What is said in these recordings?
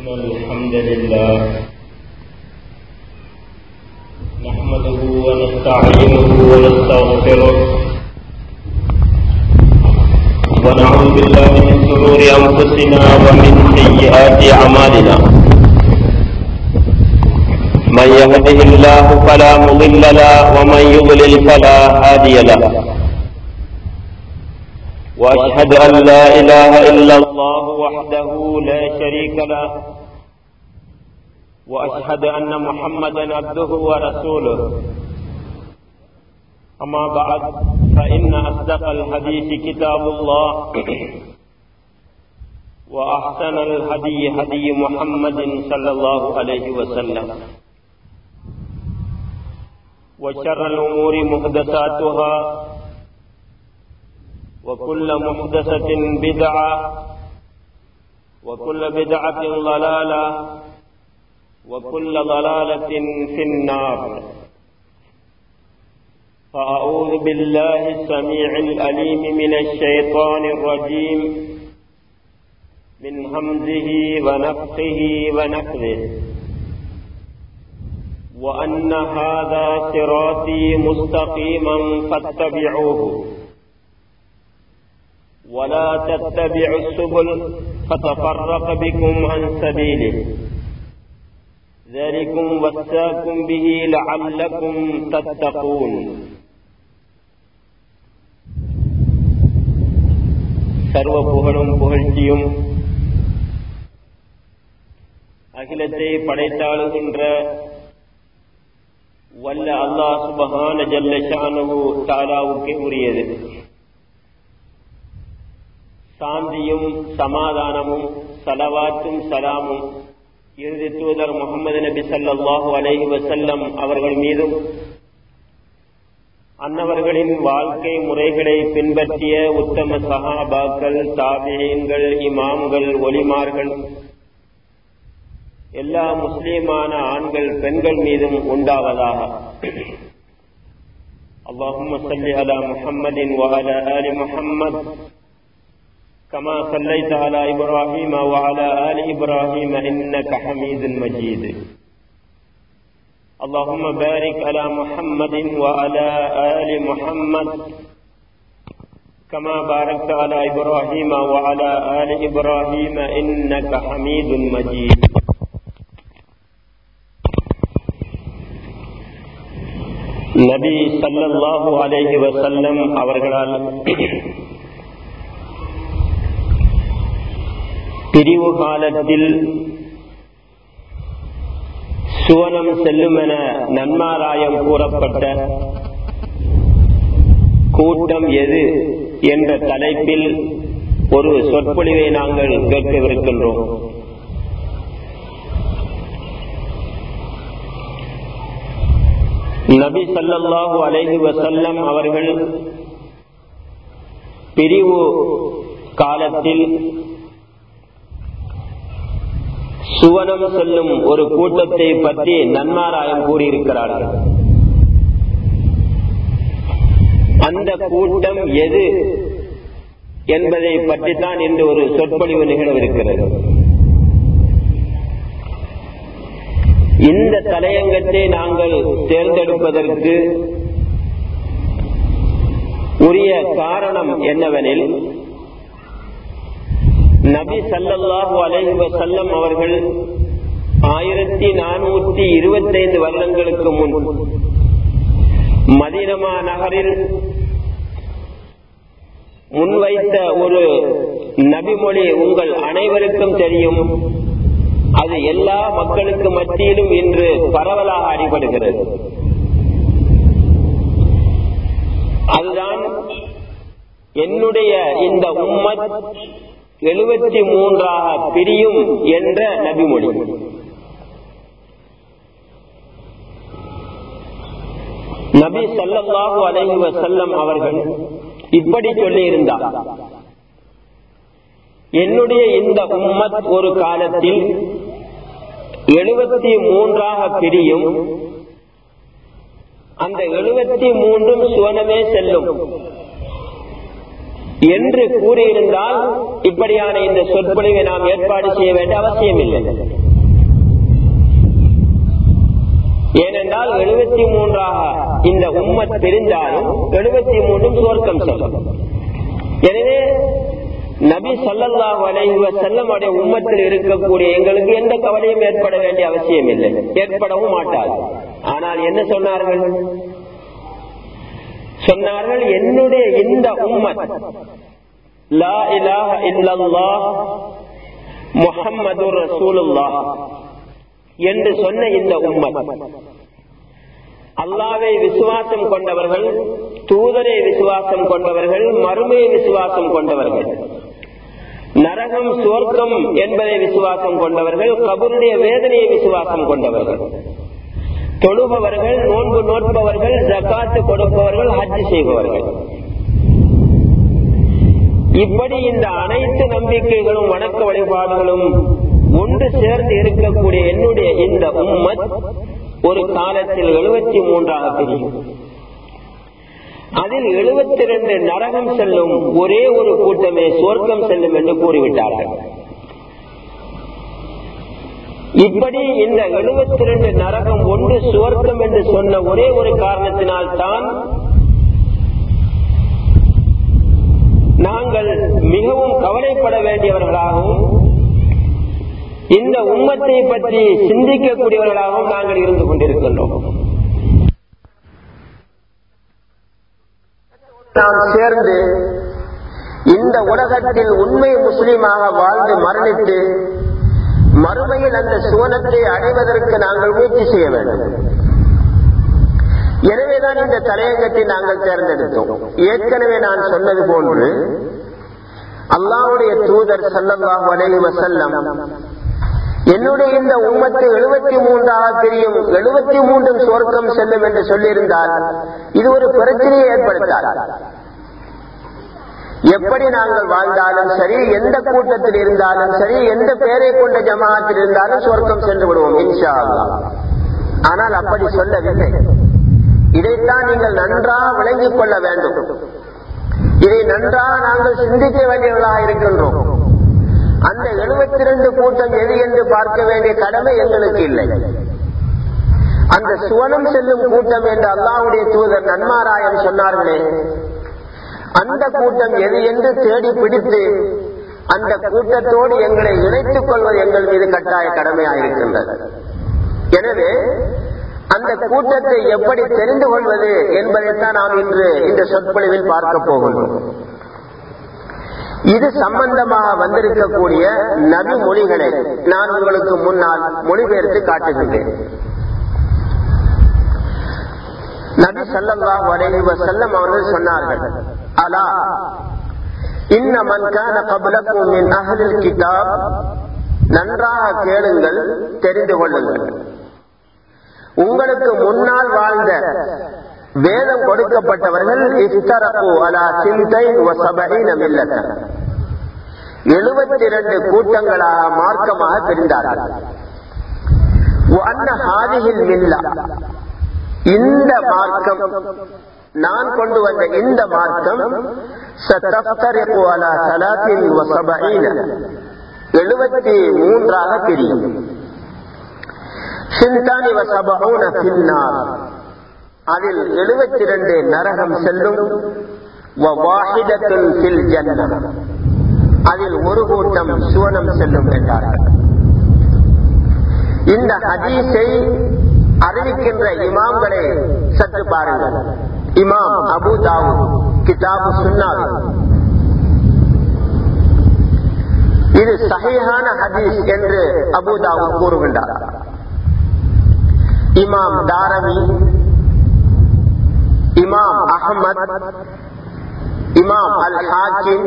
الحمد لله نحمده ونستعينه ونستغفره ونعوذ بالله من شرور أنفسنا ومن سيئات أعمالنا من يهده الله فلا مضل له ومن يضلل فلا هادي له واشهد ان لا اله الا الله وحده لا شريك له واشهد ان محمدا عبده ورسوله اما بعد فان اصدق الحديث كتاب الله واحسن الهدي هدي محمد صلى الله عليه وسلم وشر الامور محدثاتها وكل محدثة بدعة وكل بدعة ضلالة وكل ضلالة في النار فأعوذ بالله السميع الأليم من الشيطان الرجيم من همزه ونفخه ونفذه وأن هذا صراطي مستقيما فاتبعوه ولا تتبعوا السبل فتفرق بكم عن سبيله ذلكم وساكم به لعلكم تتقون சர்வ புகழும் புகழ்ச்சியும் அகிலத்தை படைத்தாளுகின்ற வல்ல அல்லாஹ் சுபஹான ஜல்லஷானு தாலாவுக்கு உரியது சாந்தியும் சமாதானமும் சலவாத்தும் சலாமும் இறுதி தூதர் முகமது நபி சல்லாஹூ அலஹி வசல்லம் அவர்கள் மீதும் அன்னவர்களின் வாழ்க்கை முறைகளை பின்பற்றிய உத்தம சகாபாக்கள் தாபியங்கள் இமாம்கள் ஒலிமார்கள் எல்லா முஸ்லீமான ஆண்கள் பெண்கள் மீதும் உண்டாவதாக اللهم صل على محمد وعلى آل محمد كما صليت على إبراهيم وعلى آل إبراهيم إنك حميد مجيد اللهم بارك على محمد وعلى آل محمد كما باركت على إبراهيم وعلى آل إبراهيم إنك حميد مجيد நபி சல்லல்லாஹு அலைஹி வசல்லம் அவர்களால் பிரிவு காலத்தில் சுவனம் செல்லும் என நன்மாராயம் கூறப்பட்ட கூட்டம் எது என்ற தலைப்பில் ஒரு சொற்பொழிவை நாங்கள் கேட்கவிருக்கின்றோம் நபி சல்லாஹூ அலைஹி வசல்லம் அவர்கள் பிரிவு காலத்தில் சுவனம் சொல்லும் ஒரு கூட்டத்தை பற்றி நன்மாராயம் கூறியிருக்கிறார்கள் அந்த கூட்டம் எது என்பதை பற்றித்தான் இன்று ஒரு சொற்பொழிவு நிகழவிருக்கிறது இந்த தலையங்கத்தை நாங்கள் தேர்ந்தெடுப்பதற்கு உரிய காரணம் என்னவெனில் நபி சல்லாஹு அலைஹி வசல்லம் அவர்கள் ஆயிரத்தி நானூற்றி இருபத்தைந்து வருடங்களுக்கு முன் மதினமா நகரில் முன்வைத்த ஒரு நபிமொழி உங்கள் அனைவருக்கும் தெரியும் அது எல்லா மக்களுக்கு மத்தியிலும் இன்று பரவலாக அடிபடுகிறது அதுதான் என்னுடைய இந்த உம்மத் எழுபத்தி மூன்றாக பிரியும் என்ற நபிமொழி நபி சல்லாஹூ அலைஹி வசல்லம் அவர்கள் இப்படி சொல்லி இருந்தார் என்னுடைய இந்த உம்மத் ஒரு காலத்தில் எழுபத்தி மூன்றாக பிரியும் அந்த எழுபத்தி மூன்றும் சுவனமே செல்லும் என்று கூறியிருந்தால் இப்படியான இந்த சொற்பொழிவை நாம் ஏற்பாடு செய்ய வேண்டிய அவசியம் இல்லை ஏனென்றால் எழுபத்தி மூன்றாக இந்த உம்மத் தெரிந்தாலும் எழுபத்தி மூன்றும் சுவர்க்கம் செல்லும் எனவே நபி சல்லல்லாஹு அலைஹி வஸல்லம் உடைய உம்மத்தில் இருக்கக்கூடிய எங்களுக்கு எந்த கவலையும் ஏற்பட வேண்டிய அவசியம் இல்லை ஏற்படவும் மாட்டாது ஆனால் என்ன சொன்னார்கள் சொன்னார்கள் என்னுடைய இந்த உம்மத் லா இலாஹ இல்லல்லாஹ் முஹம்மது ரசூலுல்லாஹ் என்று சொன்ன இந்த உம்மத் அல்லாவை விசுவாசம் கொண்டவர்கள் தூதரை விசுவாசம் கொண்டவர்கள் மறுமையை விசுவாசம் கொண்டவர்கள் நரகம் சுவர்க்கம் என்பதை விசுவாசம் கொண்டவர்கள் கபருடைய வேதனையை விசுவாசம் கொண்டவர்கள் தொழுபவர்கள் நோன்பு நோட்பவர்கள் ஜக்காத்து கொடுப்பவர்கள் ஹஜ் செய்பவர்கள் இப்படி இந்த அனைத்து நம்பிக்கைகளும் வணக்க வழிபாடுகளும் ஒன்று சேர்ந்து இருக்கக்கூடிய என்னுடைய இந்த உம்மத் ஒரு காலத்தில் எழுபத்தி மூன்றாக பிரியும் அதில் எழுபத்தி ரெண்டு நரகம் செல்லும் ஒரே ஒரு கூட்டமே சுவர்க்கம் செல்லும் என்று கூறிவிட்டார்கள் இப்படி இந்த எழுபத்தி ரெண்டு நரகம் ஒன்று சுவர்க்கம் என்று சொன்ன ஒரே ஒரு காரணத்தினால் தான் நாங்கள் மிகவும் கவலைப்பட வேண்டியவர்களாகவும் இந்த உம்மத்தை பற்றி சிந்திக்கக்கூடியவர்களாகவும் நாங்கள் இருந்து கொண்டிருக்கின்றோம் நாம் சேர்ந்து இந்த உலகத்தில் உண்மை முஸ்லீமாக வாழ்ந்து மரணித்து மறுமையில் அந்த சுவனத்தை அடைவதற்கு நாங்கள் முயற்சி செய்ய வேண்டும் எனவேதான் இந்த தலையங்கத்தை நாங்கள் தேர்ந்தெடுத்தோம் ஏற்கனவே நான் சொன்னது போன்று அல்லாவுடைய தூதர் சல்லல்லாஹு அலைஹி வஸல்லம் என்னுடைய இந்த உம்மத்து எழுபத்தி மூன்றாக பிரியும் எழுபத்தி மூன்றும் சுவர்க்கம் செல்லும் என்று சொல்லியிருந்தால் இது ஒரு பிரச்சனையை ஏற்படுத்தார் எப்படி நாங்கள் வாழ்ந்தாலும் சரி எந்த கூட்டத்தில் இருந்தாலும் சரி எந்த பெயரை கொண்ட ஜமாத்தில் இருந்தாலும் சுவர்க்கம் சென்று விடுவோம் இன்ஷா அல்லாஹ். ஆனால் அப்படி சொல்லவில்லை இதைத்தான் நீங்கள் நன்றாக விளங்கிக் கொள்ள வேண்டும் இதை நன்றாக நாங்கள் சிந்திக்க வேண்டியவர்களாக இருக்கின்றோம் அந்த எழுபத்தி ரெண்டு கூட்டம் எது என்று பார்க்க வேண்டிய கடமை எங்களுக்கு இல்லை அந்த சுவனம் செல்லும் கூட்டம் என்று அல்லாவுடைய தூதர் நன்மாராயம் சொன்னார்களே அந்த கூட்டம் எது என்று தேடி பிடித்து அந்த கூட்டத்தோடு எங்களை இணைத்துக் கொள்வது எங்கள் மீது கட்டாய கடமையாயிருக்கின்றது எனவே அந்த கூட்டத்தை எப்படி தெரிந்து கொள்வது என்பதைத்தான் நாம் இன்று இந்த சொற்பொழிவில் பார்க்க போகின்றோம் இது சம்பந்தமாக வந்திருக்கக்கூடிய நபி மொழிகளை நான் உங்களுக்கு முன்னால் மொழிபெயர்த்து காட்டுகின்றேன் நபி ஸல்லல்லாஹு அலைஹி வஸல்லம் அவர்கள் சொன்னார்கள் அலா இன்ன மன் கான கப்லக்கும் மின் அஹ்லில் கிதாப் நன்றாக கேளுங்கள் தெரிந்து கொள்ளுங்கள் உங்களுக்கு முன்னால் வாழ்ந்த வேதம் கொடுக்கப்பட்டவர்கள் இஃப்தரகு அலா சிந்தைன் வ சபஈன மில்லத்தன் எழுபத்தி இரண்டு கூட்டங்களாக மார்க்கமாக பிரிந்தார்கள் அன்ன ஹாதிஹில் மில்லா இந்த மார்க்கம் நான் கொண்டு வந்த இந்த மார்க்கம் சத்தப்தரிகு அலா சலாத்தின் வ சபஈன எழுபத்தி மூன்றாக பிரியும் சிந்தானி வ சபஊன பின்னார் அதில் எழுபத்தி இரண்டு நரகம் செல்லும் வ வாஹிதத்துன் ஃபில் ஜன்னah அதில் ஒரு கூட்டம் சுவனம் செல்லும் என்றார்கள் இந்த ஹதீஸை அறிவிக்கின்ற இமாம்களை சற்று பாருங்கள் இமாம் அபு தாவூத் கிதாபு சுன்னாவி இது சஹீஹான ஹதீஸ் என்று அபு தாவூத் கூறுகின்றார் இமாம் தாரமி இமாம் அஹமத் இமாம் அல் ஹாக்கிம்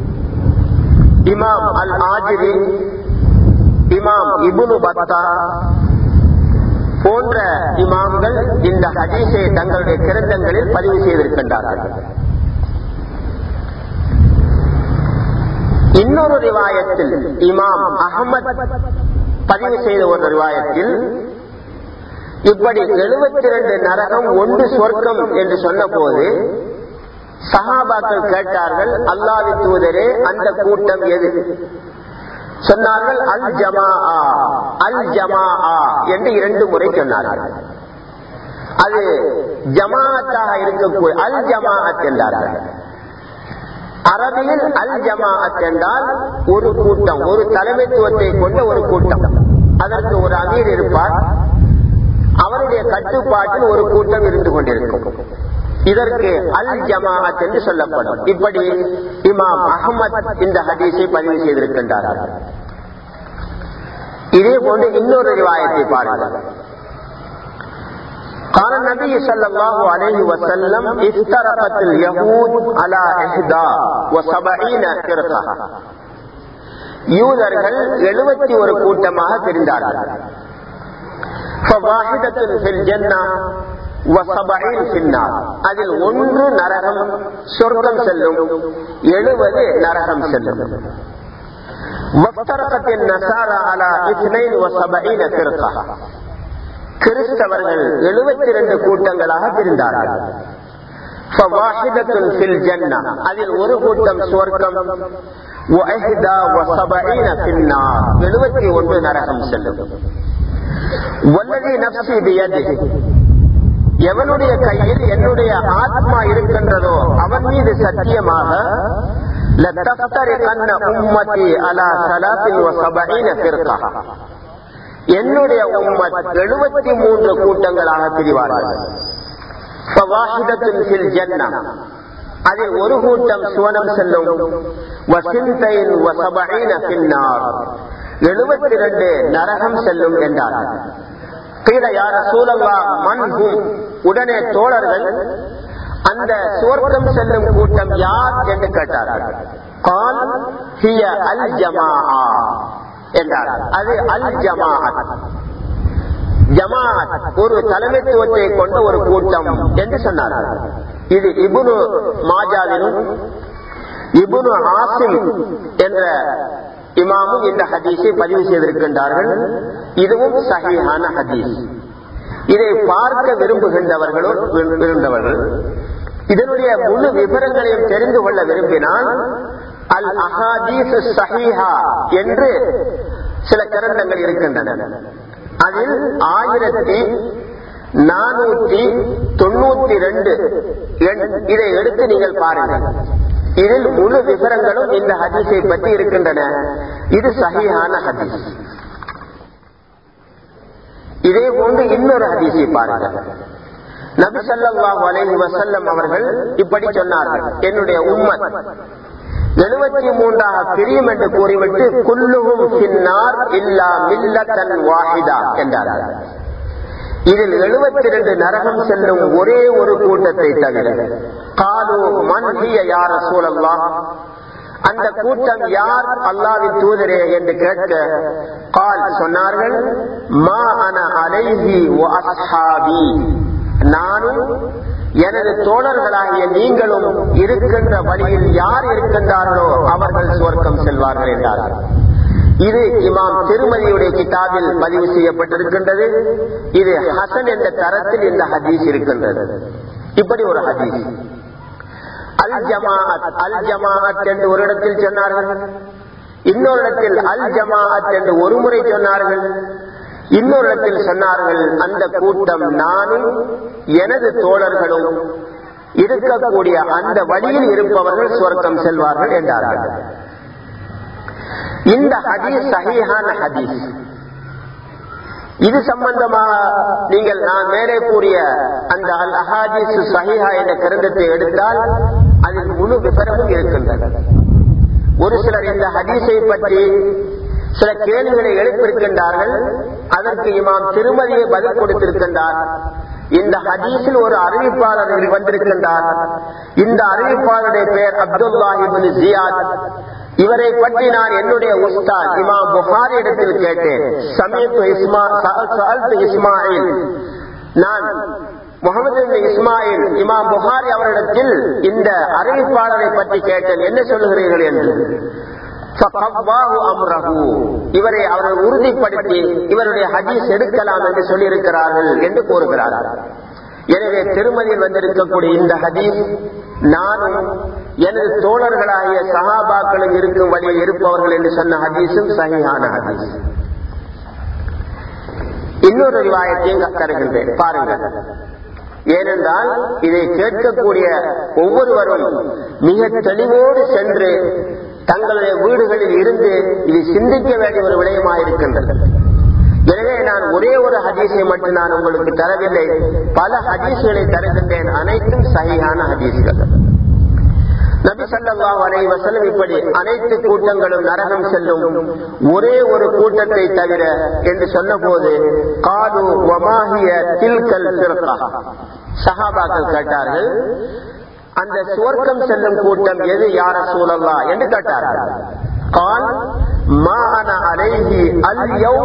இமாம் அல் ஆஜிரி இமாம் இபுனு பத்தா போன்ற இமாம்கள் இந்த ஹதீஸை தங்களுடைய கிரந்தங்களில் பதிவு செய்திருக்கின்றார்கள் இன்னொரு ரிவாயத்தில் இமாம் அகமத் பதிவு செய்த ஒரு ரிவாயத்தில் இப்படி எழுபத்தி இரண்டு நரகம் ஒன்று சொர்க்கம் என்று சொன்ன போது சஹாபாக்கள் கேட்டார்கள் அல்லாவின் தூதரே அந்த கூட்டம் எது சொன்னார்கள் அல் ஜமா அல் ஜமா என்று இரண்டு முறை சொன்னார்கள் அது ஜமாத்தாக இருக்கக்கூடிய அல் ஜமாஅத் என்றார்கள் அரபியில் அல் ஜமாஅத் என்றால் ஒரு கூட்டம் ஒரு தலைமைத்துவத்தை கொண்ட ஒரு கூட்டம் அதற்கு ஒரு அமீர் இருப்பார் அவருடைய கட்டுப்பாட்டில் ஒரு கூட்டம் இருந்து கொண்டிருக்கும் இதற்கு அல் ஜமாஅத் என்று சொல்லப்படும் இப்படி இமாம் அகமது இந்த ஹதீஸை பதிவு செய்திருக்கின்றார்கள் இதே போன்று இன்னொரு ரிவாயத்தை பாருங்கள் قال النبي صلى الله عليه وسلم افترقت اليهود على إحدى وسبعين فرقة யூதர்கள் எழுபத்தி ஒரு கூட்டமாக பிரிந்தார்கள் فواحدة في الجنة وسبعين في النار அதில் ஒன்று நரகம் சொர்க்கம் செல்லும் எழுபது நரகம் செல்லும் وافترقت النصارى على اثنين وسبعين فرقة கிறிஸ்தவர்கள் எழுபத்தி இரண்டு கூட்டங்களாக பிரிந்தார்கள் அதில் ஒரு கூட்டம் சுவர்க்கம் எழுபத்தி ஒன்று நரகம் செல்லும் எவனுடைய கையில் என்னுடைய ஆத்மா இருக்கின்றதோ அவன் மீது சத்தியமாக உம்மத்தி அலா சலாத்தின் என்னுடைய உம்மத் எழுபத்தி மூன்று கூட்டங்களாக பிரிவார்கள் அதில் ஒரு கூட்டம் சுவனம் செல்லும் எழுபத்தி இரண்டு நரகம் செல்லும் என்றார் உடனே தோழர்கள் அந்த சுவர்க்கம் செல்லும் கூட்டம் யார் என்று கேட்டார்கள் அல் ஜமா என்றார் அது அல் ஜமாஅத் ஜமாஅத் ஒரு தலைமைத்துவத்தை கொண்ட ஒரு கூட்டம் என்று சொன்னார்கள் இது இபுனு மாஜாவிலும் இபுனு ஆசிம் என்ற இமாமும் இந்த ஹதீஸை பதிவு செய்திருக்கின்றார்கள் இதுவும் சகிஹான ஹதீஸ் இதை பார்க்க விரும்புகின்றவர்களும் விரும்பவர்கள் இதனுடைய முழு விவரங்களையும் தெரிந்து கொள்ள விரும்பினால் அல் அஹாதீஸ் சஹீஹா என்று சில கிரந்தங்கள் இருக்கின்றன அதில் ஆயிரத்தி நானூத்தி தொண்ணூத்தி ரெண்டு இதை எடுத்து நீங்கள் பாருங்கள் இதில் முழு விவரங்களும் இந்த ஹதீஸை பற்றி இருக்கின்றன இது சஹீஹான ஹதீஸ் இதே போன்று இன்னொரு ஹதீஸை பாருங்கள் நபி ஸல்லல்லாஹு அலைஹி வஸல்லம் அவர்கள் இப்படி சொன்னார்கள் என்னுடைய உம்மத் எழுபத்தி மூன்றாக பிரியும் என்று கூறிவிட்டு குல்லுகும் பின்னார் இல்லா மில்லத்தன் வாஹிதா என்றார்கள் இதில் எழுபத்தி இரண்டு நரகம் செல்லும் ஒரே ஒரு கூட்டத்தை தவிர காலு மன்ஹிய யார சூழல்லா அந்த கூட்டம் யார் அல்லாவின் தூதரே என்று கேட்க கால் சொன்னார்கள் மா அன அலைஹி அஸ்ஹாபி நானும் எனது தோழர்களாகிய நீங்களும் இருக்கின்ற வழியில் யார் இருக்கின்றார்களோ அவர்கள் சுவர்க்கம் செல்வார்கள் என்றார்கள் இது இமாம் திருமதியுடைய கிதாபில் பதிவு செய்யப்பட்டிருக்கின்றது இது ஹசன் என்ற தரத்தில் இந்த ஹதீஸ் இருக்கின்றது இப்படி ஒரு ஹதீஸ் அல் ஜமாஅத் அல் ஜமாஅத் என்று ஒரு இடத்தில் சொன்னார்கள் இன்னொரு இடத்தில் அல் ஜமாஅத் என்று ஒரு முறை சொன்னார்கள் இன்னொரு இடத்தில் சொன்னார்கள் அந்த கூட்டம் நானும் எனது தோழர்களும் இருக்கக்கூடிய அந்த வழியில் இருப்பவர்கள் சுவர்க்கம் செல்வார்கள் என்றார்கள் இந்த ஹதீஸ் சஹீஹான ஹதீஸ் இது சம்பந்தமாக நீங்கள் நான் மேலே கூறிய அந்த அல் அஹாதீஸ் சஹீஹா என்ற கிரந்தத்தை எடுத்தால் அதில் முழு விவரமும் இருக்கின்றது ஒரு சிலர் இந்த ஹதீஸை பற்றி சில கேள்விகளை எழுப்பியிருக்கின்றார்கள் அதற்கு இமாம் திருமதியை பதில் கொடுத்திருக்கின்றார் இந்த ஹதீஸில் ஒரு அறிவிப்பாளர் வந்திருக்கின்றார் இந்த அறிவிப்பாளருடைய பெயர் அப்துல்லாஹிபின் ஜியாத் இவரை பற்றி நான் என்னுடைய உஸ்தாத் இமாம் புகாரி இடத்தில் கேட்டேன் சமீப் இஸ்மாயில் நான் முகமது இஸ்மாயில் இமாம் புகாரி அவரிடத்தில் இந்த அறிவிப்பாளரை பற்றி கேட்டேன் என்ன சொல்லுகிறீர்கள் என்று இவரை அவர்கள் உறுதிப்படுத்தி இவருடைய ஹதீஸ் எடுக்கலாம் என்று சொல்லியிருக்கிறார்கள் என்று கூறுகிறார்கள் எனவே திருமதியில் வந்திருக்கக்கூடிய இந்த ஹதீஸ் நானும் எனது தோழர்களாகிய சகாபாக்களும் இருக்கும் வழியில் இருப்பவர்கள் என்று சொன்ன ஹதீஸும் சகியான ஹதீஸ் இன்னொரு ரிவாயத்தையும் தருகின்றேன் பாருங்கள் ஏனென்றால் இதை கேட்கக்கூடிய ஒவ்வொருவரும் மிக தெளிவோடு சென்று தங்களுடைய வீடுகளில் இருந்து இது சிந்திக்க வேண்டிய ஒரு விடயமாயிருக்கின்றது எனவே நான் ஒரே ஒரு ஹதீஸை மட்டும் நான் உங்களுக்கு தரவில்லை பல ஹதீஸ்களை தருகின்றேன் அனைத்தும் சகியான ஹதீஸ்கள் நபி சல்லாஹ் அலை வசலம் இப்படி அனைத்து கூட்டங்களும் நரகம் செல்லும் ஒரே ஒரு கூட்டத்தை தவிர என்று சொன்ன போது காது வமாகிய தில்கல் பிறக்கா சஹாபாக்கள் கேட்டார்கள் அந்த சுவர்க்கம் செல்லும் கூட்டம் எது யார சூழல்லா என்று கேட்டார்கள் கால் மான அலைஹி அல்யௌ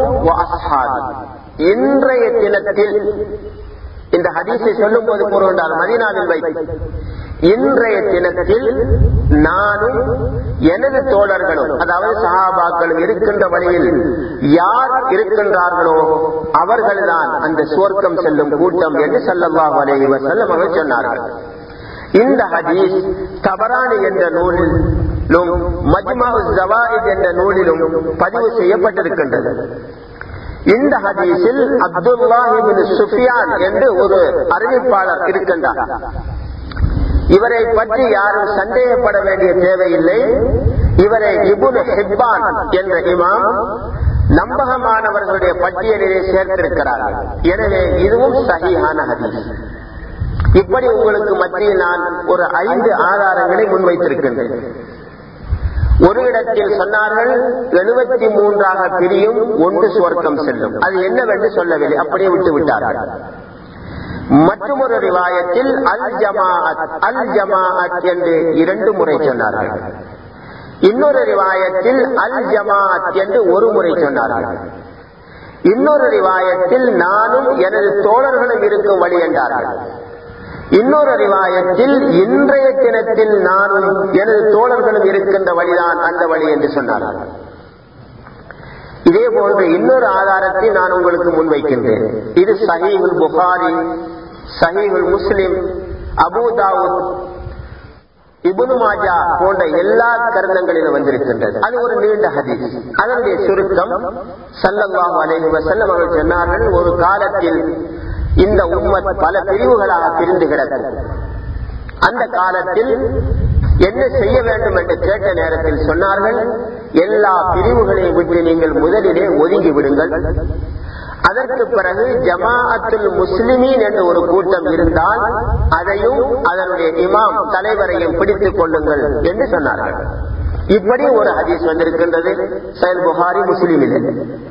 இன்றைய தினத்தில் இந்த ஹதீஸை சொல்லும் போது கூறுகின்றார் மதீனாவில் வைத்து இன்றைய தினத்தில் நானும் எனது தோழர்களும் அதாவது சஹாபாக்களும் இருக்கின்ற வழியில் யார் இருக்கின்றார்களோ அவர்கள்தான் அந்த சுவர்க்கம் செல்லும் கூட்டம் என்று சல்லல்லாஹு அலைஹி வஸல்லம் அவர் சொன்னார்கள் இந்த ஹதீஸ் தபரானி என்ற நூலிலும் மஜ்மா ஜவாயித் என்ற நூலிலும் பதிவு செய்யப்பட்டிருக்கின்றது இந்த ஹதீஸில் அப்துல்லாஹிபின் சுஃபியான் என்று ஒரு அறிவிப்பாளர் இருக்கின்றார் இவரை பற்றி யாரும் சந்தேகப்பட வேண்டிய தேவையில்லை இவரை இபுன் ஹிப்பான் என்ற இமாம் நம்பகமானவர்களுடைய பட்டியலிலே சேர்த்திருக்கிறார்கள் எனவே இதுவும் சகியான ஹதீஸ் இப்படி உங்களுக்கு மத்தியில் நான் ஒரு ஐந்து ஆதாரங்களை முன்வைத்திருக்கின்றேன் ஒரு இடத்தில் சொன்னார்கள் எழுபத்தி மூன்றாக பிரியும் ஒன்று சுவர்க்கம் செல்லும் அது என்னவென்று சொல்லவில்லை அப்படியே விட்டு விட்டார்கள் மற்றொரு ரிவாயத்தில் அல் ஜமாஅத் அல் ஜமாஅத் என்று இரண்டு முறை சொன்னார்கள் இன்னொரு ரிவாயத்தில் அல் ஜமாஅத் என்று ஒரு முறை சொன்னார்கள் இன்னொரு ரிவாயத்தில் நானும் எனது தோழர்களும் இருக்கும் வழி என்றார்கள் இன்னொரு ரிவாயத்தில் இன்றைய தினத்தில் நானும் எனது தோழர்களும் இருக்கின்ற வழிதான் அந்த வழி என்று சொன்னார்கள் இதே போன்ற இன்னொரு ஆதாரத்தை நான் உங்களுக்கு முன்வைக்கின்றேன் இது சஹீஹுல் புகாரி சஹீஹுல் முஸ்லிம் அபுதாவுத் இபுனு மாஜா போன்ற எல்லா கருந்தங்களிலும் வந்திருக்கின்றது அது ஒரு நீண்ட ஹதீஸ் அதனுடைய சுருக்கம் சல்லல்லாஹு அலைஹி வஸல்லம் அவர்கள் சொன்னார்கள் ஒரு காலத்தில் இந்த உம்மத் பல பிரிவுகளாக பிரிந்து கிடக்கும் அந்த காலத்தில் என்ன செய்ய வேண்டும் என்று கேட்ட நேரத்தில் சொன்னார்கள் எல்லா பிரிவுகளையும் விட்டு நீங்கள் முதலிலே ஒதுங்கி விடுங்கள் அதற்கு பிறகு ஜமாஅத்துல் முஸ்லிமீன் என்ற ஒரு கூட்டம் இருந்தால் அதையும் அதனுடைய இமாம் தலைவரையும் பிடித்துக் கொள்ளுங்கள் என்று சொன்னார்கள் இப்படி ஒரு ஹதீஸ் வந்திருக்கின்றது சயல் புகாரி முஸ்லிமில்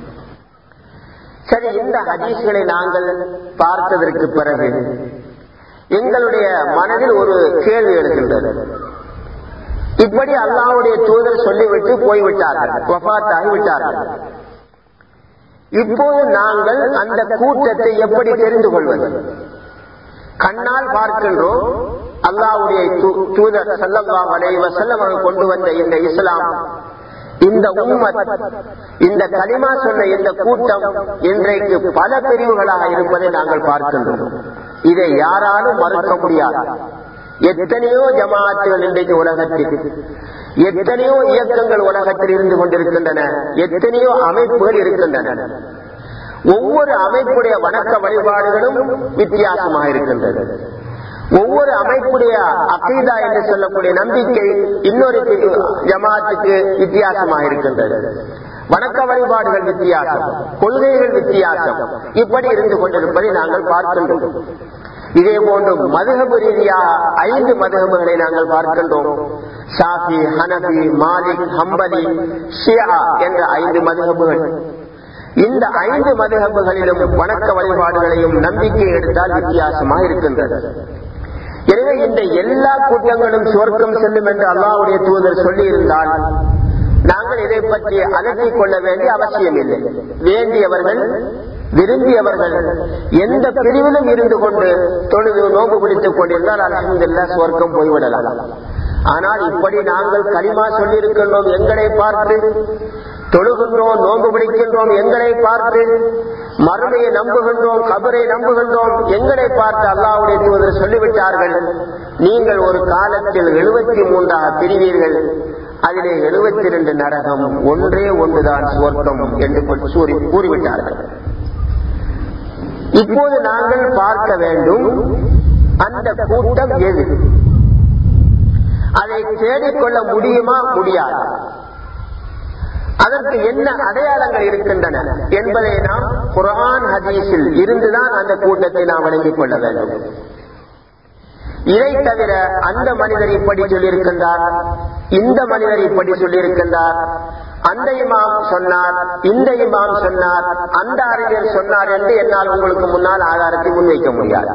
சரி இந்த ஹதீஸ்களை நாங்கள் பார்த்ததற்கு பிறகு எங்களுடைய மனதில் ஒரு கேள்வி எழுகின்றது இப்படி அல்லாவுடைய தூதர் சொல்லிவிட்டு போய்விட்டார்கள் வஃத்தாகி விட்டார்கள் இப்போது நாங்கள் அந்த கூட்டத்தை எப்படி தெரிந்து கொள்வது கண்ணால் பார்க்கின்றோம் அல்லாவுடைய தூதர் சல்லல்லா அலைவ செல்லம் கொண்டு வந்த இந்த இஸ்லாம் இந்த உம்மத் இந்த களிமா சொன்ன இந்த கூட்டம் இன்றைக்கு பல பிரிவுகளாக இருப்பதை நாங்கள் பார்க்கின்றோம் இதை யாராலும் மறுக்க முடியாது எத்தனையோ ஜமாத்துகள் இன்றைக்கு உலகத்தில் எத்தனையோ இயக்கங்கள் உலகத்தில் இருந்து கொண்டிருக்கின்றன எத்தனையோ அமைப்புகள் இருக்கின்றன ஒவ்வொரு அமைப்புடைய வணக்க வழிபாடுகளும் வித்தியாசமாக இருக்கின்றது ஒவ்வொரு அமைப்புடைய அகீதா என்று சொல்லக்கூடிய நம்பிக்கை இன்னொரு ஜமாத்துக்கு வித்தியாசமாக இருக்கின்றது வணக்க வழிபாடுகள் வித்தியாசம் கொள்கைகள் வித்தியாசம் இப்படி இருந்து கொண்டிருப்பதை நாங்கள் பார்க்கின்றோம் இதே போன்று மதுகபு ரீதியாக ஐந்து மதுகபுகளை நாங்கள் பார்க்கின்றோம் ஷாஃபி ஹனபி மாலிக் ஹம்பலி ஷியா என்ற ஐந்து மதுகபுகள் இந்த ஐந்து மதுகபுகளிலும் வணக்க வழிபாடுகளையும் நம்பிக்கை எடுத்தால் வித்தியாசமாக இருக்கின்றது எனவே இந்த எல்லா கூட்டங்களும் சுவர்க்கம் செல்லும் என்று அல்லாவுடைய தூதர் சொல்லி இருந்தால் நாங்கள் இதை பற்றி அலட்டிக் கொள்ள வேண்டிய அவசியம் இல்லை வேண்டியவர்கள் விரும்பியவர்கள் எந்த பிரிவிலும் இருந்து கொண்டு தொழுது நோம்பு பிடித்துக் கொண்டிருந்தால் அலமதுல்லா சுவர்க்கம் போய்விடலாம் ஆனால் இப்படி நாங்கள் களிமா சொல்லியிருக்கின்றோம் எங்களை பார்த்து தொழுகின்றோம் நோன்பு பிடிக்கின்றோம் எங்களை பார்த்து மறுமையை நம்புகின்றோம் கபரை நம்புகின்றோம் எங்களை பார்த்து அல்லாவுடைய தூதர் சொல்லிவிட்டார்கள் நீங்கள் ஒரு காலத்தில் எழுபத்தி மூன்றாக பிரிவீர்கள் அதிலே எழுபத்தி இரண்டு நரகம் ஒன்றே ஒன்றுதான் சுவர்க்கம் என்று கூறிவிட்டார்கள் இப்போது நாங்கள் பார்க்க வேண்டும் அந்த கூட்டம் எது அதை தேடிக்கொள்ள முடியுமா முடியாது அதற்கு என்ன அடையாளங்கள் இருக்கின்றன என்பதை நாம் குரான் ஹதீஸில் இருந்துதான் அந்த கூட்டத்தை நாம் வழங்கிக் கொள்ள வேண்டும் இதை தவிர அந்த மனிதர் இப்படி சொல்லியிருக்கின்றார் இந்த மனிதர் இப்படி சொல்லியிருக்கின்றார் அந்த இமாம் சொன்னார் இந்த இமாம் சொன்னார் அந்த அறிஞர் சொன்னார் என்று என்னால் உங்களுக்கு முன்னால் ஆதாரத்தை முன்வைக்க முடியாது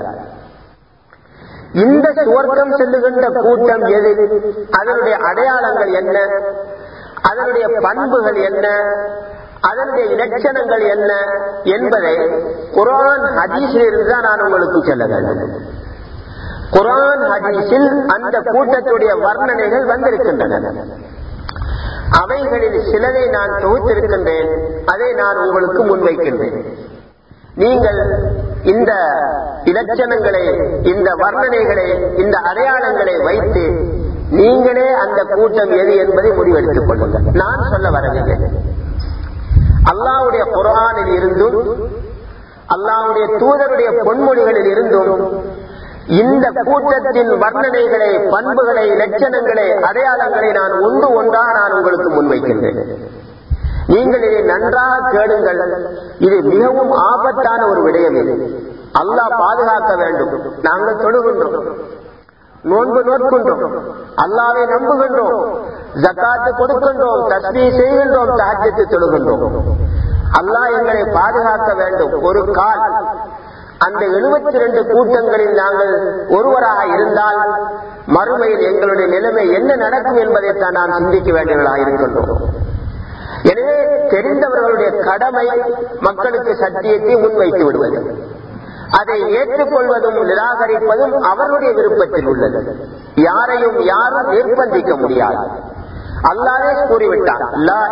இந்த சுவர்க்கம் செல்லுகின்ற கூட்டம் எது அதனுடைய அடையாளங்கள் என்ன அதனுடைய பண்புகள் என்ன அதனுடைய இலட்சணங்கள் என்ன என்பதை குரான் ஹதீஸில் இருந்துதான் நான் உங்களுக்கு சொல்ல வேண்டும் குரான் ஹதீஸில் அந்த கூட்டத்துடைய வர்ணனைகள் வந்திருக்கின்றன அவைகளில் சிலதை நான் தொகுத்திருக்கின்றேன் அதை நான் உங்களுக்கு முன்வைக்கின்றேன் நீங்கள் இந்த இலட்சணங்களை இந்த வர்ணனைகளை இந்த அடையாளங்களை வைத்து நீங்களே அந்த கூட்டம் எது என்பதை முடிவெடுத்துக் கொள்ளுங்கள் நான் சொல்ல வரவில்லை அல்லாவுடைய குரானில் இருந்தும் அல்லாவுடைய தூதருடைய பொன்மொழிகளில் இருந்தும் இந்த கூட்டத்தின் வர்ணனைகளை பண்புகளை லட்சணங்களை அடையாளங்களை நான் ஒன்று ஒன்றாக நான் உங்களுக்கு முன்வைக்கின்றேன் நீங்கள் இதை நன்றாக கேளுங்கள் இது மிகவும் ஆபத்தான ஒரு விடயம் இது அல்லாஹ் பாதுகாக்க வேண்டும் நாங்கள் தொழுகின்றோம் நோன்பு நோட்கின்றோம் அல்லாவை நம்புகின்றோம் ஜக்காத்து கொடுக்கின்றோம் தஸ்மி செய்கின்றோம் தாஜ்யத்தை தொழுகின்றோம் அல்லாஹ் எங்களை பாதுகாக்க வேண்டும் ஒரு கால் அந்த எழுபத்தி ரெண்டு கூட்டங்களில் நாங்கள் ஒருவராக இருந்தால் மறுமையில் எங்களுடைய நிலைமை என்ன நடக்கும் என்பதைத்தான் நாம் சிந்திக்க வேண்டியவர்களாக இருக்கின்றோம் எனவே தெரிந்தவர்களுடைய கடமை மக்களுக்கு சத்தியத்தை முன்வைத்து விடுவது அதை ஏற்றுக்கொள்வதும் நிராகரிப்பதும் அவருடைய விருப்பத்தில் உள்ளது யாரையும் யாரும் நிர்பந்திக்க முடியாது அல்லாதே கூறிவிட்டார்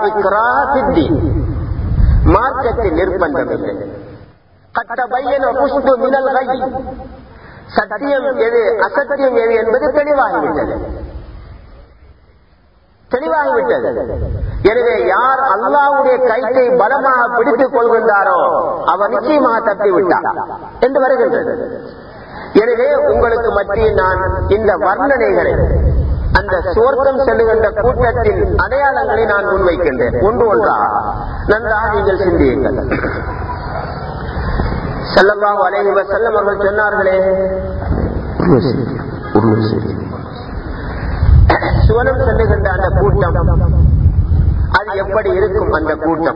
மார்க்கத்தில் நிர்பந்தம் இல்லை சத்தியம் எது அசத்தியம் எது என்பது தெளிவாகிவிட்டது தெளிவாகிவிட்டது எனவே யார் அல்லாவுடைய கைத்தை பலமாக பிடித்துக் கொள்கின்றாரோ அவர் நிச்சயமாக தப்பி விட்டார் என்று வருகின்றது எனவே உங்களுக்கு மத்தியில் நான் இந்த வர்ணனைகளை அந்த சுவர்க்கம் செல்லுகின்ற கூட்டத்தின் அடையாளங்களை நான் முன்வைக்கின்றேன் ஒன்று ஒன்றாக நன்றாக நீங்கள் சிந்தியுங்கள் செல்லமாக அலைவ செல்லம் அவர்கள் சொன்னார்களே சுவனம் செல்லுகின்ற அந்த கூட்டம் அது எப்படி இருக்கும் அந்த கூட்டம்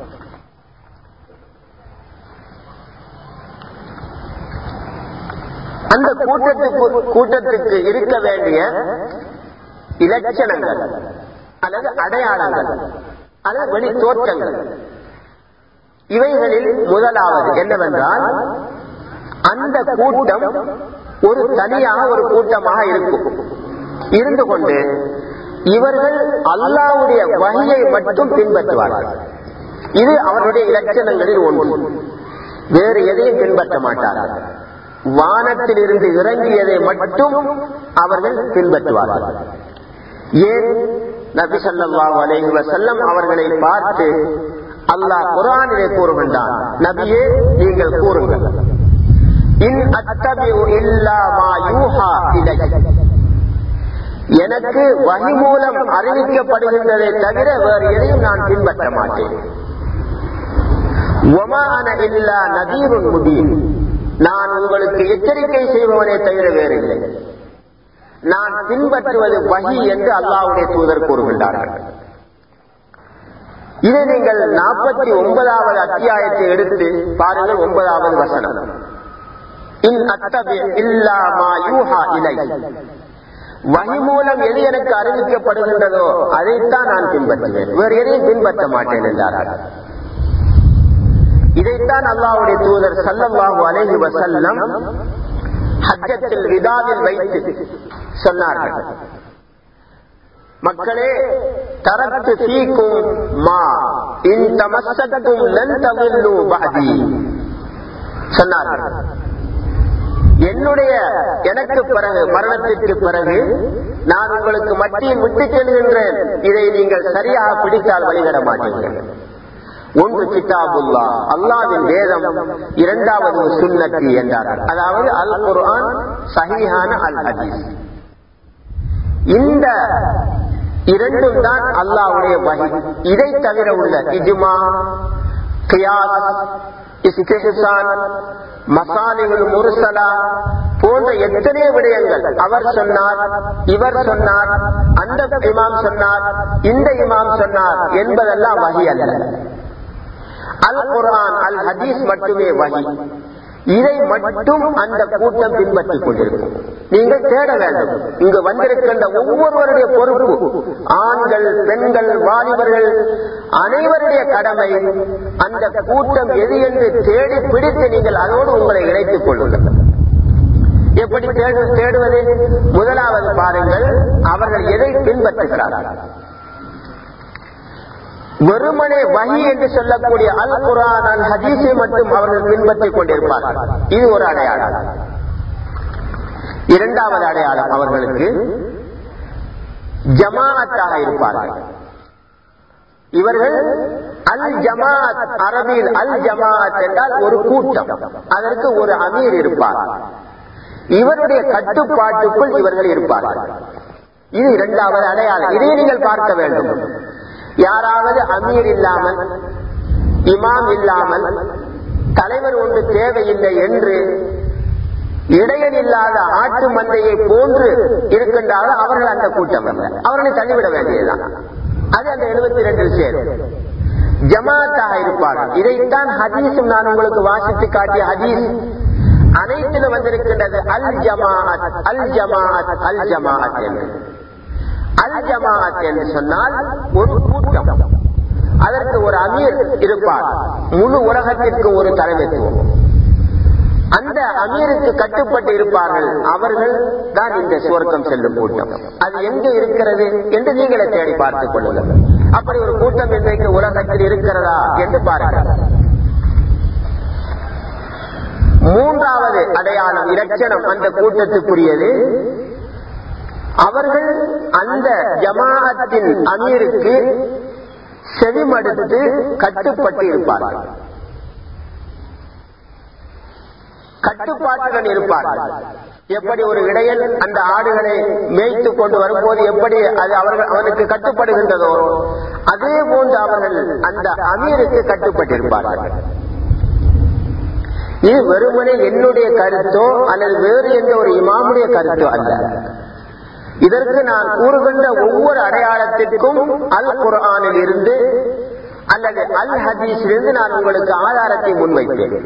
அந்த கூட்டத்துக்கு கூட்டத்துக்கு இருக்க வேண்டிய இலட்சணங்கள் அல்லது அடையாளங்கள் அல்லது வெளி தோற்றங்கள் இவைகளில் முதலாவது என்னவென்றால் அந்த கூட்டம் ஒரு தனியாக ஒரு கூட்டமாக இருக்கும் இருந்து கொண்டு இவர்கள் அல்லாவுடைய வகையை மட்டும் பின்பற்றுவார்கள் இது அவருடைய இலட்சணங்களில் ஒன்று வேறு எதையும் பின்பற்ற மாட்டார்கள் வானத்தில் இருந்து இறங்கியதை மட்டும் அவர்கள் பின்பற்றுவார்கள் ஏன் நபி ஸல்லல்லாஹு அலைஹி வஸல்லம் அவர்களை பார்த்து அல்லாஹ் குர்ஆனிலே கூறுகின்றான் நபியே நீங்கள் கூறுங்கள் இன் அத்தபிஉ இல்லா மா யூஹா இலைய எனக்கு வகி மூலம் அறிவிக்கப்படுகின்றதை தவிர வேறு எதையும் நான் பின்பற்ற மாட்டேன் ஒமான இல்லா நதீருன் முபீன் நான் உங்களுக்கு எச்சரிக்கை செய்பவனே தவிர வேறில்லை நான் பின்பற்றுவது வகி என்று அல்லாவுடைய தூதர் கூறுகின்றார்கள் இதை நீங்கள் நாற்பத்தி ஒன்பதாவது அத்தியாயத்தை எடுத்து பாருங்கள் ஒன்பதாவது வசனம் இன் அத்தபி இல்லா மா யூஹா இலை வகி மூலம் எது எனக்கு அறிவிக்கப்படுகின்றதோ அதைத்தான் நான் பின்பற்றுவேன் வேறு எதையும் பின்பற்ற மாட்டேன் என்றார்கள் இதைத்தான் அல்லாவுடைய தூதர் சல்லல்லாஹு அலைஹி வசல்லம் ஹஜ்ஜத்தில் விதாவில் வைத்து சொன்னார்கள் மக்களே தரத்து தீக்கும் மா இன் தமசத்தும் லன் தவில்லு பாதி சொன்னார்கள் என்னுடைய எனக்கு பிறகு மரணத்திற்கு பிறகு நான் உங்களுக்கு மத்தியில் விட்டு செல்கின்றேன் இதை நீங்கள் சரியாக பிடித்தால் வழிகட மாட்டீர்கள் ஒன்று கிதாபுல்லா அல்லாவின் வேதம் இரண்டாவது சுன்னத்தி என்றார்கள் அதாவது அல் குர்ஆன் சஹீஹான அல் ஹதீஸ் இந்த இரண்டும் தான் அல்லாவுடைய வகை இதை தவிர உள்ள இஜுமா கியாஸ் இஸ்திஹ்சான் மசாலிகள் முருசலா போன்ற எத்தனை விடயங்கள் அவர் சொன்னார் இவர் சொன்னார் அந்த இமாம் சொன்னார் இந்த இமாம் சொன்னார் என்பதெல்லாம் வகி அல்ல அல் குர்ஆன் அல் ஹதீஸ் மட்டுமே வகி இதை மட்டும் அந்த கூட்டம் பின்பற்றிக் கொண்டிருக்கும் நீங்கள் தேட வேண்டும் இங்கு வந்திருக்கின்ற ஒவ்வொருவருடைய பொறுப்பு ஆண்கள் பெண்கள் வாலிபர்கள் அனைவருடைய கடமை அந்த கூட்டம் எது என்று தேடி பிடித்து நீங்கள் அதோடு உங்களை இணைத்துக் கொள்ளுங்கள் எப்படி தேடு- தேடுவது முதலாவது பாருங்கள் அவர்கள் எதை பின்பற்றுகிறார்கள் வெறுமனே வகி என்று சொல்லக்கூடிய அல் குரான் அல் ஹதீஸை மட்டும் அவர்கள் பின்பற்றிக் கொண்டிருப்பார்கள் இது ஒரு அடையாளம் இரண்டாவது அடையாளம் அவர்களுக்கு ஜமாஅத்தாக இருப்பார்கள் இவர்கள் அல் ஜமாஅத் அரபியில் அல் ஜமாஅத் என்றால் ஒரு கூட்டம் அதற்கு ஒரு அமீர் இருப்பார் இவருடைய கட்டுப்பாட்டுக்குள் இவர்கள் இருப்பார்கள் இது இரண்டாவது அடையாளம் இதை நீங்கள் பார்க்க வேண்டும் யாராவது அமீர் இல்லாமல் இமாம் இல்லாமல் தலைவர் ஒன்று தேவையில்லை என்று இடையன் இல்லாத ஆட்டு மந்தையை போன்று இருக்கின்றார்கள் அவர்கள் அந்த கூட்டம் அல்ல அவர்களை தள்ளிவிட வேண்டியதுதான் அது அந்த எழுபத்தி இரண்டில் சேரும் ஜமாத்தாக இருப்பார்கள் இதைத்தான் ஹதீஸும் நான் உங்களுக்கு வாசித்து காட்டிய ஹதீஸ் அனைத்திலும் வந்திருக்கின்றது அல் ஜமாஅத் அல் ஜமாஅத் அல் ஜமாஅத் என்று அல் ஜமாஅத் என்று சொன்னால் ஒரு கூட்டம் அதற்கு ஒரு அமீர் இருப்பார் முழு உலகத்திற்கு ஒரு தலைமைத்துவம் அந்த அமீருக்கு கட்டுப்பட்டு இருப்பார்கள் அவர்கள் தான் இந்த சுவர்க்கம் செல்லும் கூட்டம் அது எங்கே இருக்கிறது என்று நீங்களே தேடி பார்த்துக் கொள்ளுங்கள் அப்படி ஒரு கூட்டம் இன்றைக்கு உலகத்தில் இருக்கிறதா என்று பாருங்கள் மூன்றாவது அடையாளம் இலட்சணம் அந்த கூட்டத்துக்குரியது அவர்கள் அந்த ஜமாஅத்தின் அமீருக்கு செவிமடுத்து கட்டுப்பட்டு இருப்பார்கள் கட்டுப்பாட்டுடன் இருப்பார்கள் எப்படி ஒரு இடையன் அந்த ஆடுகளை மேய்த்து கொண்டு வரும்போது எப்படி அது அவர்கள் அவனுக்கு கட்டுப்படுகின்றதோ அதே போன்று அவர்கள் அந்த அமீருக்கு கட்டுப்பட்டிருப்பார்கள் இது வெறுமனே என்னுடைய கருத்தோ அல்லது வேறு எந்த ஒரு இமாமுடைய கருத்தோ அல்ல இதற்கு நான் கூறுகின்ற ஒவ்வொரு அடையாளத்திற்கும் அல் குர்ஆனில் இருந்து அல்லது அல் ஹதீஸில் இருந்து நான் உங்களுக்கு ஆதாரத்தை முன்வைத்தேன்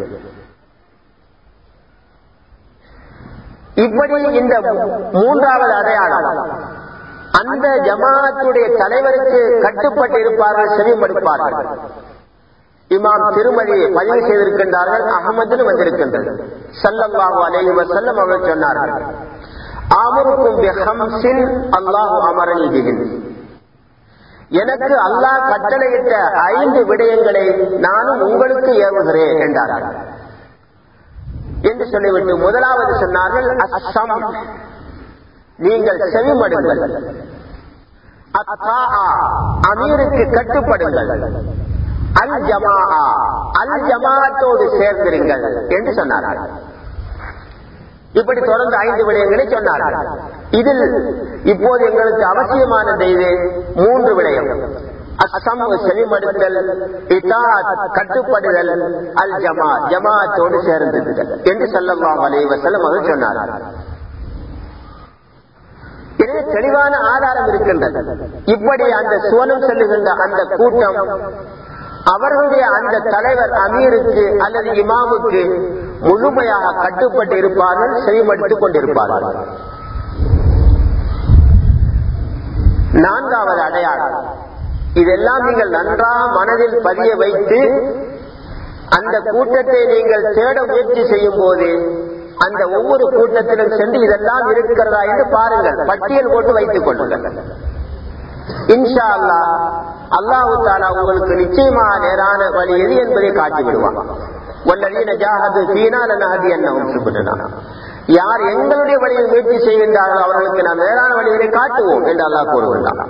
இப்படி இந்த மூன்றாவது அடையாளம் அந்த ஜமாத்துடைய தலைவருக்கு கட்டுப்பட்டு இருப்பார்கள் செவிமடுப்பார்கள் இமாம் திருமதியை பதிவு செய்திருக்கின்றார்கள் அகமதில் வந்திருக்கின்றது சல்லல்லாஹு அலைஹி வஸல்லம் அவர்கள் சொன்னார்கள் ஆமருக்கும் பிஹம்சின் அல்லாஹு அமரனி பிஹின் எனக்கு அல்லாஹ் கட்டளையிட்ட ஐந்து விடயங்களை நானும் உங்களுக்கு ஏவுகிறேன் என்றார்கள் என்று சொல்லிவிட்டு முதலாவது சொன்னார்கள் அஸ்ஸம் நீங்கள் செவிமடுங்கள் அத்தாஆ அமீருக்கு கட்டுப்படுங்கள் அல் ஜமா அல் ஜமாத்தோடு சேர்ந்திருங்கள் என்று சொன்னார்கள் இப்படி தொடர்ந்து ஐந்து விடயங்களை சொன்னார்கள் இதில் இப்போது எங்களுக்கு அவசியமானது இது மூன்று விடயம் அசம் செவிமடுத்தல் இதாத் கட்டுப்படுதல் அல் ஜமா ஜமாத்தோடு சேர்ந்திருத்தல் என்று சொல்லலாம் அலைவசலம் அவர் சொன்னார்கள் எனவே தெளிவான ஆதாரம் இருக்கின்றது இப்படி அந்த சுவனம் செல்லுகின்ற அந்த கூட்டம் அவர்களுடைய அந்த தலைவர் அமீருக்கு அல்லது இமாமுக்கு முழுமையாக கட்டுப்பட்டு இருப்பார்கள் செவிமடுத்துக் கொண்டிருப்பார்கள் நான்காவது அடையாளம் இதெல்லாம் நீங்கள் நன்றாக மனதில் பதிய வைத்து அந்த கூட்டத்தை நீங்கள் தேட முயற்சி செய்யும் போது அந்த ஒவ்வொரு கூட்டத்திலும் சென்று இதெல்லாம் இருக்கிறதா என்று பாருங்கள் பட்டியல் போட்டு வைத்துக் கொள்ளுங்கள் இன்ஷா அல்லா அல்லாஹு தாலா உங்களுக்கு நிச்சயமா நேரான வழி எது என்பதை காட்டி விடுவான் வல்லதீன ஜாஹது ஃபீனா லனஹதி அன்னஹும் சுபுலனா யார் எங்களுடைய வழியில் முயற்சி செய்கின்றார்களோ அவர்களுக்கு நாம் நேரான வழிகளை காட்டுவோம் என்று அல்லாஹ் கூறுகின்றான்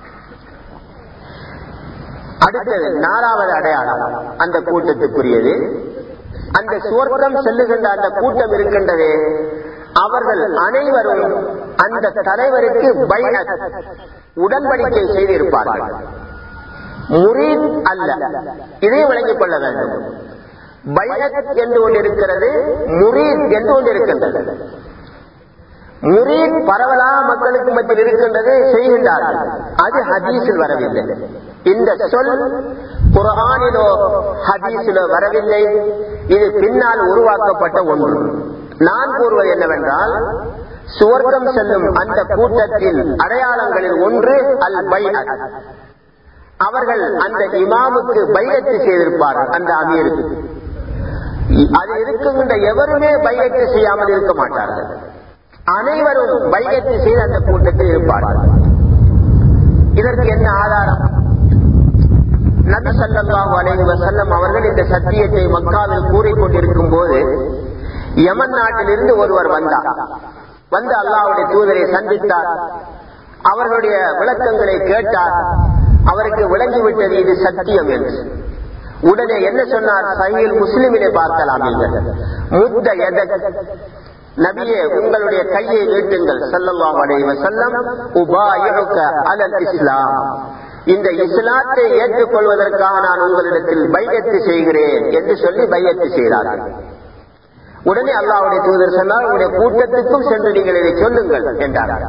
அடுத்தது நாலாவது அடையாளம் அந்த கூட்டத்துக்குரியது அந்த சுவர்க்கம் செல்லுகின்ற அந்த கூட்டம் இருக்கின்றதே அவர்கள் அனைவரும் அந்த தலைவருக்கு பைனத் உடன்படிக்கை செய்திருப்பார்கள் முரீத் அல்ல இதை விளங்கிக் கொள்ள வேண்டும் பைனத் என்று ஒன்று இருக்கிறது முரீத் என்று ஒன்று இருக்கின்றது முரீத் பரவலா மக்களுக்கு மத்தியில் இருக்கின்றது செய்கின்றார்கள் அது ஹதீஸில் வரவில்லை இந்த சொல் குரானிலோ ஹதீஸிலோ வரவில்லை இது பின்னால் உருவாக்கப்பட்ட ஒன்று நான் கூறுவது என்னவென்றால் சுவர்க்கம் செல்லும் அந்த கூட்டத்தின் அடையாளங்களில் ஒன்று அல் பை அவர்கள் அந்த இமாமுக்கு பையத்து செய்திருப்பார்கள் அந்த அமீருக்கு அது இருக்கின்ற எவருமே பையத்து செய்யாமல் இருக்க மாட்டார்கள் அனைவரும் பையத்து செய்து அந்த கூட்டத்தில் இருப்பார்கள் இதற்கு என்ன ஆதாரம் நபி சல்லாஹூ அலைஹி வசல்லம் அவர்கள் இந்த சத்தியத்தை மக்காவில் கூறிக்கொண்டிருக்கும் போது யமன் நாட்டிலிருந்து ஒருவர் வந்தார் வந்து அல்லாவுடைய தூதரை சந்தித்தார் அவர்களுடைய விளக்கங்களை கேட்டார் அவருக்கு விளங்கிவிட்டது இது சத்தியம் என்று உடனே என்ன சொன்னார் சஹீல் முஸ்லிமிலே பார்க்கலாம் நீங்கள் முத்த எத நபியே உங்களுடைய கையை நீட்டுங்கள் சல்லல்லாஹு அலைஹி வஸல்லம் உபாயிஉக அலல் இஸ்லாம் இந்த இஸ்லாத்தை ஏற்றுக்கொள்வதற்காக நான் உங்களிடத்தில் பையத்து செய்கிறேன் என்று சொல்லி பையத்து செய்தார்கள் உடனே அல்லாவுடைய தூதர் சொன்னார் உங்களுடைய கூட்டத்துக்கும் சென்று நீங்கள் இதை சொல்லுங்கள் என்றார்கள்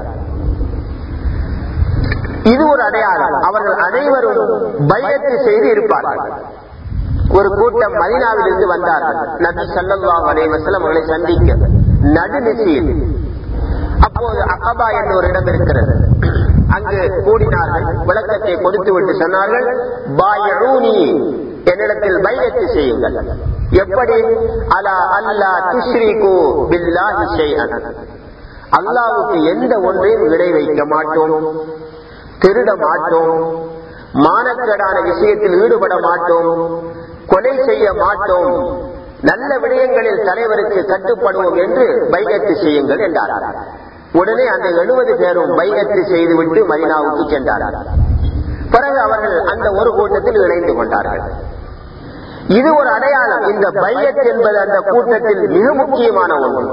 இது ஒரு அடையாளம் அவர்கள் அனைவரும் பையத்து செய்து இருப்பார்கள் ஒரு கூட்டம் மதினாவில் இருந்து வந்தார்கள் நபி சல்லாஹ் அலைவசலம் அவர்களை சந்திக்க நடுநிசையில் அப்போது அகபா என்ற ஒரு இடம் இருக்கிறது அங்கு கூடினார்கள் விளக்கத்தை கொடுத்து விட்டு சொன்னார்கள் பாயூனி என்னிடத்தில் பையத்து செய்யுங்கள் எப்படி அலா அல்லா துஸ்ரீகு பில்லாஹி ஷைஅன் அல்லாவுக்கு எந்த ஒன்றையும் விடை வைக்க மாட்டோம் திருட மாட்டோம் மானக்கேடான விஷயத்தில் ஈடுபட மாட்டோம் கொலை செய்ய மாட்டோம் நல்ல விடயங்களில் தலைவருக்கு கட்டுப்படுவோம் என்று பைகத்து செய்யுங்கள் என்றார்கள் உடனே அந்த எழுபது பேரும் பைகத்து செய்துவிட்டு மதினாவுக்கு சென்றார்கள் பிறகு அவர்கள் அந்த ஒரு கூட்டத்தில் இணைந்து கொண்டார்கள் இது ஒரு அடையாளம் இந்த பையத் என்பது அந்த கூட்டத்தில் மிக முக்கியமான ஒன்று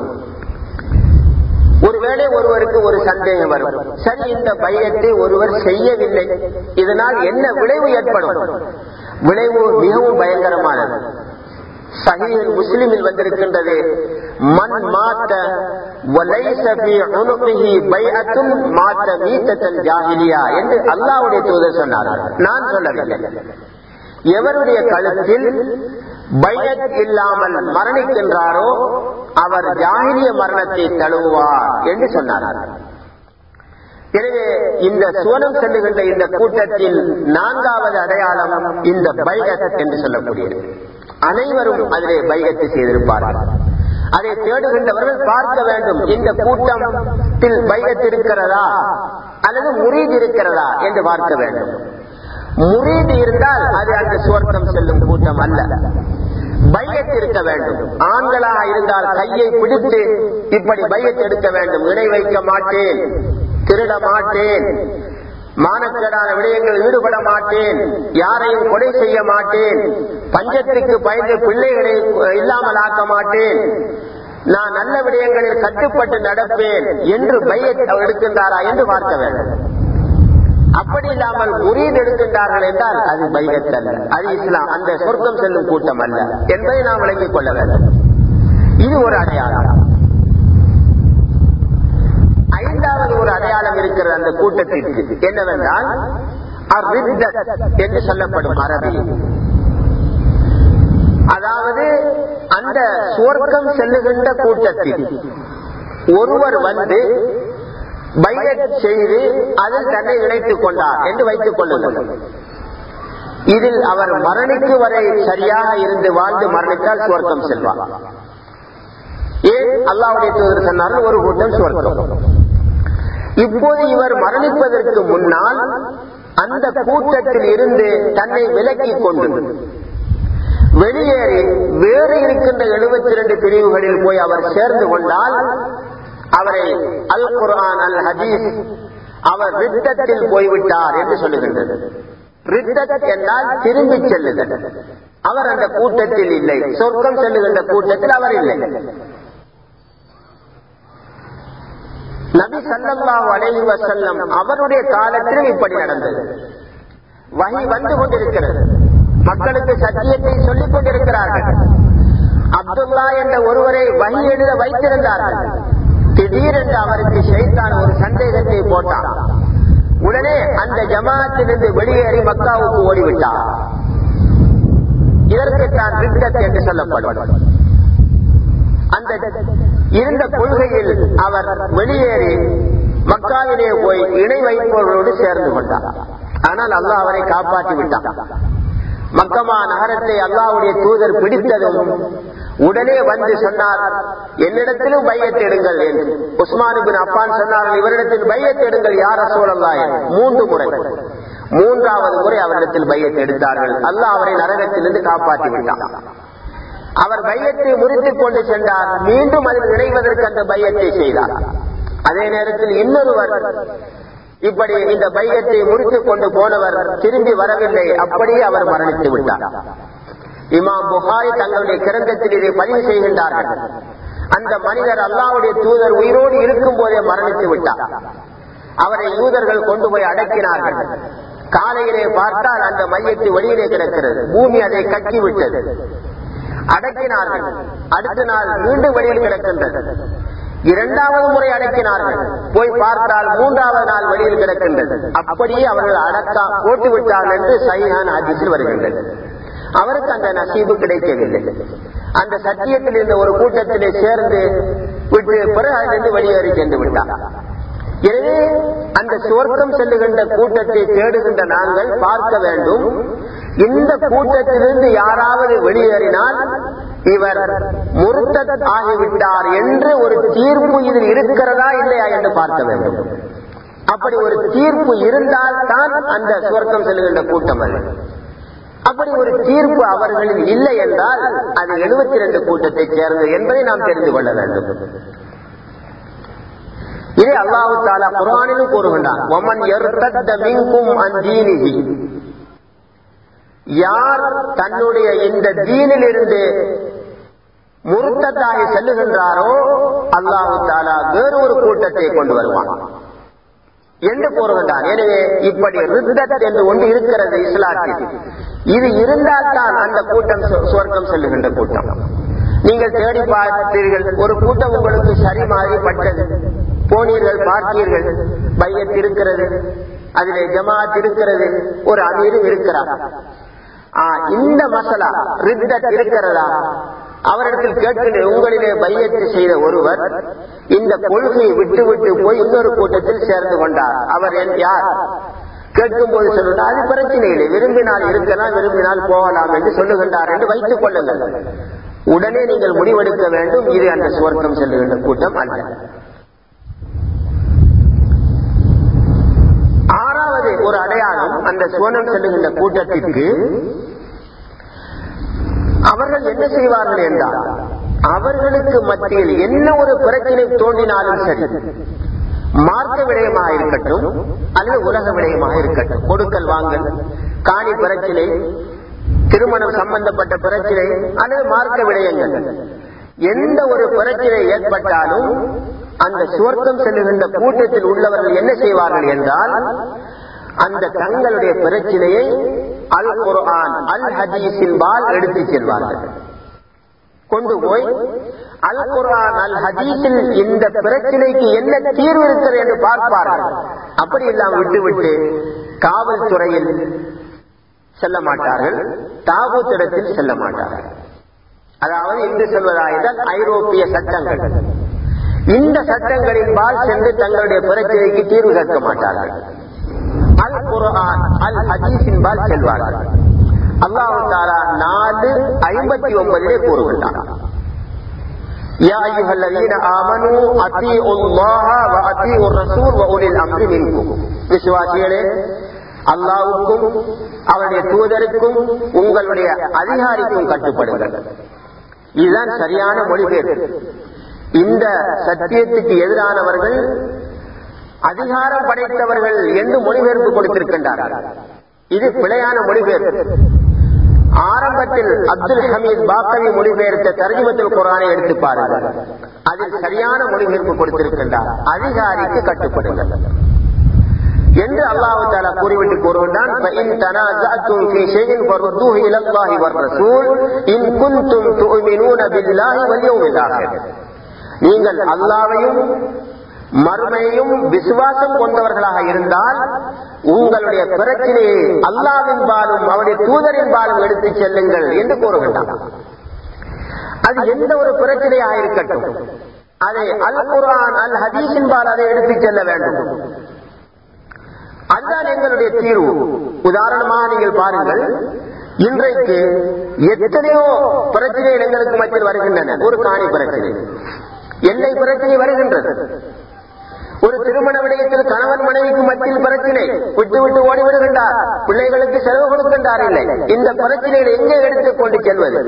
ஒருவேளை ஒருவருக்கு ஒரு சந்தேகம் வரும் சரி இந்த பையத்தை ஒருவர் செய்யவில்லை இதனால் என்ன விளைவு ஏற்படும் விளைவு மிகவும் பயங்கரமானது சஹீல் முஸ்லிமில் வந்திருக்கின்றது மண் மாத்த வலைச ஃபீ உனுகிஹி பைஅத்துன் மாத்த மீத்தத்தல் ஜாஹிலியா என்று அல்லாஹ்வுடைய தூதர் சொன்னார்கள் நான் சொல்லவில்லை எவருடைய கழுத்தில் பையத் இல்லாமல் மரணிக்கின்றாரோ அவர் ஜாகிலிய மரணத்தை தழுவுவார் என்று சொன்னார்கள் எனவே இந்த சுவனம் செல்லுகின்ற இந்த கூட்டத்தில் நான்காவது அடையாளம் இந்த பைகத் என்று சொல்லக்கூடியது அனைவரும் அதிலே பைகத்தை செய்திருப்பார்கள் அதை தேடுகின்றவர்கள் பார்க்க வேண்டும் இந்த கூட்டத்தில் பைகத் இருக்கிறதா அல்லது முரீது இருக்கிறதா என்று பார்க்க வேண்டும் முரீது இருந்தால் அது அந்த சுவர்க்கம் செல்லும் கூட்டம் அல்ல பையத் இருக்க வேண்டும் ஆண்களாக இருந்தால் கையை பிடித்து இப்படி பையத் எடுக்க வேண்டும் இணை வைக்க மாட்டேன் திருட மாட்டேன் மானக்கேடான விடயங்கள் ஈடுபட மாட்டேன் யாரையும் கொலை செய்ய மாட்டேன் பஞ்சத்திற்கு பயந்து பிள்ளைகளை இல்லாமல் ஆக்க மாட்டேன் நான் நல்ல விடயங்களில் கட்டுப்பட்டு நடப்பேன் என்று பையத் எடுக்கின்றாரா என்று பார்க்க வேண்டும் அப்படி இல்லாமல் முறியீடு எடுக்கின்றார்கள் என்றால் அது பைகத் அல்ல அது இஸ்லாம் அந்த சொர்க்கம் செல்லும் கூட்டம் அல்ல என்பதை நாம் விளங்கிக் கொள்ள வேண்டும் இது ஒரு அடையாளம் ஐந்தாவது ஒரு அடையாளம் இருக்கிறது அந்த கூட்டத்திற்கு என்னவென்றால் என்று சொல்லப்படும் அரபியில் அதாவது அந்த சுவர்க்கம் செல்லுகின்ற கூட்டத்தில் ஒருவர் வந்து பையட் செய்து அதில் தன்னை இணைத்துக் கொண்டார் என்று வைத்துக் கொள்ளுங்கள் இதில் அவர் மரணிக்கு வரை சரியாக இருந்து வாழ்ந்து மரணித்தால் சுவர்க்கம் செல்வார் ஏன் அல்லாவுடைய தூதர் சொன்னார்கள் ஒரு கூட்டம் சுவர்க்கம் இப்போது இவர் மரணிப்பதற்கு முன்னால் அந்த கூட்டத்தில் இருந்து தன்னை விலக்கிக் கொண்டு வெளியேறி வேறு இருக்கின்ற எழுபத்தி இரண்டு பிரிவுகளில் போய் அவர் சேர்ந்து கொண்டால் அவரை அல் குர்ஆன் அல் ஹதீஸ் அவர் ரித்தத்தில் போய்விட்டார் என்று சொல்லுகின்றது ரித்தத் என்றால் திரும்பி செல்லுதல் அவர் அந்த கூட்டத்தில் இல்லை சொர்க்கம் செல்லுகின்ற கூட்டத்தில் அவர் இல்லை நபி சல்லல்லாஹு அலைஹி வஸல்லம் அவருடைய காலத்திலும் இப்படி நடந்தது வகை வந்து கொண்டிருக்கிறது மக்களுக்கு சத்தியத்தை சொல்லிக் கொண்டிருக்கிறார்கள் அப்துல்லா என்ற ஒருவரை வகி எழுத வைத்திருந்தார்கள் திடீரென்று அவருக்கு ஷைத்தான் ஒரு சந்தேகத்தை போட்டான் உடனே அந்த ஜமாத்திலிருந்து வெளியேறி மக்காவுக்கு ஓடிவிட்டார் இதற்குத்தான் ரித்தத் என்று சொல்லப்படும் அந்த இருந்த கொள்கையில் அவர் வெளியேறி மக்காவிலே போய் இணை வைப்பவர்களோடு சேர்ந்து கொண்டார் ஆனால் அல்லாஹ் அவரை காப்பாற்றி விட்டார் மக்கமா நகரத்தை அல்லாவுடைய தூதர் பிடித்ததும் உடனே வந்து சொன்னார் என்னிடத்திலும் பையத்திடுங்கள் என்று உஸ்மான் பின் அப்பான் சொன்னார்கள் இவரிடத்தில் பையத்திடுங்கள் யார் சோழல்லாய மூன்று முறை மூன்றாவது முறை அவரிடத்தில் பையத்தை எடுத்தார்கள் அல்லாஹ் அவரை நரகத்திலிருந்து காப்பாற்றி விட்டார் அவர் பையத்தை முறித்துக் கொண்டு சென்றார் மீண்டும் அதில் இணைவதற்கு அந்த பையத்தை செய்தார் அதே நேரத்தில் இன்னொருவர் இப்படி இந்த பையத்தை முறித்துக் கொண்டு போனவர் திரும்பி வரவில்லை அப்படியே அவர் மரணித்து விட்டார் இமாம் புகாரி தங்களுடைய கிரந்தத்தில் இதை பதிவு செய்கின்றார்கள் அந்த மனிதர் அல்லாவுடைய தூதர் உயிரோடு இருக்கும் போதே மரணித்து விட்டார் அவரை யூதர்கள் கொண்டு போய் அடக்கினார்கள் காலையிலே பார்த்தால் அந்த மையத்தை வெளியிலே கிடக்கிறது பூமி அதை கட்டி விட்டது அடக்கினார்கள் அடுத்த நாள் மீண்டும் வெளியில் கிடக்கின்றது இரண்டாவது முறை அடக்கினார்கள் போய் பார்த்தால் மூன்றாவது நாள் வெளியில் கிடக்கின்றது அப்படியே அவர்கள் அடக்கா போட்டு விட்டார்கள் என்று சைஹான் அதிசில் வருகின்றது அவருக்கு அந்த நசீபு கிடைக்கவில்லை அந்த சத்தியத்தில் இருந்த ஒரு கூட்டத்திலே சேர்ந்து விட்டு பிறகு அதிலிருந்து வெளியேறி சென்று விட்டார் எனவே அந்த சுவர்க்கம் செல்லுகின்ற கூட்டத்தை தேடுகின்ற நாங்கள் பார்க்க வேண்டும் இந்த கூட்டத்திலிருந்து யாராவது வெளியேறினால் இவர் முருத்தத் ஆகிவிட்டார் என்று ஒரு தீர்ப்பு இதில் இருக்கிறதா இல்லையா என்று பார்க்க வேண்டும் அப்படி ஒரு தீர்ப்பு இருந்தால் தான் அந்த சுவர்க்கம் செல்லுகின்ற கூட்டம் அது அப்படி ஒரு தீர்ப்பு அவர்களில் இல்லை என்றால் அது எழுபத்தி இரண்டு கூட்டத்தை சேர்ந்தது என்பதை நாம் தெரிந்து கொள்ள வேண்டும் இதை அல்லாஹு தாலா குரானிலும் கூறுகின்றான் ஒமன் எர்த்தத்த மின்கும் அந்தீனிகி யார் தன்னுடைய இந்த தீனில் இருந்து முருத்தத்தாகி செல்லுகின்றாரோ அல்லாஹு தாலா வேறு ஒரு கூட்டத்தை கொண்டு வருவான் என்று கூறுகின்றான் எனவே இப்படி ரித்தத் என்று ஒன்று இருக்கிறது இஸ்லாத்தில் இது இருந்தால் தான் அந்த கூட்டம் சுவர்க்கம் செல்லுகின்ற கூட்டம் நீங்கள் தேடி பார்த்தீர்கள் ஒரு கூட்டம் உங்களுக்கு சரி மாறிப்பட்டது போனீர்கள் பார்த்தீர்கள் பையத் இருக்கிறது அதிலே ஜமாத் இருக்கிறது ஒரு அமீரும் இருக்கிறார் இந்த மசலா ரித்தத் இருக்கிறதா அவரிடத்தில் கேட்கின்ற உங்களிலே பையத்தை செய்த ஒருவர் இந்த கொள்கையை விட்டு விட்டு போய் இன்னொரு கூட்டத்தில் சேர்ந்து கொண்டார் அவர் யார் கேட்கும் போது சொல்லுங்கள் அது பிரச்சனை இல்லை விரும்பினால் இருக்கலாம் விரும்பினால் போகலாம் என்று சொல்லுகின்றார் என்று வைத்துக் கொள்ளுங்கள் உடனே நீங்கள் முடிவெடுக்க வேண்டும் இது அந்த சுவர்க்கம் செல்லுகின்ற கூட்டம் அல்ல ஆறாவது ஒரு அடையாளம் அந்த சுவனம் செல்லுகின்ற கூட்டத்திற்கு அவர்கள் என்ன செய்வார்கள் என்றால் அவர்களுக்கு மத்தியில் என்ன ஒரு பிரச்சனை தோன்றினாலும் சரி மார்க்க விடயமாக இருக்கட்டும் அல்லது உலக விடயமாக இருக்கட்டும் கொடுக்கல் வாங்கல் காணி பிரச்சனை திருமணம் சம்பந்தப்பட்ட பிரச்சனை அல்லது மார்க்க விடயங்கள் எந்த ஒரு பிரச்சனை ஏற்பட்டாலும் அந்த சுவர்க்கம் செல்லுகின்ற கூட்டத்தில் உள்ளவர்கள் என்ன செய்வார்கள் என்றால் அந்த தங்களுடைய பிரச்சனையை அல் குர்ஆன் அல் ஹதீஸின்பால் எடுத்து செல்வார்கள் கொண்டு போய் அல் குர்ஆன் அல் ஹதீஸில் இந்த பிரச்சனைக்கு என்ன தீர்வு இருக்கிறது என்று பார்ப்பார்கள் அப்படி இல்லாமல் விட்டுவிட்டு காவல்துறையில் செல்ல மாட்டார்கள் தாபூத்திடத்தில் செல்ல மாட்டார்கள் அதாவது இங்கு சொல்வதாயிருந்தால் ஐரோப்பிய சட்டங்கள் இந்த சட்டங்களின் பால் சென்று தங்களுடைய பிரச்சனைக்கு தீர்வு கேட்க மாட்டார்கள் அல் குர்ஆன் அல் ஹதீஸின் பால் செல்வார்கள் அல்லாஹு தாலா நாலு ஐம்பத்தி ஒன்பதிலே கூறுகின்றார் يا أيها الذين آمنوا أطيعوا الله وأطيعوا الرسول وأولي الأمر منكم விசுவாசிகளே அல்லாவுக்கும் அவருடைய தூதருக்கும் உங்களுடைய அதிகாரிக்கும் கட்டுப்படுங்கள் இதுதான் சரியான மொழிபெயர்ப்பு இந்த சத்தியத்துக்கு எதிரானவர்கள் அதிகாரம் படைத்தவர்கள் என்று மொழிபெயர்ப்பு கொடுத்திருக்கின்றார்கள் இது பிழையான மொழிபெயர்ப்பு ஆரம்பத்தில் அப்துல் ஹமீத் பாக்கவி மொழிபெயர்த்த தர்ஜுமத்தில் குரானை எடுத்து பாருங்கள் அதில் சரியான மொழிபெயர்ப்பு கொடுத்திருக்கின்றார் அதிகாரிக்கு கட்டுப்படுங்கள் என்று அல்லாஹு தாலா கூறிவிட்டு கூறுகின்றான் فَإِن تَنَازَعْتُمْ فِي شَيْءٍ فَرُدُّوهُ إِلَى اللَّهِ وَالرَّسُولِ إِن كُنتُمْ تُؤْمِنُونَ بِاللَّهِ وَالْيَوْمِ الْآخِرِ நீங்கள் அல்லாவையும் மறுமையும் விசுவாசம் கொண்டவர்களாக இருந்தால் உங்களுடைய பிரச்சனையை அல்லாவின் பாலும் அவருடைய தூதரின் பாலும் எடுத்துச் செல்லுங்கள் என்று கூறுகின்றார் அது எந்த ஒரு பிரச்சனையாக இருக்கட்டும் அதை அல் குரான் அல் ஹதீஸின் பால் அதை எடுத்துச் செல்ல வேண்டும் அதுதான் எங்களுடைய தீர்வு உதாரணமாக நீங்கள் பாருங்கள் இன்றைக்கு எத்தனையோ பிரச்சனைகள் எங்களுக்கு மத்தியில் வருகின்றன ஒரு காணி பிரச்சனை எல்லை பிரச்சனை வருகின்றது ஒரு திருமண விடயத்தில் கணவன் மனைவிக்கு மத்தியில் பிரச்சனை விட்டு விட்டு ஓடி விடுகின்றார் பிள்ளைகளுக்கு செலவு கொடுக்கின்றார் இல்லை இந்த பிரச்சனைகளை எங்கே எடுத்துக் கொண்டு செல்வது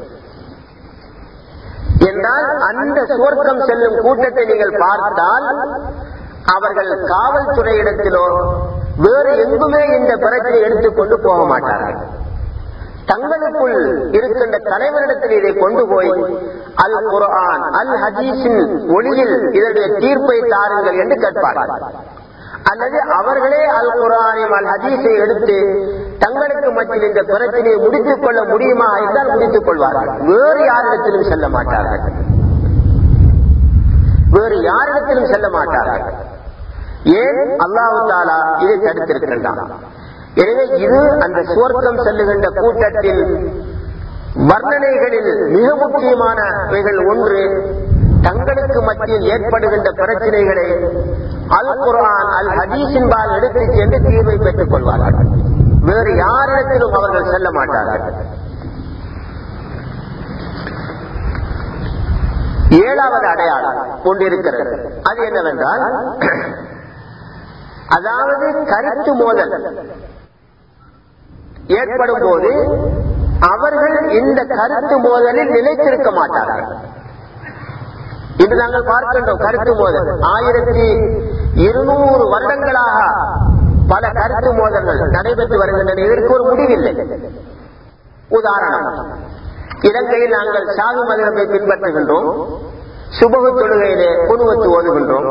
என்றால் அந்த சுவர்க்கம் செல்லும் கூட்டத்தை நீங்கள் பார்த்தால் அவர்கள் காவல்துறையிடத்திலோ வேறு எங்குமே இந்த பிரச்சனை எடுத்துக்கொண்டு போக மாட்டார்கள் தங்களுக்குள் இருக்கின்ற தலைவரிடத்தில் இதை கொண்டு போய் அல் குரான் அல் ஹதீஸின் ஒளியில் இதனுடைய தீர்ப்பை தாருங்கள் என்று கேட்பார்கள் அல்லது அவர்களே அல் குரானையும் அல் ஹதீஸை எடுத்து தங்களுக்கு மத்தியில் இந்த பிரச்சனையை முடித்துக் கொள்ள முடியுமா என்றால் முடித்துக் கொள்வார்கள் வேறு யாரிடத்திலும் செல்ல மாட்டார்கள் வேறு யாரிடத்திலும் செல்ல மாட்டார்கள் ஏன் அல்லாஹு தாலா இதை தடுத்திருக்கின்றான் எனவே இது அந்த சுவர்க்கம் செல்லுகின்ற கூட்டத்தில் வர்ணனைகளில் மிக முக்கியமானவைகள் ஒன்று தங்களுக்கு மத்தியில் ஏற்படுகின்ற பிரச்சனைகளை அல் குரான் அல் ஹதீஸின்பால் எடுத்துச் சென்று தீர்வை பெற்றுக் கொள்வார்கள் வேறு யாரிடத்திலும் அவர்கள் செல்ல மாட்டார்கள் ஏழாவது அடையாளம் கொண்டிருக்கிறது அது என்னவென்றால் அதாவது கருத்து மோதல் ஏற்படும் போது அவர்கள் இந்த கருத்து மோதலில் நிலைத்திருக்க மாட்டார்கள் இன்று நாங்கள் பார்க்கின்றோம் கருத்து மோதல் ஆயிரத்தி இருநூறு வருடங்களாக பல கருத்து மோதல்கள் நடைபெற்று வருகின்றன இதற்கு ஒரு முடிவில்லை உதாரணம் இலங்கையில் நாங்கள் சாகு மதத்தை பின்பற்றுகின்றோம் சுபகு தொழுகையிலே குணுவத்து ஓதுகின்றோம்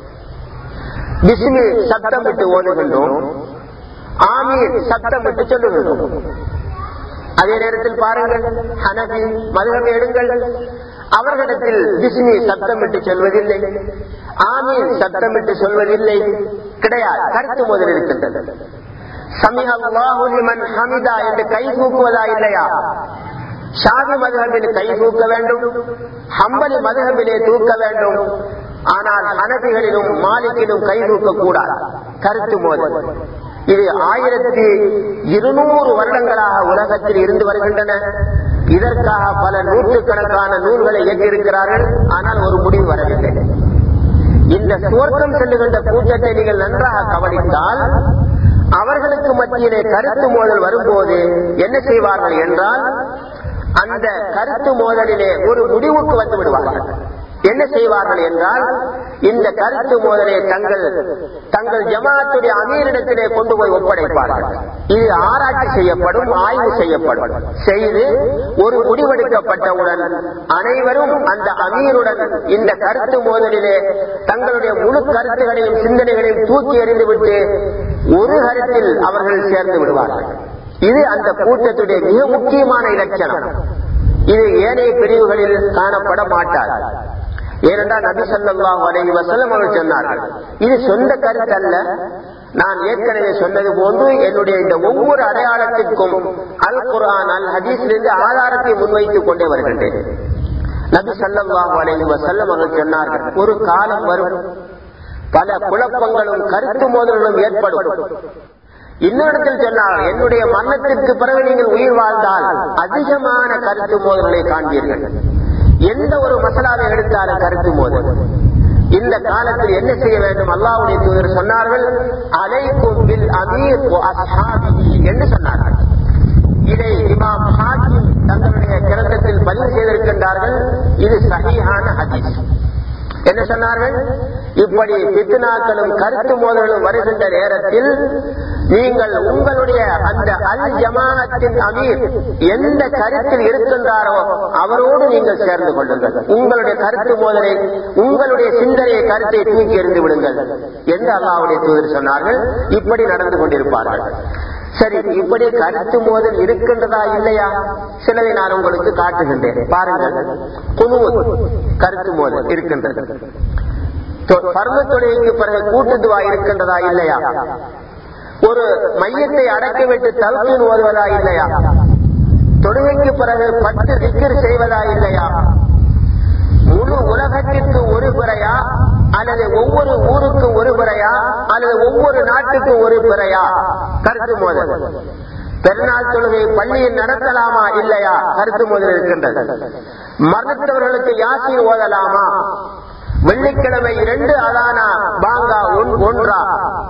பிஸ்மி சத்தம் விட்டு ஓதுகின்றோம் ஆமீர் சத்தம் விட்டு சொல்லுகின்றோம் அதே நேரத்தில் பாருங்கள் ஹனபி மதுரம் எடுங்கள் அவர்களிடத்தில் பிஸ்மி சத்தம் விட்டு சொல்வதில்லை ஆமீர் சத்தம் விட்டு சொல்வதில்லை கிடையாது கருத்து முதல் இருக்கின்றது சமிஹ அல்லாஹு லிமன் ஹமிதா என்று கை தூக்குவதா இல்லையா ஷாபி மதுஹபில் கை தூக்க வேண்டும் ஹம்பலி மதுஹபிலே தூக்க வேண்டும் ஆனால் ஹனபிகளிலும் மாலிக்கிலும் கை தூக்க கூடாது கருத்து மோதல் இது ஆயிரத்தி இருநூறு வருடங்களாக உலகத்தில் இருந்து வருகின்றன இதற்காக பல நூற்றுக்கணக்கான நூல்களை இயற்றியிருக்கிறார்கள் ஆனால் ஒரு முடிவு வரவில்லை இந்த சுவர்க்கம் செல்லுகின்ற கூட்டத்தை நீங்கள் நன்றாக கவனித்தால் அவர்களுக்கு மத்தியிலே கருத்து மோதல் வரும்போது என்ன செய்வார்கள் என்றால் அந்த கருத்து மோதலிலே ஒரு முடிவுக்கு வந்து விடுவார்கள் என்ன செய்வார்கள் என்றால் இந்த கருத்து மோதலை தங்கள் தங்கள் ஜமாத்துடைய அமீரிடத்திலே கொண்டு போய் ஒப்படைப்பார்கள் இது ஆராய்ச்சி செய்யப்படும் ஆய்வு செய்யப்படும் செய்து ஒரு முடிவெடுக்கப்பட்டவுடன் அனைவரும் அந்த அமீருடன் இந்த கருத்து மோதலிலே தங்களுடைய முழு கருத்துகளையும் சிந்தனைகளையும் தூக்கி எறிந்துவிட்டு ஒரு கருத்தில் அவர்கள் சேர்ந்து விடுவார்கள் இது அந்த கூட்டத்துடைய மிக முக்கியமான இலட்சணம் இது ஏனைய பிரிவுகளில் காணப்பட மாட்டாது ஏனென்றால் நபி சொல்லாஹ் அலைஹி வசல்லம் அவர்கள் சொன்னார்கள் இது சொந்த கருத்து அல்ல நான் ஏற்கனவே சொன்னது போன்று என்னுடைய இந்த ஒவ்வொரு அடையாளத்திற்கும் அல் குரான் அல் ஹதீஸிலிருந்து ஆதாரத்தை முன்வைத்துக் கொண்டே வருகின்றேன் நபி சல்லாஹ் அலைஹி வசல்லம் அவர்கள் சொன்னார்கள் ஒரு காலம் வரும் பல குழப்பங்களும் கருத்து மோதல்களும் ஏற்படும் இன்னொருத்தில் சொன்னால் என்னுடைய மரணத்திற்கு பிறகு நீங்கள் உயிர் வாழ்ந்தால் அதிகமான கருத்து மோதல்களை காண்பீர்கள் எந்த ஒரு மசாலாவை எடுத்தாலும் கருத்து மோதல் இந்த காலத்தில் என்ன செய்ய வேண்டும் அல்லாவுடைய தூதர் சொன்னார்கள் அலைக்கும் பில் அமீர் என்று சொன்னார்கள் இதை இமாம் ஹாஜி தங்களுடைய கிரந்தத்தில் பதிவு செய்திருக்கின்றார்கள் இது சகியான ஹதீஸ் என்ன சொன்னார்கள் இப்படி பித்னாக்களும் கருத்து மோதல்களும் வருகின்ற நேரத்தில் நீங்கள் உங்களுடைய அந்த அல் ஜமாத்தின் அமீர் எந்த கருத்தில் இருக்கின்றாரோ அவரோடு நீங்கள் சேர்ந்து கொள்ளுங்கள் உங்களுடைய கருத்து மோதலை உங்களுடைய சிந்தனையை கருத்தை தூக்கி எறிந்து விடுங்கள் என்று அல்லாவுடைய தூதர் சொன்னார்கள் இப்படி நடந்து கொண்டிருப்பார்கள் சரி இப்படி கருத்து மோதல் இருக்கின்றதா இல்லையா சிலதை நான் உங்களுக்கு காட்டுகின்றேன் பாருங்கள் குழு கருத்து மோதல் இருக்கின்றது பருவத்தொடைக்கு பிறகு கூட்டுதுவா இருக்கின்றதா இல்லையா ஒரு மையத்தை அடக்கிவிட்டு தலப்பின் ஓதுவதா இல்லையா தொழுகைக்கு பிறகு பத்து திக்கர் செய்வதா இல்லையா முழு உலகத்திற்கு ஒரு பிறையா அல்லது ஒவ்வொரு ஊருக்கும் ஒரு பிறையா அல்லது ஒவ்வொரு நாட்டுக்கும் ஒரு பிறையா கருத்து மோதல் பெருநாள் தொழுகை பள்ளியில் நடத்தலாமா இல்லையா கருத்து மோதல் இருக்கின்றது மரணத்தவர்களுக்கு யாசின் ஓதலாமா வெள்ளிக்கிழமை இரண்டு அதானா பாங்கா ஒன்றா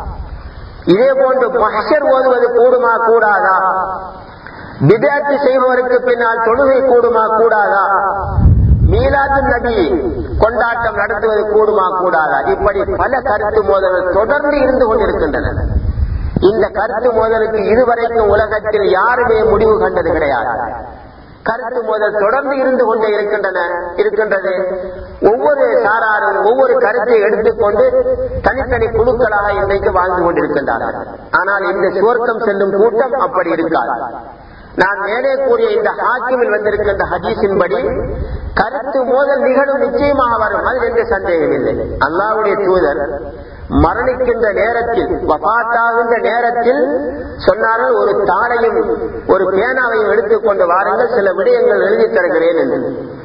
இதே போன்று மஹர் ஓதுவது கூடுமா கூடாதா விதாத்து செய்பவருக்கு பின்னால் தொழுகை கூடுமா கூடாதா மீலாது நபி கொண்டாட்டம் நடத்துவது கூடுமா கூடாதா இப்படி பல கருத்து மோதல்கள் தொடர்ந்து இருந்து கொண்டிருக்கின்றன இந்த கருத்து மோதலுக்கு இதுவரைக்கும் உலகத்தில் யாருமே முடிவு கண்டது கிடையாது கருத்து மோதல் தொடர்ந்து இருந்து கொண்டே இருக்கின்றன இருக்கின்றது ஒவ்வொரு சாராரும் ஒவ்வொரு கருத்தை எடுத்துக்கொண்டு தனித்தனி குழுக்களாக இன்றைக்கு வாழ்ந்து கொண்டிருக்கின்றார்கள் ஆனால் இந்த சுவர்க்கம் செல்லும் கூட்டம் அப்படி இருக்காது நான் மேலே கூறிய இந்த ஹாக்கிமில் வந்திருக்கின்ற ஹதீஸின்படி கருத்து மோதல் நிகழும் நிச்சயமாக வரும் அதில் எந்த சந்தேகம் இல்லை அல்லாவுடைய தூதர் மரணிக்கின்ற நேரத்தில் வபாத்தாகின்ற நேரத்தில் சொன்னார்கள் ஒரு தாளையும் ஒரு பேனாவையும் எடுத்துக்கொண்டு வாருங்கள் சில விடயங்கள் எழுதி தருகிறேன் என்று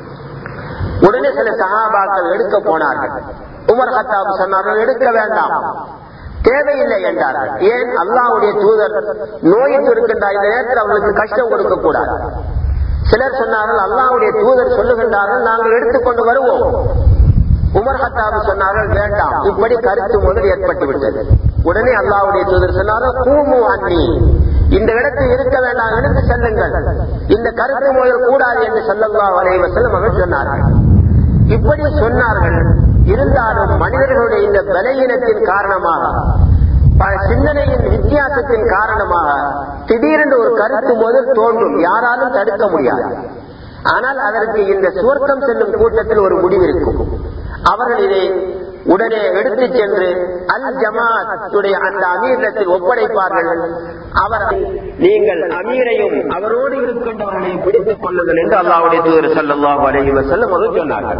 உடனே சில சகாபாக்கள் எடுக்க போனார்கள் உமர் ஹத்தாப் சொன்னார்கள் எடுக்க வேண்டாம் தேவையில்லை என்றார்கள் ஏன் அல்லாவுடைய தூதர் நோயிட்டு இருக்கின்ற இந்த நேரத்தில் அவர்களுக்கு கஷ்டம் கொடுக்க கூடாது சிலர் சொன்னார்கள் அல்லாவுடைய தூதர் சொல்லுகின்றார்கள் நாங்கள் எடுத்துக்கொண்டு வருவோம் உமர் ஹத்தாபு சொன்னார்கள் வேண்டாம் இப்படி கருத்து முதல் ஏற்பட்டு விட்டது உடனே அல்லாவுடைய தூதர் சொன்னார்கள் கூமு அண்ணி இந்த இடத்தில் இருக்க வேண்டாம் எடுத்து செல்லுங்கள் இந்த கருத்து முதல் கூடாது என்று சொல்லல்லா வலைவசல் மகள் சொன்னார்கள் இப்படி சொன்னார்கள் இருந்தாலும் மனிதர்களுடைய இந்த பலகீனத்தின் காரணமாக சிந்தனையின் வித்தியாசத்தின் காரணமாக திடீரென்று ஒரு கருத்து முதல் தோன்றும் யாராலும் தடுக்க முடியாது ஆனால் அதற்கு இந்த சுவர்க்கம் செல்லும் கூட்டத்தில் ஒரு முடிவு இருக்கும் அவர்கள் இதை உடனே எடுத்து சென்று அல் ஜமாத்துடைய அந்த அமீரத்தில் ஒப்படைப்பார்கள் அவர் நீங்கள் அமீரையும் அவரோடு இருக்கின்றவர்களையும் பிடித்துக் கொள்ளுங்கள் என்று அல்லாவுடைய தூதர் சல்லாஹ் அலைஹி வஸல்லம் அவர்கள் சொன்னார்கள்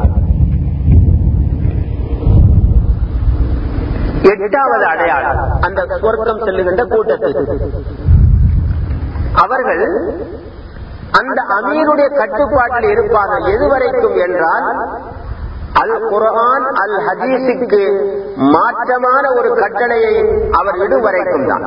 எட்டாவது அடையாளம் அந்த சொர்க்கம் செல்லுகின்ற கூட்டத்துக்கு அவர்கள் அந்த அமீருடைய கட்டுப்பாட்டில் இருப்பார்கள் எதுவரைக்கும் என்றால் அல் குரான் அல் ஹதீஸுக்கு மாற்றமான ஒரு கட்டளையை அவர் இடும் வரைக்கும் தான்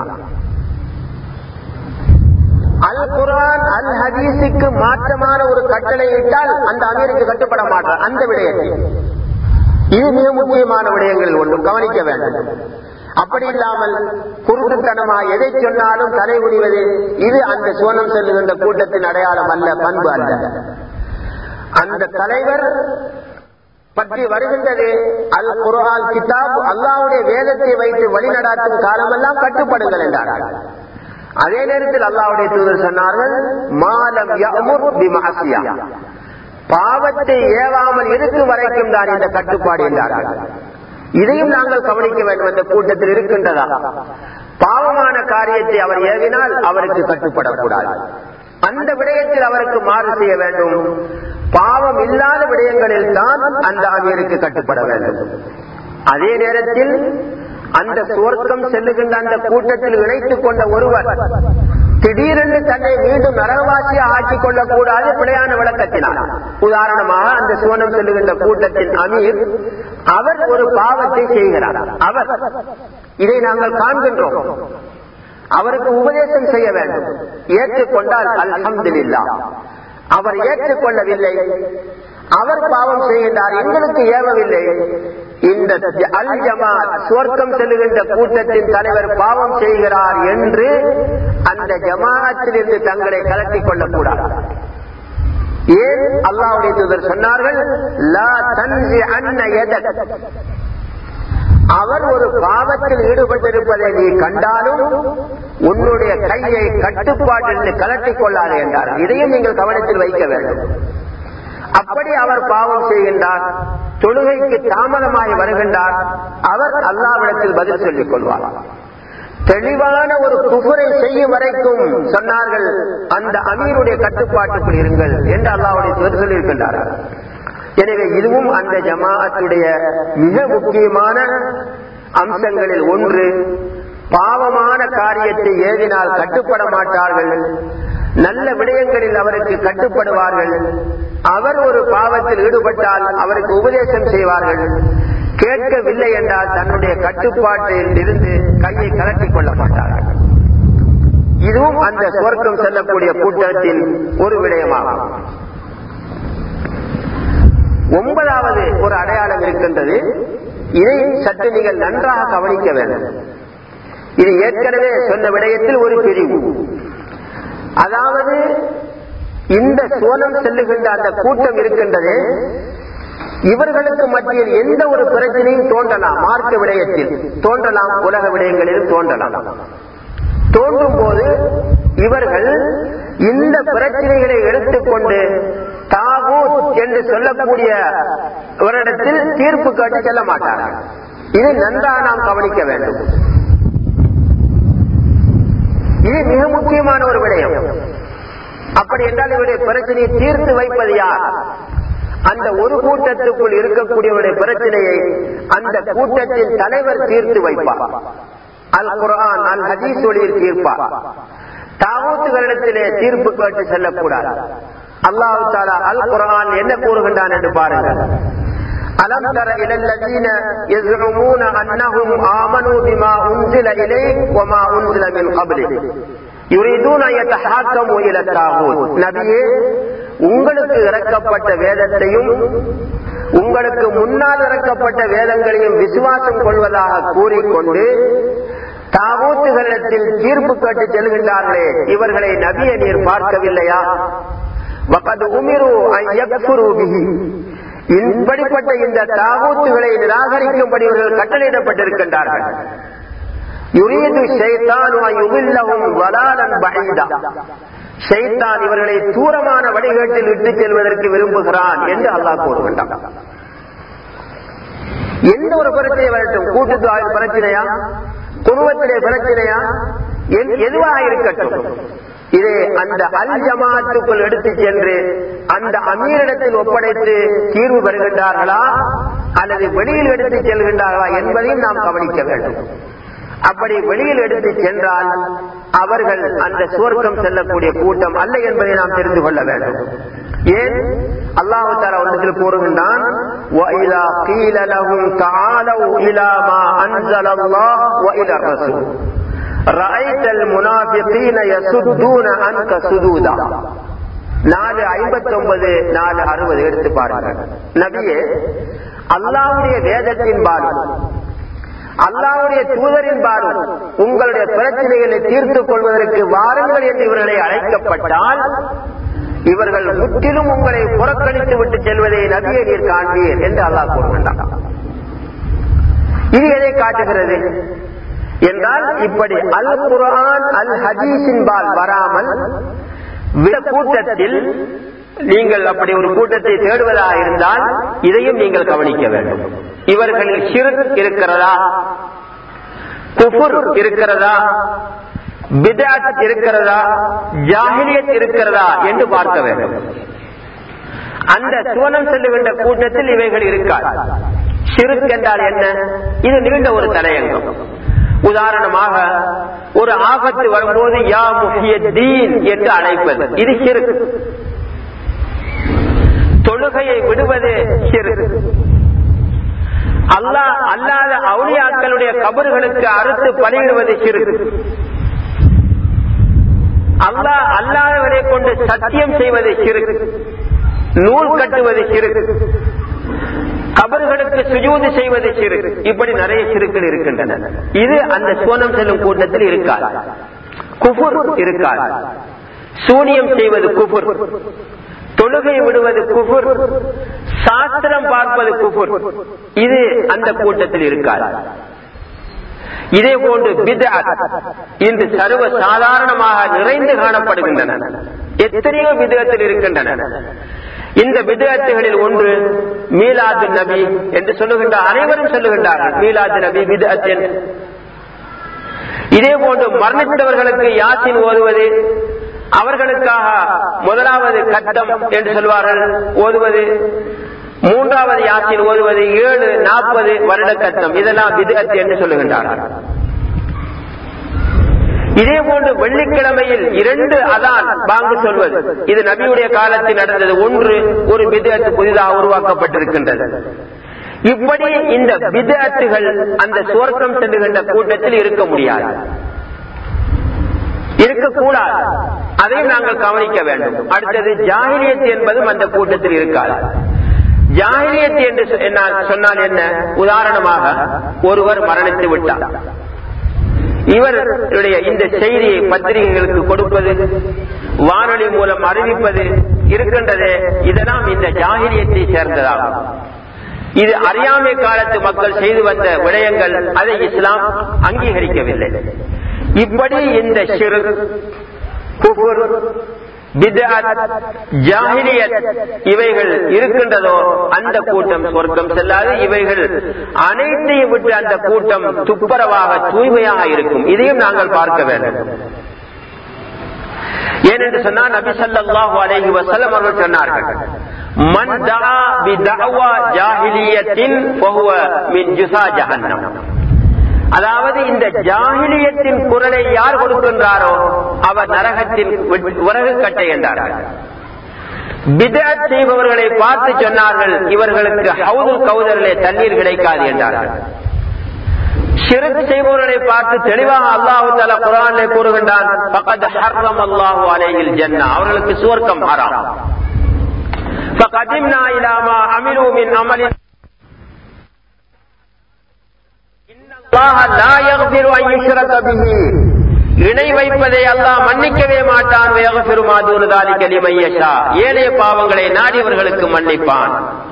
அல் குரான் அல் ஹதீஸுக்கு மாற்றமான ஒரு கட்டளை இட்டால் அந்த அமீருக்கு கட்டுப்பட மாட்டார் அந்த விடயத்தில் இது மிக முக்கியமான விடயங்கள் ஒன்றும் கவனிக்க வேண்டும் அப்படி இல்லாமல் குருட்டுத்தனமா எதை சொன்னாலும் தலை குனிவது இது அந்த சோனம் செல்லுகின்ற கூட்டத்தின் அடையாளம் அல்ல பண்பு அல்ல அந்த தலைவர் பற்றி வருகின்றது அல் குரான் கிதாப் அல்லாவுடைய வேதத்தை வைத்து வழிநடாத்தும் காலமெல்லாம் கட்டுப்படுங்கள் என்றார்கள் அதே நேரத்தில் அல்லாவுடைய தூதர் சொன்னார்கள் மாலம் பாவத்தை ஏவாமல் இருக்கும் வரைக்கும் தான் இந்த கட்டுப்பாடு என்றார்கள் இதையும் நாங்கள் கவனிக்க வேண்டும் இந்த கூட்டத்தில் இருக்கின்றதா பாவமான காரியத்தை அவர் ஏவினால் அவருக்கு கட்டுப்படக்கூடாது அந்த விடயத்தில் அவருக்கு மாறு செய்ய வேண்டும் பாவம் இல்லாத விடயங்களில் தான் அந்த அமீருக்கு கட்டுப்பட வேண்டும் அதே நேரத்தில் அந்த சுவர்க்கம் செல்லுகின்ற அந்த கூட்டத்தில் இணைத்துக் கொண்ட ஒருவர் திடீரென்று தன்னை மீண்டும் நரகவாசியா ஆக்கிக் கொள்ளக் கூடாது பிழையான விளக்கத்தினார் உதாரணமாக அந்த சுவனம் செல்லுகின்ற கூட்டத்தின் அமீர் அவர் ஒரு பாவத்தை செய்கிறார் அவர் இதை நாங்கள் காண்கின்றோம் அவருக்கு உபதேசம் செய்ய வேண்டும் ஏற்றுக்கொண்டால் அல்ஹம்துலில்லா அவர் ஏற்றுக்கொள்ளவில்லை அவர் பாவம் செய்கின்றார் எங்களுக்கு ஏவவில்லை இந்த அல் ஜமாத் சுவர்க்கம் செல்லுகின்ற கூட்டத்தின் தலைவர் பாவம் செய்கிறார் என்று அந்த ஜமாத்திலிருந்து தங்களை கலட்டிக் கொள்ளக்கூடாது ஏன் அல்லாவுடைய தூதர் சொன்னார்கள் லா தன்சி அன்ன எதக் அவர் ஒரு பாவத்தில் ஈடுபட்டிருப்பதை நீ கண்டாலும் உன்னுடைய கையை கட்டுப்பாட்டில் கலட்டிக் கொள்ளாது என்றார் இதையும் நீங்கள் கவனத்தில் வைக்க வேண்டும் அப்படி அவர் பாவம் செய்கின்றார் தொழுகைக்கு தாமதமாகி வருகின்றார் அவர் அல்லாவிடத்தில் பதில் சொல்லிக் கொள்வார் தெளிவான ஒரு குபுரை செய்யும் வரைக்கும் சொன்னார்கள் அந்த அமீருடைய கட்டுப்பாட்டுக்குள் இருங்கள் என்று அல்லாவுடைய சொல்லியிருக்கின்றார்கள் எனவே இதுவும் அந்த ஜமாஅத்துடைய மிக முக்கியமான அம்சங்களில் ஒன்று பாவமான காரியத்தை ஏதினால் கட்டுப்பட மாட்டார்கள் நல்ல விடயங்களில் அவருக்கு கட்டுப்படுவார்கள் அவர் ஒரு பாவத்தில் ஈடுபட்டால் அவருக்கு உபதேசம் செய்வார்கள் கேட்கவில்லை என்றால் தன்னுடைய கட்டுப்பாட்டில் இருந்து கையை கலட்டிக் கொள்ள மாட்டார்கள் இதுவும் அந்த சுவர்க்கம் செல்லக்கூடிய கூட்டத்தின் ஒரு விடயமாகும் ஒன்பதாவது ஒரு அடையாளம் இருக்கின்றது இதை சற்று நீங்கள் நன்றாக கவனிக்க வேண்டும் இது ஏற்கனவே சொன்ன விடயத்தில் ஒரு பிரிவு அதாவது இந்த சோனம் செல்லுகின்ற அந்த கூட்டம் இருக்கின்றது இவர்களுக்கு மத்தியில் எந்த ஒரு பிரச்சனையும் தோன்றலாம் மார்க்க விடயத்தில் தோன்றலாம் உலக விடயங்களிலும் தோன்றலாம் தோன்றும் போது இவர்கள் இந்த பிரச்சனைகளை எடுத்துக்கொண்டு தாகூத் என்று சொல்லக்கூடிய அவரிடத்தில் தீர்ப்பு கேட்டு செல்ல மாட்டார்கள் இது நன்றாக நாம் கவனிக்க வேண்டும் இது மிக முக்கியமான ஒரு விடயம் அப்படி என்றால் இவருடைய பிரச்சனையை தீர்த்து வைப்பது யார் அந்த ஒரு கூட்டத்துக்குள் இருக்கக்கூடியவருடைய பிரச்சனையை அந்த கூட்டத்தின் தலைவர் தீர்த்து வைப்பார் அல் குரான் அல் ஹதீஸ் ஒளியில் தீர்ப்பார் தாவூத்துகளிடத்திலே தீர்ப்பு கேட்டு செல்லக்கூடாது அல்லாஹு தாலா அல் குரான் என்ன கூறுகின்றான் என்று பாருங்கள் ألم تر إلى الذين يزعمون أنهم آمنوا بما أنزل إليك وما أنزل من قبلك يريدون أن يتحاكموا إلى الطاغوت நபியே உங்களுக்கு இறக்கப்பட்ட வேதத்தையும் உங்களுக்கு முன்னால் இறக்கப்பட்ட வேதங்களையும் விசுவாசம் கொள்வதாக கூறிக்கொண்டு தாவூத்துகளிடத்தில் தீர்ப்பு கேட்டு செல்கின்றார்களே இவர்களை நபியை நீர் பார்க்கவில்லையா வகது உமிரு இப்படிப்பட்ட இந்த தாவூத்துகளை நிராகரிக்கும்படி இவர்கள் கட்டளையிடப்பட்டிருக்கின்றார்கள் யுரீது ஷைத்தானும் வலாலன் பகைதா ஷைத்தான் இவர்களை தூரமான வழிகேட்டில் விட்டு செல்வதற்கு விரும்புகிறான் என்று அல்லாஹ் கூறுகின்றான் எந்த ஒரு பிரச்சனை வரட்டும் கூட்டுத்தாய் பிரச்சனையா குடும்பத்திலே பிரச்சனையா எதுவாக இருக்கட்டும் இதை அந்த அல் ஜமாத்துக்குள் எடுத்து சென்று அந்த அமீரிடத்தில் ஒப்படைத்து தீர்வு பெறுகின்றார்களா அல்லது வெளியில் எடுத்து செல்கின்றார்களா என்பதையும் நாம் கவனிக்க வேண்டும் அப்படி வெளியில் எடுத்து சென்றால் அவர்கள் அந்த சுவர்க்கம் செல்லக்கூடிய கூட்டம் அல்ல என்பதை நாம் தெரிந்து கொள்ள வேண்டும் ஏன் அல்லாஹு தாலா ஒன்றத்தில் கூறுகின்றான் وَإِذَا قِيلَ لَهُمْ تَعَالَوْا إِلَى مَا أَنزَلَ اللَّهُ وَإِلَى الرَّسُولِ رَأَيْتَ الْمُنَافِقِينَ يَصُدُّونَ عَنْكَ صُدُودًا நாலு ஐம்பத்தி ஒன்பது நாலு அறுபது எடுத்து பாருங்கள் நபியே அல்லாவுடைய வேதத்தின் பாலும் அல்லாவுடைய தூதரின் பாலும் உங்களுடைய பிரச்சனைகளை தீர்த்துக் கொள்வதற்கு வாருங்கள் என்று இவர்களை அழைக்கப்பட்டால் இவர்கள் முற்றிலும் உங்களை புறக்கணித்து விட்டு செல்வதை நபியை நீர் காண்பீர் என்று அல்லாஹ் கூறுகின்றான் இது எதை காட்டுகிறது என்றால் இப்படி அல் குரான் அல் ஹதீஸின் பால் வராமல் கூட்டத்தில் நீங்கள் அப்படி ஒரு கூட்டத்தை தேடுவதாக இருந்தால் இதையும் நீங்கள் கவனிக்க வேண்டும் இவர்களில் ஷிர்க் இருக்கிறதா குஃபுர் இருக்கிறதா பிதாத் இருக்கிறதா ஜாகிலியத் இருக்கிறதா என்று பார்க்க வேண்டும் அந்த சுவனம் செல்லுகின்ற கூட்டத்தில் இவைகள் இருக்காது ஷிருக் என்றால் என்ன இது நீண்ட ஒரு தலையங்கம் உதாரணமாக ஒரு ஆபத்து வரும்போது யா முக்கிய தீன் என்று அழைப்பது இது ஷிருக் தொழுகையை விடுவது ஷிருக் அல்லாஹ் அல்லாத அவுளியாக்களுடைய கபர்களுக்கு அறுத்து பலியிடுவது சிறுக்கு அல்லாஹ் அல்லாதவரை கொண்டு சத்தியம் செய்வது சிறுக்கு நூல் கட்டுவது சிறு கபர்களுக்கு சுஜூது செய்வது சிறு இப்படி நிறைய சிறுக்கள் இருக்கின்றன இது அந்த சோனம் செல்லும் கூட்டத்தில் இருக்காது குஃபுர் இருக்காது சூனியம் செய்வது குஃபுர் தொழுகை விடுவது குஃபுர் சாஸ்திரம் பார்ப்பது குஃபுர் இது அந்த கூட்டத்தில் இருக்காது இதே போன்று இன்று சர்வ சாதாரணமாக நிறைந்து காணப்படுகின்றன எத்தனையோ விதத்தில் இருக்கின்றன இந்த விதத்துகளில் ஒன்று மீலாது நபி என்று சொல்லுகின்ற அனைவரும் சொல்லுகின்றார்கள் மீலாது நபி விதத் இதே போன்று மரணித்தவர்களுக்கு யாசின் ஓதுவது அவர்களுக்காக முதலாவது கட்டம் என்று சொல்வார்கள் ஓதுவது மூன்றாவது யாசின் ஓதுவது ஏழு நாற்பது வருட கட்டம் இதெல்லாம் விதத் என்று சொல்லுகின்றார்கள் இதே போன்று வெள்ளிக்கிழமையில் இரண்டு அதான் பாங்கு சொல்வது இது நபியுடைய காலத்தில் நடந்தது ஒன்று ஒரு விதத்து புதிதாக உருவாக்கப்பட்டிருக்கின்றது இப்படி இந்த விதத்துகள் அந்த சுவர்க்கம் செல்லுகின்ற கூட்டத்தில் இருக்க முடியாது இருக்கக்கூடாது அதையும் நாங்கள் கவனிக்க வேண்டும் அடுத்தது ஜாகிரியத் என்பதும் அந்த கூட்டத்தில் இருக்காது ஜாகிரியத் என்று சொன்னால் என்ன உதாரணமாக ஒருவர் மரணித்து விட்டார் இவருடைய இந்த செய்தியை பத்திரிகைகளுக்கு கொடுப்பது வானொலி மூலம் அறிவிப்பது இருக்கின்றது இதெல்லாம் இந்த ஜாகிரியத்தை சேர்ந்ததாகும் இது அறியாமை காலத்து மக்கள் செய்து வந்த விடயங்கள் அதை இஸ்லாம் அங்கீகரிக்கவில்லை இப்படி இந்த சிறு குபுர் இவைகள் இருக்கின்றதோ அந்த கூட்டம் சொர்க்கம் செல்லாது இவைகள் அனைத்தையும் விட்டு அந்த கூட்டம் துப்புரவாக தூய்மையாக இருக்கும் இதையும் நாங்கள் பார்க்க வேண்டும் ஏனென்று சொன்னால் நபி சல்லாஹூ அலஹி வசலம் அவர்கள் சொன்னார்கள் மன் தஆ பிதஅவா ஜாஹிலியத்தின் ஃபஹுவ மின் ஜுஸா ஜஹன்னம் அதாவது இந்த ஜாகிலியத்தின் குரலை யார் கொடுக்கின்றாரோ அவர் நரகத்தின் உறகு கட்டை என்றார்கள் பிதத் செய்பவர்களை பார்த்து சொன்னார்கள் இவர்களுக்கு ஹவுதுல் கவுதரிலே தண்ணீர் கிடைக்காது என்றார்கள் சிறுக்கு செய்பவர்களை பார்த்து தெளிவாக அல்லாஹு தலா குரானிலே கூறுகின்றான் பக்கத்து ஹர்ரம் அல்லாஹு அலையில் ஜன்னா அவர்களுக்கு சுவர்க்கம் ஹராம் فقدمنا إلى ما عملوا من عمل இணை வைப்பதை அல்லாஹ் மன்னிக்கவே மாட்டான் ஏழைய பாவங்களை நாடியவர்களுக்கு மன்னிப்பான்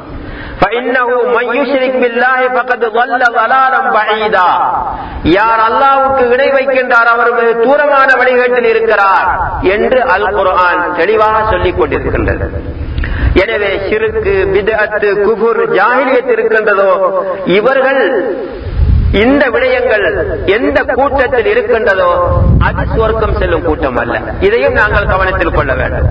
யார் அல்லாவுக்கு இணை வைக்கின்றார் அவர் மிக தூரமான வழிகேட்டில் இருக்கிறார் என்று அல் குர்ஆன் தெளிவாக சொல்லிக் கொண்டிருக்கின்றது எனவே சிறுக்கு பிதத்து குபுர் ஜாகிலியத் இருக்கின்றதோ இவர்கள் இந்த விடயங்கள் எந்த கூட்டத்தில் இருக்கின்றதோ அது சுவர்க்கம் செல்லும் கூட்டம் அல்ல இதையும் நாங்கள் கவனத்தில் கொள்ள வேண்டும்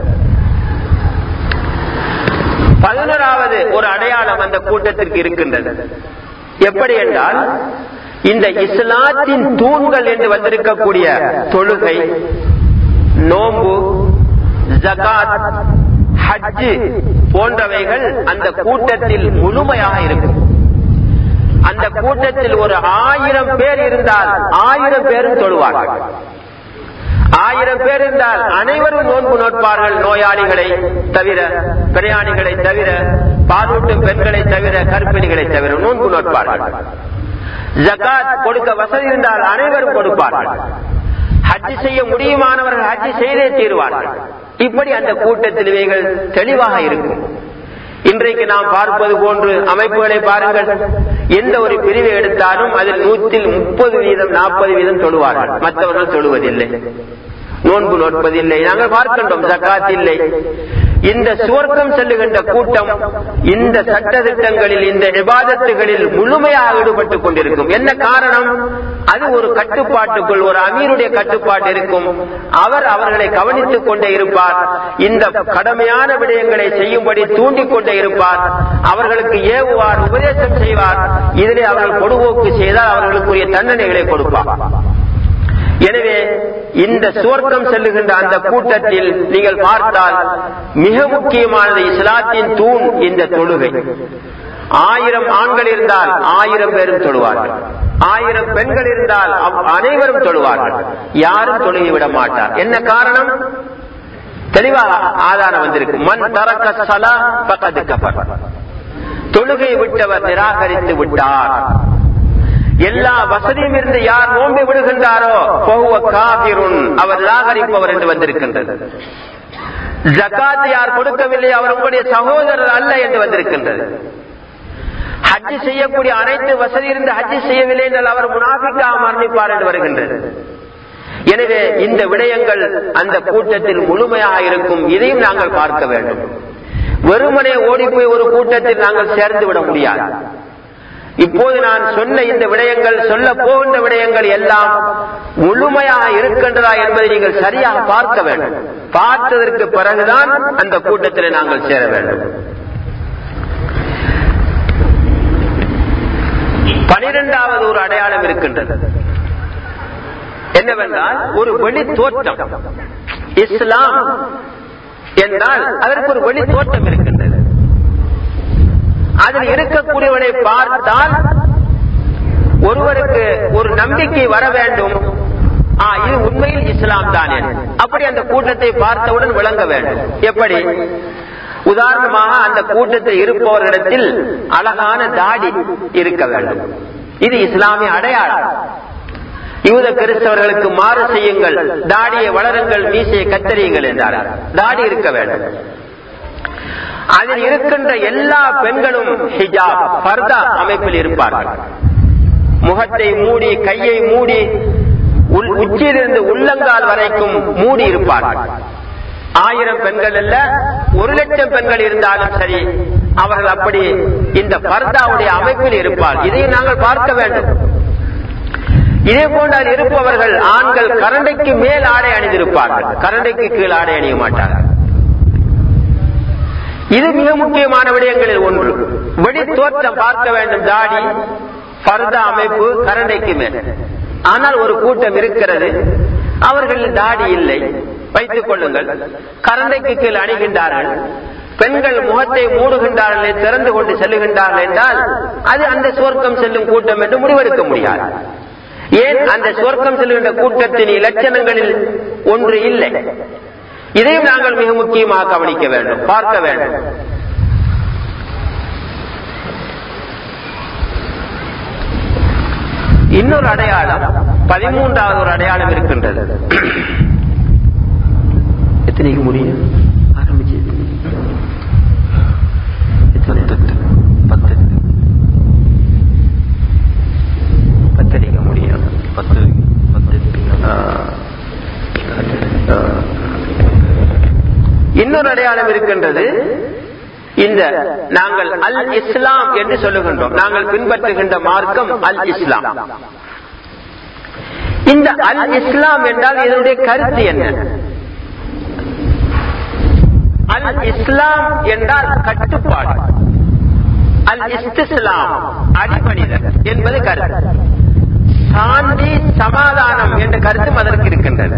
பதினோராவது ஒரு அடையாளம் அந்த கூட்டத்திற்கு இருக்கின்றது எப்படி என்றால் இந்த இஸ்லாத்தின் தூண்கள் என்று வந்திருக்கக்கூடிய தொழுகை நோம்பு ஜகாத் ஹஜ்ஜு போன்றவைகள் அந்த கூட்டத்தில் முழுமையாக இருக்கும் அந்த கூட்டத்தில் ஒரு ஆயிரம் பேர் இருந்தால் ஆயிரம் பேரும் தொழுவார்கள் ஆயிரம் பேர் இருந்தால் அனைவரும் நோன்பு நோட்பார்கள் நோயாளிகளை தவிர பிரயாணிகளை தவிர பாலூட்டும் பெண்களை தவிர கற்பிணிகளை தவிர நோன்பு நோட்பார்கள் ஜகாத் கொடுக்க வசதி இருந்தால் அனைவரும் கொடுப்பார்கள் ஹஜ் செய்ய முடியுமானவர்கள் ஹஜ் செய்தே தீருவார்கள் இப்படி அந்த கூட்டத்தில் இவைகள் தெளிவாக இருக்கும் இன்றைக்கு நாம் பார்ப்பது போன்று அமைப்புகளை பாருங்கள் எந்த ஒரு பிரிவை எடுத்தாலும் அதில் நூற்றில் முப்பது வீதம் நாற்பது வீதம் தொழுவார்கள் மற்றவர்கள் தொழுவதில்லை நோன்பு நோட்பதில்லை நாங்கள் பார்க்கின்றோம் ஜக்காத் இல்லை இந்த சுவர்க்கம் செல்லுகின்ற கூட்டம் இந்த சட்ட திட்டங்களில் இந்த விவாதத்துகளில் முழுமையாக ஈடுபட்டுக் கொண்டிருக்கும் என்ன காரணம் அது ஒரு கட்டுப்பாட்டுக்குள் ஒரு அமீருடைய கட்டுப்பாடு இருக்கும் அவர் அவர்களை கவனித்துக் கொண்டே இருப்பார் இந்த கடமையான விடயங்களை செய்யும்படி தூண்டிக் கொண்டே இருப்பார் அவர்களுக்கு ஏவுவார் உபதேசம் செய்வார் இதிலே அவர்கள் பொடுபோக்கு செய்தால் அவர்களுக்குரிய தண்டனைகளை கொடுப்பார் எனவே இந்த சுவர்க்கம் செல்லுகின்ற அந்த கூட்டத்தில் நீங்கள் பார்த்தால் மிக முக்கியமானது இஸ்லாத்தின் தூண் இந்த தொழுகை ஆயிரம் ஆண்கள் இருந்தால் ஆயிரம் பேரும் தொழுவார்கள் ஆயிரம் பெண்கள் இருந்தால் அனைவரும் தொழுவார்கள் யாரும் தொழுகி விட மாட்டார் என்ன காரணம் தெளிவாக ஆதாரம் வந்திருக்கு மண் தரக்க சலா பக்கத்து கபர் தொழுகை விட்டவர் நிராகரித்து விட்டார் எல்லா வசதியும் இருந்து யார் நோம்பி விடுகின்றாரோ பகுவ காபிருன் அவர் நிராகரிப்பவர் என்று வந்திருக்கின்றது ஜக்காத் யார் கொடுக்கவில்லை அவர் உங்களுடைய சகோதரர் அல்ல என்று வந்திருக்கின்றது ஹஜ் செய்யக்கூடிய அனைத்து வசதி இருந்து ஹஜ் செய்யவில்லை என்றால் அவர் முனாஃபிக்காக மரணிப்பார் என்று வருகின்றது எனவே இந்த விடயங்கள் அந்த கூட்டத்தில் முழுமையாக இருக்கும் இதையும் நாங்கள் பார்க்க வேண்டும் வெறுமனே ஓடி போய் ஒரு கூட்டத்தில் நாங்கள் சேர்ந்து விட முடியாது இப்போது நான் சொன்ன இந்த விடயங்கள் சொல்ல போகின்ற விடயங்கள் எல்லாம் முழுமையாக இருக்கின்றதா என்பதை நீங்கள் சரியாக பார்க்க வேண்டும் பார்த்ததற்கு பிறகுதான் அந்த கூட்டத்தில் நாங்கள் சேர வேண்டும் பனிரெண்டாவது ஒரு அடையாளம் இருக்கின்றது என்னவென்றால் ஒரு வெளி தோற்றம் இஸ்லாம் என்றால் அதற்கு ஒரு வெளி தோற்றம் இருக்கின்றது அதில் இருக்கக்கூடியவனை பார்த்தால் ஒருவருக்கு ஒரு நம்பிக்கை வர வேண்டும் ஆ, இது உண்மையில் இஸ்லாம் தானே அப்படி அந்த கூட்டத்தை பார்த்தவுடன் விளங்க வேண்டும் எப்படி உதாரணமாக அந்த கூட்டத்தில் இருப்பவர்களிடத்தில் அழகான தாடி இருக்க வேண்டும் இது இஸ்லாமிய அடையாளம் யூத கிறிஸ்தவர்களுக்கு மாறு செய்யுங்கள் தாடியை வளருங்கள் மீசையை கத்தரியுங்கள் என்றார் தாடி இருக்க வேண்டும் அதில் இருக்கின்ற எல்லா பெண்களும் ஹிஜாப் பர்தா அமைப்பில் இருப்பார்கள் முகத்தை மூடி கையை மூடி உள்- உச்சியிலிருந்து உள்ளங்கால் வரைக்கும் மூடி இருப்பார்கள் ஆயிரம் பெண்கள் அல்ல ஒரு லட்சம் பெண்கள் இருந்தாலும் சரி அவர்கள் அப்படி இந்த பர்தாவுடைய அமைப்பில் இருப்பார் இதையும் நாங்கள் பார்க்க வேண்டும் இதே போன்று அதில் இருப்பவர்கள் ஆண்கள் கரண்டைக்கு மேல் ஆடை அணிந்திருப்பார்கள் கரண்டைக்கு கீழ் ஆடை அணிய மாட்டார்கள் இது மிக முக்கியமான விடயங்களில் ஒன்று வெடி தோற்றம் பார்க்க வேண்டும் தாடி பர்தா அமைப்பு கரண்டைக்கு மேல் ஆனால் ஒரு கூட்டம் இருக்கிறது அவர்கள் தாடி இல்லை வைத்துக் கொள்ளுங்கள் கரண்டைக்கு கீழ் அணிகின்றார்கள் பெண்கள் முகத்தை மூடுகின்றார்கள் திறந்து கொண்டு செல்லுகின்றார்கள் என்றால் அது அந்த சுவர்க்கம் செல்லும் கூட்டம் என்று முடிவெடுக்க முடியாது ஏன் அந்த சுவர்க்கம் செல்கின்ற கூட்டத்தின் இலட்சணங்களில் ஒன்று இல்லை இதையும் நாங்கள் மிக முக்கியமாக கவனிக்க வேண்டும் பார்க்க வேண்டும் இன்னொரு அடையாளம் பதிமூன்றாவது ஒரு அடையாளம் இருக்கின்றது எத்தனைக்கு முடியும் ஆரம்பிச்சு பத்து பத்து பத்தடிக்க முடியும் பத்து பத்து இன்னொரு அடையாளம் இருக்கின்றது இந்த நாங்கள் அல் இஸ்லாம் என்று சொல்லுகின்றோம் நாங்கள் பின்பற்றுகின்ற மார்க்கம் அல் இஸ்லாம் இந்த அல் இஸ்லாம் என்றால் இதனுடைய கருத்து என்ன அல் இஸ்லாம் என்றால் கட்டுப்பாடு அல் இஸ்லாம் அடிபணிதல் என்பது கருத்து சாந்தி சமாதானம் என்ற கருத்தும் அதற்கு இருக்கின்றது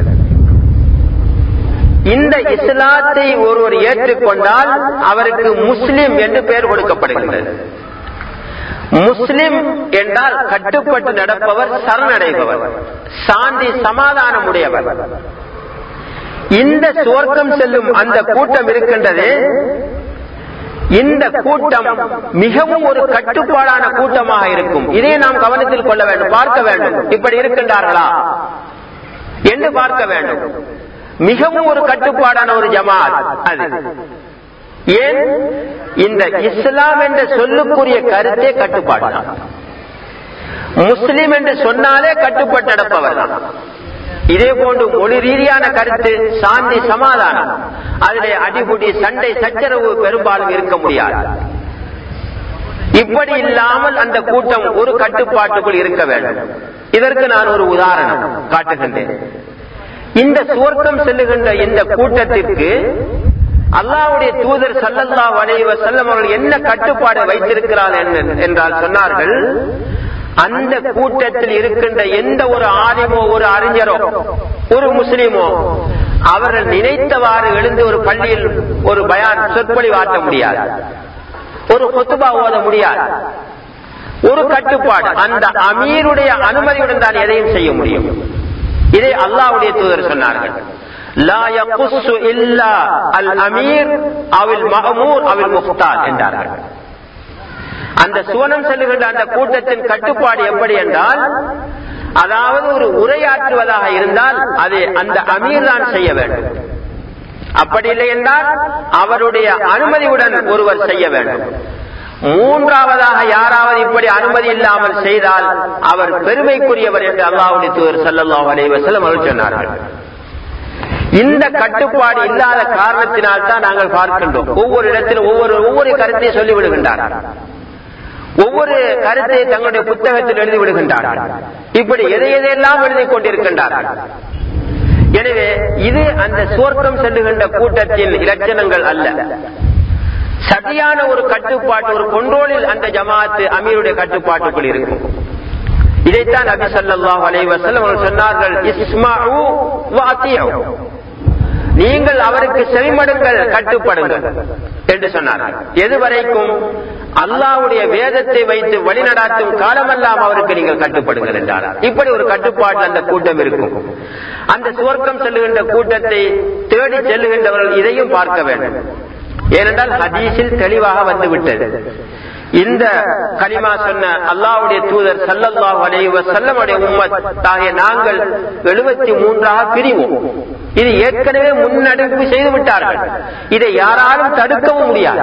இந்த இஸ்லாத்தை ஒருவர் ஏற்றுக்கொண்டால் அவருக்கு முஸ்லிம் என்று பெயர் கொடுக்கப்படுகின்றது முஸ்லிம் என்றால் கட்டுப்பட்டு நடப்பவர் சரணடைபவர் சாந்தி சமாதானம் உடையவர் இந்த சுவர்க்கம் செல்லும் அந்த கூட்டம் இருக்கின்றது இந்த கூட்டம் மிகவும் ஒரு கட்டுப்பாடான கூட்டமாக இருக்கும் இதை நாம் கவனத்தில் கொள்ள வேண்டும் பார்க்க வேண்டும் இப்படி இருக்கின்றார்களா என்று பார்க்க வேண்டும் மிகவும் ஒரு கட்டுப்பாடான ஒரு ஜமாத் அது ஏன் இந்த இஸ்லாம் என்ற சொல்லுக்குரிய கருத்தே கட்டுப்பாடு தான் முஸ்லிம் என்று சொன்னாலே கட்டுப்பட்டு நடப்பவர் தான் இதே போன்று மொழி ரீதியான கருத்து சாந்தி சமாதானம் அதிலே அடிபுடி சண்டை சச்சரவு பெரும்பாலும் இருக்க முடியாது இப்படி இல்லாமல் அந்த கூட்டம் ஒரு கட்டுப்பாட்டுக்குள் இருக்க வேண்டும் இதற்கு நான் ஒரு உதாரணம் காட்டுகின்றேன் இந்த சுவர்க்கம் செல்லுகின்ற இந்த கூட்டத்திற்கு அல்லாவுடைய தூதர் சல்லல்லா வளைவ செல்லம் அவர்கள் என்ன கட்டுப்பாடு வைத்திருக்கிறார் என்றால் சொன்னார்கள் அந்த கூட்டத்தில் இருக்கின்ற எந்த ஒரு ஆலிமோ ஒரு அறிஞரோ ஒரு முஸ்லிமோ அவர்கள் நினைத்தவாறு எழுந்து ஒரு பள்ளியில் ஒரு பயான் சொற்பொழிவாற்ற முடியாது ஒரு கொத்துபா ஓத முடியாது ஒரு கட்டுப்பாடு அந்த அமீருடைய அனுமதியுடன் தான் எதையும் செய்ய முடியும் இதை அல்லாவுடைய தூதர் சொன்னார்கள் லா யகுஸ்ஸு இல்லா அல் அமீர் அவில் மஹமூர் அவில் முஃப்தார் என்றார்கள் அந்த சுவனம் செல்லுகின்ற அந்த கூட்டத்தின் கட்டுப்பாடு எப்படி என்றால் அதாவது ஒரு உரையாற்றுவதாக இருந்தால் அது அந்த அமீர் தான் செய்ய வேண்டும் அப்படி இல்லை என்றால் அவருடைய அனுமதியுடன் ஒருவர் செய்ய வேண்டும் மூன்றாவதாக யாராவது இப்படி அனுமதி இல்லாமல் செய்தால் அவர் பெருமைக்குரியவர் என்று அல்லாஹுடைய தூதர் சல்லல்லாஹு அலைஹி வஸல்லம் அவர்கள் சொன்னார்கள் இந்த கட்டுப்பாடு இல்லாத காரணத்தினால் தான் நாங்கள் பார்க்கின்றோம் ஒவ்வொரு இடத்திலும் ஒவ்வொரு ஒவ்வொரு கருத்தை சொல்லி விடுகின்றார்கள் ஒவ்வொரு கருத்தை தங்களுடைய புத்தகத்தில் எழுதி விடுகின்றார்கள் இப்படி எதை எதையெல்லாம் எழுதி கொண்டிருக்கின்றார்கள் எனவே இது அந்த சுவர்க்கம் செல்லுகின்ற கூட்டத்தின் இலட்சணங்கள் அல்ல சரியான ஒரு கட்டுப்பாட்டு ஒரு கொண்டோலில் அந்த ஜமாத்து அமீருடைய கட்டுப்பாட்டுக்குள் இருக்கும் இதைத்தான் நபி ஸல்லல்லாஹு அலைஹி வஸல்லம் அவர்கள் சொன்னார்கள் இஸ்மஉ வ அத்தியு நீங்கள் அவருக்கு செவிமடுங்கள் கட்டுப்படுங்கள் என்று சொன்னார்கள் எதுவரைக்கும் அல்லாவுடைய வேதத்தை வைத்து வழிநடாத்தும் காலமெல்லாம் அவருக்கு நீங்கள் கட்டுப்படுங்கள் என்றார் இப்படி ஒரு கட்டுப்பாடு அந்த கூட்டம் இருக்கும் அந்த சுவர்க்கம் செல்லுகின்ற கூட்டத்தை தேடி செல்லுகின்றவர்கள் இதையும் பார்க்க வேண்டும் ஏனென்றால் ஹதீஸில் தெளிவாக வந்துவிட்டது இந்த கலிமா சொன்ன அல்லாவுடைய தூதர் சல்லல்லாஹு அலைஹி வஸல்லமுடைய உம்மத் ஆகிய நாங்கள் எழுபத்தி மூன்றாக பிரிவோம் இது ஏற்கனவே முன்னெடுப்பு செய்து விட்டார்கள் இதை யாராலும் தடுக்கவும் முடியாது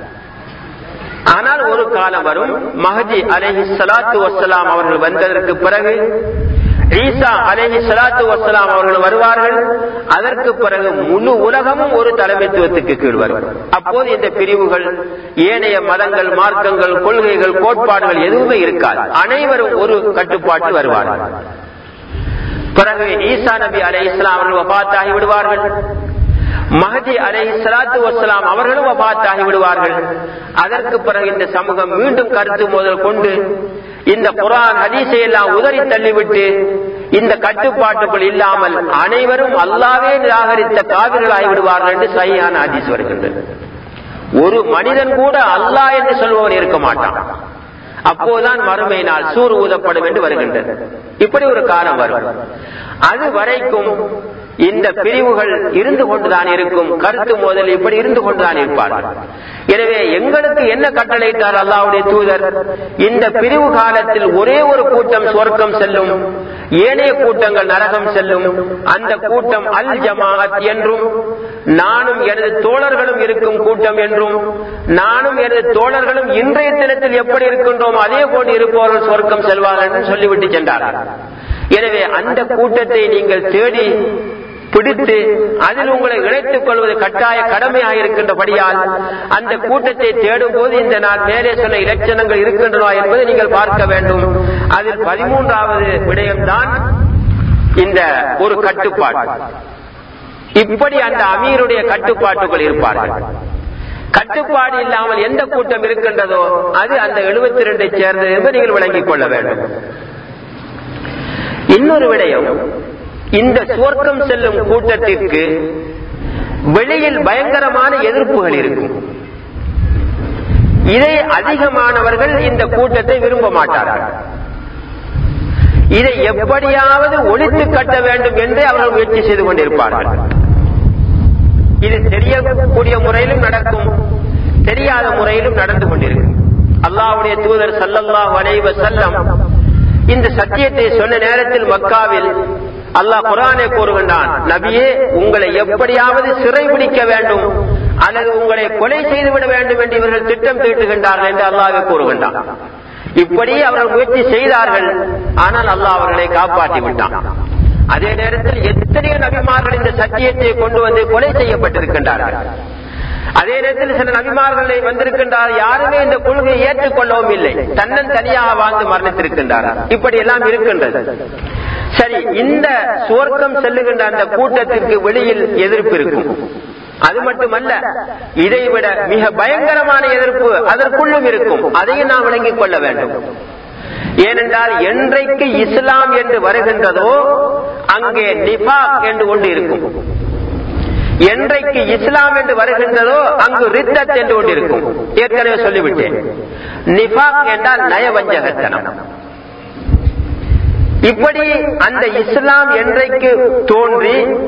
ஆனால் ஒரு காலம் வரும் மஹதி அலைஹி ஸலாத்து வஸ்ஸலாம் அவர்கள் வந்ததற்கு பிறகு ஈசா அலேஹி சலாத்து வசலாம் அவர்கள் வருவார்கள் அதற்கு பிறகு முழு உலகமும் ஒரு தலைமைத்துவத்துக்கு கீழ் வரும் அப்போது இந்த பிரிவுகள் ஏனைய மதங்கள் மார்க்கங்கள் கொள்கைகள் கோட்பாடுகள் எதுவுமே இருக்காது அனைவரும் ஒரு கட்டுப்பாட்டு வருவார்கள் பிறகு ஈசா நபி அலை இஸ்லாம் அவர்கள் வபாத்தாகி விடுவார்கள் மஹதி அலை சலாத்து வசலாம் அவர்களும் வபாத்தாகி விடுவார்கள் அதற்கு பிறகு இந்த சமூகம் மீண்டும் கருத்து முதல் கொண்டு இந்த குரான் ஹதீஸை எல்லாம் உதறி தள்ளிவிட்டு இந்த கட்டுப்பாட்டுக்குள் இல்லாமல் அனைவரும் அல்லாவே நிராகரித்த காவிர்களாகி விடுவார்கள் என்று சரியான ஹதீஸ் வருகின்றது ஒரு மனிதன் கூட அல்லாஹ் என்று சொல்பவன் இருக்க மாட்டான் அப்போதான் மறுமை நாள் சூர் ஊதப்படும் என்று வருகின்றது இப்படி ஒரு காலம் வரும் அது வரைக்கும் இந்த பிரிவுகள் இருந்து கொண்டுதான் இருக்கும் கருத்து மோதல் இப்படி இருந்து கொண்டுதான் இருப்பார்கள் எனவே எங்களுக்கு என்ன கட்டளையிட்டார் அல்லாவுடைய தூதர் இந்த பிரிவு காலத்தில் ஒரே ஒரு கூட்டம் சொர்க்கம் செல்லும் ஏனைய கூட்டங்கள் நரகம் செல்லும் அந்த கூட்டம் அல் ஜமாஅத் என்றும் நானும் எனது தோழர்களும் இருக்கும் கூட்டம் என்றும் நானும் எனது தோழர்களும் இன்றைய தினத்தில் எப்படி இருக்கின்றோம் அதே போன்று இருப்பவர்கள் சொர்க்கம் செல்வார்கள் என்று சொல்லிவிட்டு சென்றார்கள் எனவே அந்த கூட்டத்தை நீங்கள் தேடி பிடித்து அதில் உங்களை இணைத்துக் கொள்வது கட்டாய கடமையாக இருக்கின்றபடியால் அந்த கூட்டத்தை தேடும் போது இந்த நான் மேலே சொன்ன இலட்சணங்கள் இருக்கின்றன என்பதை நீங்கள் பார்க்க வேண்டும் அதில் பதிமூன்றாவது விடயம்தான் இந்த ஒரு கட்டுப்பாடு இப்படி அந்த அமீருடைய கட்டுப்பாட்டுகள் இருப்பார்கள் கட்டுப்பாடு இல்லாமல் எந்த கூட்டம் இருக்கின்றதோ அது அந்த எழுபத்தி ரெண்டை சேர்ந்தது என்று நீங்கள் விளங்கிக் கொள்ள வேண்டும் இன்னொரு விடயம் இந்த சுவர்க்கம் செல்லும் கூட்டத்திற்கு வெளியில் பயங்கரமான எதிர்ப்புகள் இருக்கும் இதை அதிகமானவர்கள் இந்த கூட்டத்தை விரும்ப மாட்டார்கள் இதை எப்படியாவது ஒழித்து கட்ட வேண்டும் என்று அவர்கள் முயற்சி செய்து கொண்டிருப்பார்கள் இது தெரியக்கூடிய முறையிலும் நடக்கும் தெரியாத முறையிலும் நடந்து கொண்டிருக்கும் அல்லாவுடைய தூதர் சல்லல்லாஹ் வலைவ செல்லம் இந்த சத்தியத்தை சொன்ன நேரத்தில் மக்காவில் அல்லாஹ் குரானை கூறுகின்றான் நபியே உங்களை எப்படியாவது சிறைபிடிக்க வேண்டும் அல்லது உங்களை கொலை செய்துவிட வேண்டும் என்று இவர்கள் திட்டம் தீட்டுகின்றார்கள் என்று அல்லாவே கூறுகின்றான் இப்படி அவர்கள் முயற்சி செய்தார்கள் ஆனால் அல்லாஹ் அவர்களை காப்பாற்றி விட்டான் அதே நேரத்தில் எத்தனையோ நபிமார்கள் இந்த சத்தியத்தை கொண்டு வந்து கொலை செய்யப்பட்டிருக்கின்றார்கள் அதே நேரத்தில் சில நபிமார்களை வந்திருக்கின்றார் யாருமே இந்த கொள்கையை ஏற்றுக்கொள்ளவும் இல்லை தன்னன் தனியாக வாழ்ந்து மரணித்திருக்கின்றார்கள் இப்படி எல்லாம் இருக்கின்றது சரி இந்த சுவர்க்கம் செல்லுகின்ற அந்த கூட்டத்திற்கு வெளியில் எதிர்ப்பு இருக்கும் அது மட்டுமல்ல இதைவிட மிக பயங்கரமான எதிர்ப்பு அதற்குள்ளும் இருக்கும் அதையும் நாம் விளங்கிக் கொள்ள வேண்டும் ஏனென்றால் என்றைக்கு இஸ்லாம் என்று வருகின்றதோ அங்கே நிபாக் என்று ஒன்று இருக்கும் என்றைக்கு இஸ்லாம் என்று வருகின்றதோ அங்கு ரித்தத் என்று ஒன்று இருக்கும் ஏற்கனவே சொல்லிவிட்டேன் நிபாக் என்றால் நயவஞ்சகத்தனம் இப்படி அந்த இஸ்லாம் என்றைக்கு தோன்றி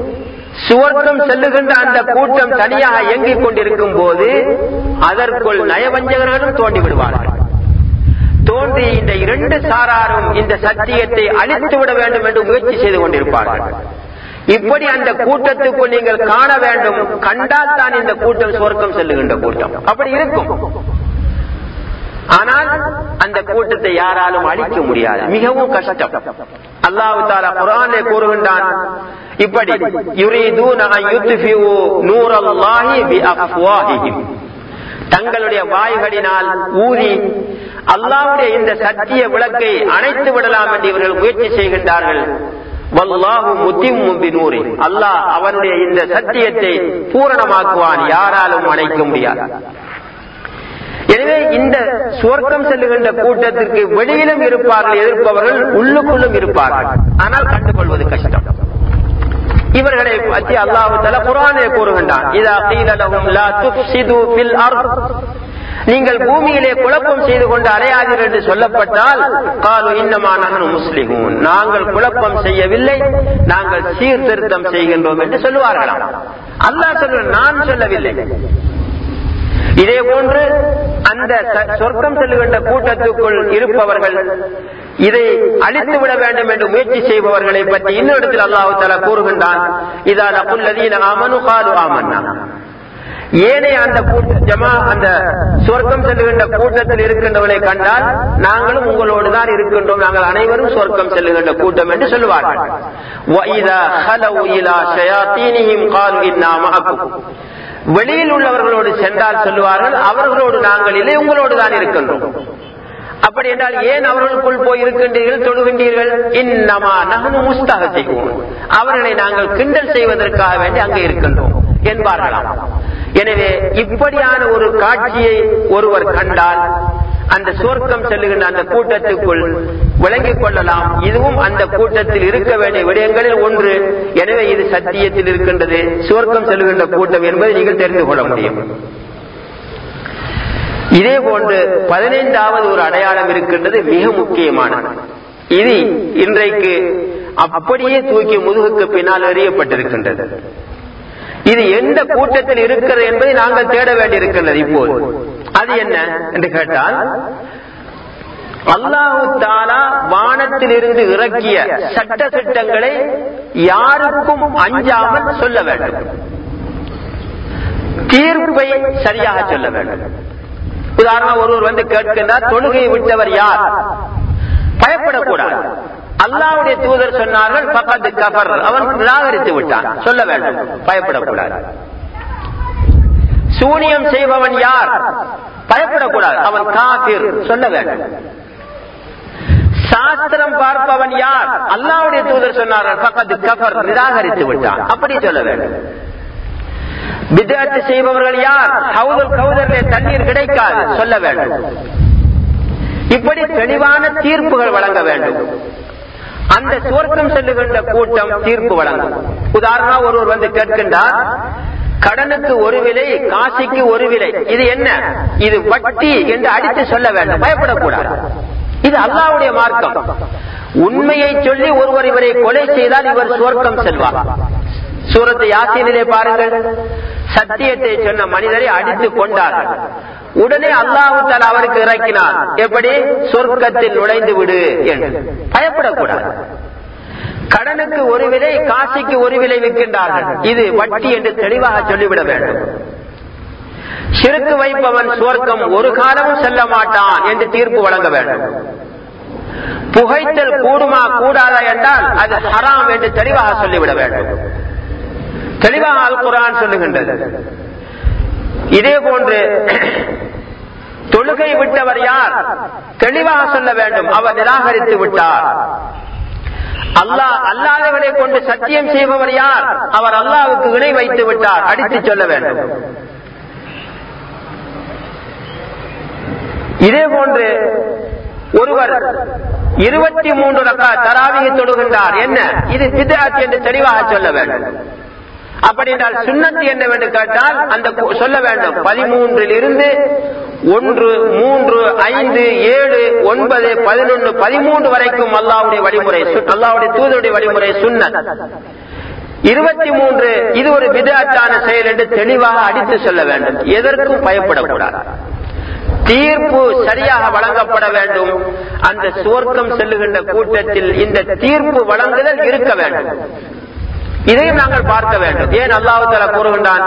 சுவர்க்கம் செல்லுகின்ற அந்த கூட்டம் தனியாக இயங்கிக் கொண்டிருக்கும் போது அதற்குள் நயவஞ்சகர்களும் தோண்டி விடுவார்கள் தோன்றி இந்த இரண்டு சாராரும் இந்த சத்தியத்தை அழித்து விட வேண்டும் என்று முயற்சி செய்து கொண்டிருப்பார்கள் இப்படி அந்த கூட்டத்துக்குள் நீங்கள் காண வேண்டும் கண்டால் தான் இந்த கூட்டம் சுவர்க்கம் செல்லுகின்ற கூட்டம் அப்படி இருக்கும் ஆனால் அந்த கூட்டத்தை யாராலும் அழிக்க முடியாது மிகவும் கஷ்டம் அல்லாஹு தாலா குரானே கூறுகின்றான் இப்படி யுரீதூன அன் யுத்ஃபிஉ நூரல்லாஹி பிஅஃப்வாஹிஹிம் தங்களுடைய வாய்களினால் ஊதி அல்லாவுடைய இந்த சத்திய விளக்கை அணைத்து விடலாம் என்று இவர்கள் முயற்சி செய்கின்றார்கள் வல்லாஹு முத்திம்மு பினூரி அல்லாஹ் அவனுடைய இந்த சத்தியத்தை பூரணமாக்குவான் யாராலும் அணைக்க முடியாது எனவே இந்த சுவர்க்கம் செல்லுகின்ற கூட்டத்திற்கு வெளியிலும் இருப்பார்கள் எதிர்ப்பவர்கள் உள்ளுக்குள்ளும் இருப்பார்கள் ஆனால் கண்டுகொள்வது கஷ்டம் இவர்களை பற்றி அல்லாஹு தல குரானே கூறுகின்றான் இதா கீழலகும் லா துஃப்சிது ஃபில் அர்த் நீங்கள் பூமியிலே குழப்பம் செய்து கொண்டு அலையாதீர்கள் என்று சொல்லப்பட்டால் காலு இன்னமா நகனு முஸ்லிமூன் நாங்கள் குழப்பம் செய்யவில்லை நாங்கள் சீர்திருத்தம் செய்கின்றோம் என்று சொல்லுவார்களாம் அல்லாஹ் சொல்ற நான் சொல்லவில்லை இதே போன்று அந்த சொர்க்கம் செல்லுகின்ற கூட்டத்துக்குள் இருப்பவர்கள் இதை அழித்து விட வேண்டும் என்று முயற்சி செய்பவர்களை பற்றி இன்னொரு இடத்தில் அல்லாஹு தலா கூறுகின்றான் இதால் அப்புல்லதீன அமனு காலு ஆமன்னா ஏனைய அந்த ஜமா அந்த சொர்க்கம் செல்லுகின்ற கூட்டத்தில் இருக்கின்றவர்களை கண்டால் நாங்களும் உங்களோடு தான் இருக்கின்றோம் நாங்கள் அனைவரும் சொர்க்கம் செல்லுகின்ற கூட்டம் என்று சொல்லுவார்கள் வெளியில் உள்ளவர்களோடு சென்றால் சொல்லுவார்கள் அவர்களோடு நாங்கள் இல்லை உங்களோடு தான் இருக்கின்றோம் அப்படி என்றால் ஏன் அவர்களுக்குள் போய் இருக்கின்றீர்கள் தொழுகின்றீர்கள் இன்னமா நகனு முஸ்தாக செய்வோம் அவர்களை நாங்கள் கிண்டல் செய்வதற்காக வேண்டி அங்கே இருக்கின்றோம் என்பார்களாம் எனவே இப்படியான ஒரு காட்சியை ஒருவர் கண்டால் அந்த சுவர்க்கம் செல்லுகின்ற அந்த கூட்டத்துக்குள் விளங்கிக் கொள்ளலாம் இதுவும் அந்த கூட்டத்தில் இருக்க வேண்டிய விடயங்களில் ஒன்று எனவே இது சத்தியத்தில் இருக்கின்றது சுவர்க்கம் செல்லுகின்ற கூட்டம் என்பதை நீங்கள் தெரிந்து கொள்ள முடியும் இதே போன்று பதினைந்தாவது ஒரு அடையாளம் இருக்கின்றது மிக முக்கியமானது இது இன்றைக்கு அப்படியே தூக்கி முதுகுக்கு பின்னால் எறியப்பட்டிருக்கின்றது இது எந்த கூட்டத்தில் இருக்கிறது என்பதை நாங்கள் தேட வேண்டியிருக்கின்றது இப்போது அது என்ன என்று கேட்டால் அல்லாஹு தாலா வானத்தில் இருந்து இறக்கிய சட்ட திட்டங்களை யாருக்கும் அஞ்சாமல் சொல்ல வேண்டும் தீர்ப்பை சரியாக சொல்ல வேண்டும் உதாரணம் ஒருவர் வந்து கேட்கின்றார் தொழுகை விட்டவர் யார் பயப்படக்கூடாது அல்லாவுடைய தூதர் சொன்னார்கள் பக்கத்து கபர் அவன் நிராகரித்து விட்டான் சொல்ல வேண்டும் பயப்படக்கூடாது சூனியம் செய்பவன் யார் பயப்படக்கூடாது அவன் காபிர் சொல்ல வேண்டும் சாஸ்திரம் பார்ப்பவன் யார் அல்லாவுடைய தூதர் சொன்னார்கள் பக்கத்து கபர் நிராகரித்து விட்டான் அப்படி சொல்ல வேண்டும் விதத்து செய்பவர்கள் யார் ஹவுதல் கவுதரிலே தண்ணீர் கிடைக்காது சொல்ல வேண்டும் இப்படி தெளிவான தீர்ப்புகள் வழங்க வேண்டும் அந்த சுவர்க்கம் செல்லுகின்ற கூட்டம் தீர்ப்பு வழங்கும் உதாரணம் ஒருவர் வந்து கேட்கின்றார் கடனுக்கு ஒரு விலை காசிக்கு ஒரு விலை இது என்ன இது வட்டி என்று அடித்து சொல்ல வேண்டும் பயப்படக்கூடாது இது அல்லாவுடைய மார்க்கம் உண்மையை சொல்லி ஒருவர் இவரை கொலை செய்தால் இவர் சுவர்க்கம் செல்வார் சூரத்தை யாசினிலே பாருங்கள் சத்தியத்தை சொன்ன மனிதரை அடித்து கொண்டார்கள் உடனே அல்லாஹு தாலா அவருக்கு இறக்கினார் எப்படி சொர்க்கத்தில் நுழைந்து விடு என்று பயப்படக்கூடாது கடனுக்கு ஒரு விலை காசிக்கு ஒரு விலை விற்கின்றார்கள் இது வட்டி என்று தெளிவாக சொல்லிவிட வேண்டும் சிறுக்கு வைப்பவன் சுவர்க்கம் ஒரு காலமும் செல்ல மாட்டான் என்று தீர்ப்பு வழங்க வேண்டும் புகைத்தல் கூடுமா கூடாதா என்றால் அது ஹராம் என்று தெளிவாக சொல்லிவிட வேண்டும் தெளிவாக அல் குரான் சொல்லுகின்றது இதே போன்று தொழுகை விட்டவர் யார் தெளிவாக சொல்ல வேண்டும் அவர் நிராகரித்து விட்டார் அல்லாஹ் அல்லாதவரை கொண்டு சத்தியம் செய்பவர் யார் அவர் அல்லாவுக்கு இணை வைத்து விட்டார் அடித்து சொல்ல வேண்டும் இதே போன்று ஒருவர் இருபத்தி மூன்று ரக்கா தராவியை தொடுகின்றார் என்ன இது பிதாத் என்று தெளிவாக சொல்ல வேண்டும் அப்படி என்றால் சுண்ணத்து என்னவென்று கேட்டால் அந்த சொல்ல வேண்டும் பதிமூன்றில் இருந்து ஒன்று மூன்று ஐந்து ஏழு ஒன்பது பதினொன்று பதிமூன்று வரைக்கும் அல்லாவுடைய வழிமுறை அல்லாவுடைய தூதருடைய வழிமுறை சுண்ணத் இருபத்தி மூன்று இது ஒரு விதாட்டான செயல் என்று தெளிவாக அடித்து சொல்ல வேண்டும் எதற்கும் பயப்படக்கூடாது தீர்ப்பு சரியாக வழங்கப்பட வேண்டும் அந்த சுவர்க்கம் செல்லுகின்ற கூட்டத்தில் இந்த தீர்ப்பு வழங்குதல் இருக்க வேண்டும் இதையும் நாங்கள் பார்க்க வேண்டும் ஏன் அல்லாஹு தலா கூறுகின்றான்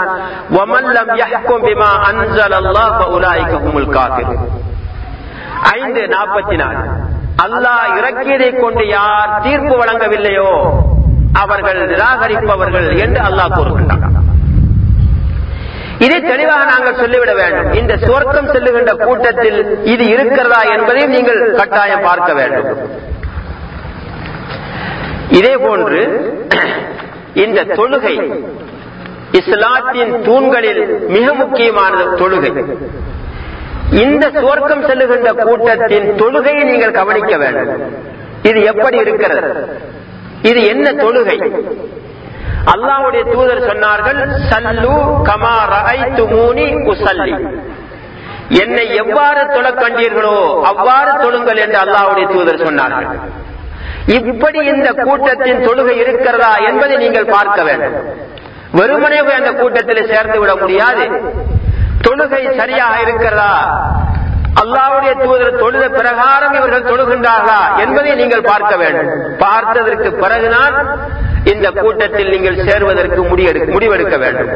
ஐந்து நாற்பத்தி நாலு அல்லாஹ் இறக்கியதை கொண்டு யார் தீர்ப்பு வழங்கவில்லையோ அவர்கள் நிராகரிப்பவர்கள் என்று அல்லாஹ் கூறுகின்றான் இதை தெளிவாக நாங்கள் சொல்லிவிட வேண்டும் இந்த சுவர்க்கம் செல்லுகின்ற கூட்டத்தில் இது இருக்கிறதா என்பதையும் நீங்கள் கட்டாயம் பார்க்க வேண்டும் இதே போன்று இந்த தொழுகை இஸ்லாத்தின் தூண்களில் மிக முக்கியமான தொழுகை இந்த சுவர்க்கம் செல்லுகின்ற கூட்டத்தின் தொழுகையை நீங்கள் கவனிக்க வேண்டும் இது எப்படி இருக்கிறது இது என்ன தொழுகை அல்லாவுடைய தூதர் சொன்னார்கள் சல்லு கமா ரஐத்துமூனி உசல்லி என்னை எவ்வாறு தொழ கண்டீர்களோ அவ்வாறு தொழுங்கள் என்று அல்லாவுடைய தூதர் சொன்னார்கள் இப்படி இந்த கூட்டத்தின் தொழுகை இருக்கிறதா என்பதை நீங்கள் பார்க்க வேண்டும் வெறுமனே போய் அந்த கூட்டத்தில் சேர்ந்து விட முடியாது தொழுகை சரியாக இருக்கிறதா அல்லாவுடைய தூதர் தொழுத பிரகாரம் இவர்கள் தொழுகின்றார்களா என்பதை நீங்கள் பார்க்க வேண்டும் பார்த்ததற்கு பிறகுதான் இந்த கூட்டத்தில் நீங்கள் சேர்வதற்கு முடிவெடுக்க வேண்டும்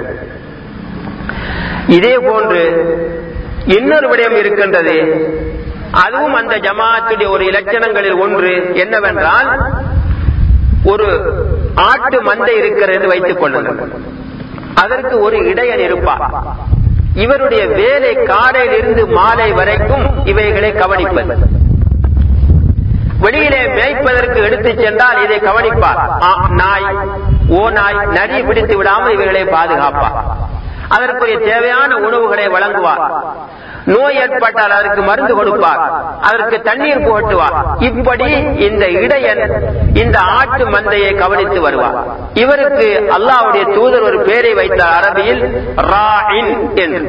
இதே போன்று இன்னொரு விடயம் இருக்கின்றது அதுவும் அந்த ஜமாத்துடைய ஒரு இலட்சணங்களில் ஒன்று என்னவென்றால் ஒரு ஆட்டு மந்தை இருக்கிறது என்று வைத்துக் கொள்ளுங்கள் அதற்கு ஒரு இடையன் இருப்பார் இவருடைய வேலை காலையிலிருந்து மாலை வரைக்கும் இவைகளை கவனிப்பது வெளியிலே மேய்ப்பதற்கு எடுத்துச் சென்றால் இதை கவனிப்பார் நாய் ஓ நாய் நரி பிடித்து விடாமல் இவைகளை பாதுகாப்பார் அதற்குரிய தேவையான உணவுகளை வழங்குவார் நோய் ஏற்பட்டால் அதற்கு மருந்து கொடுப்பார் அதற்கு தண்ணீர் புகட்டுவார் இப்படி இந்த இடையன் இந்த ஆட்டு மந்தையை கவனித்து வருவார் இவருக்கு அல்லாவுடைய தூதர் ஒரு பேரை வைத்தார் அரபியில் ராயின் என்று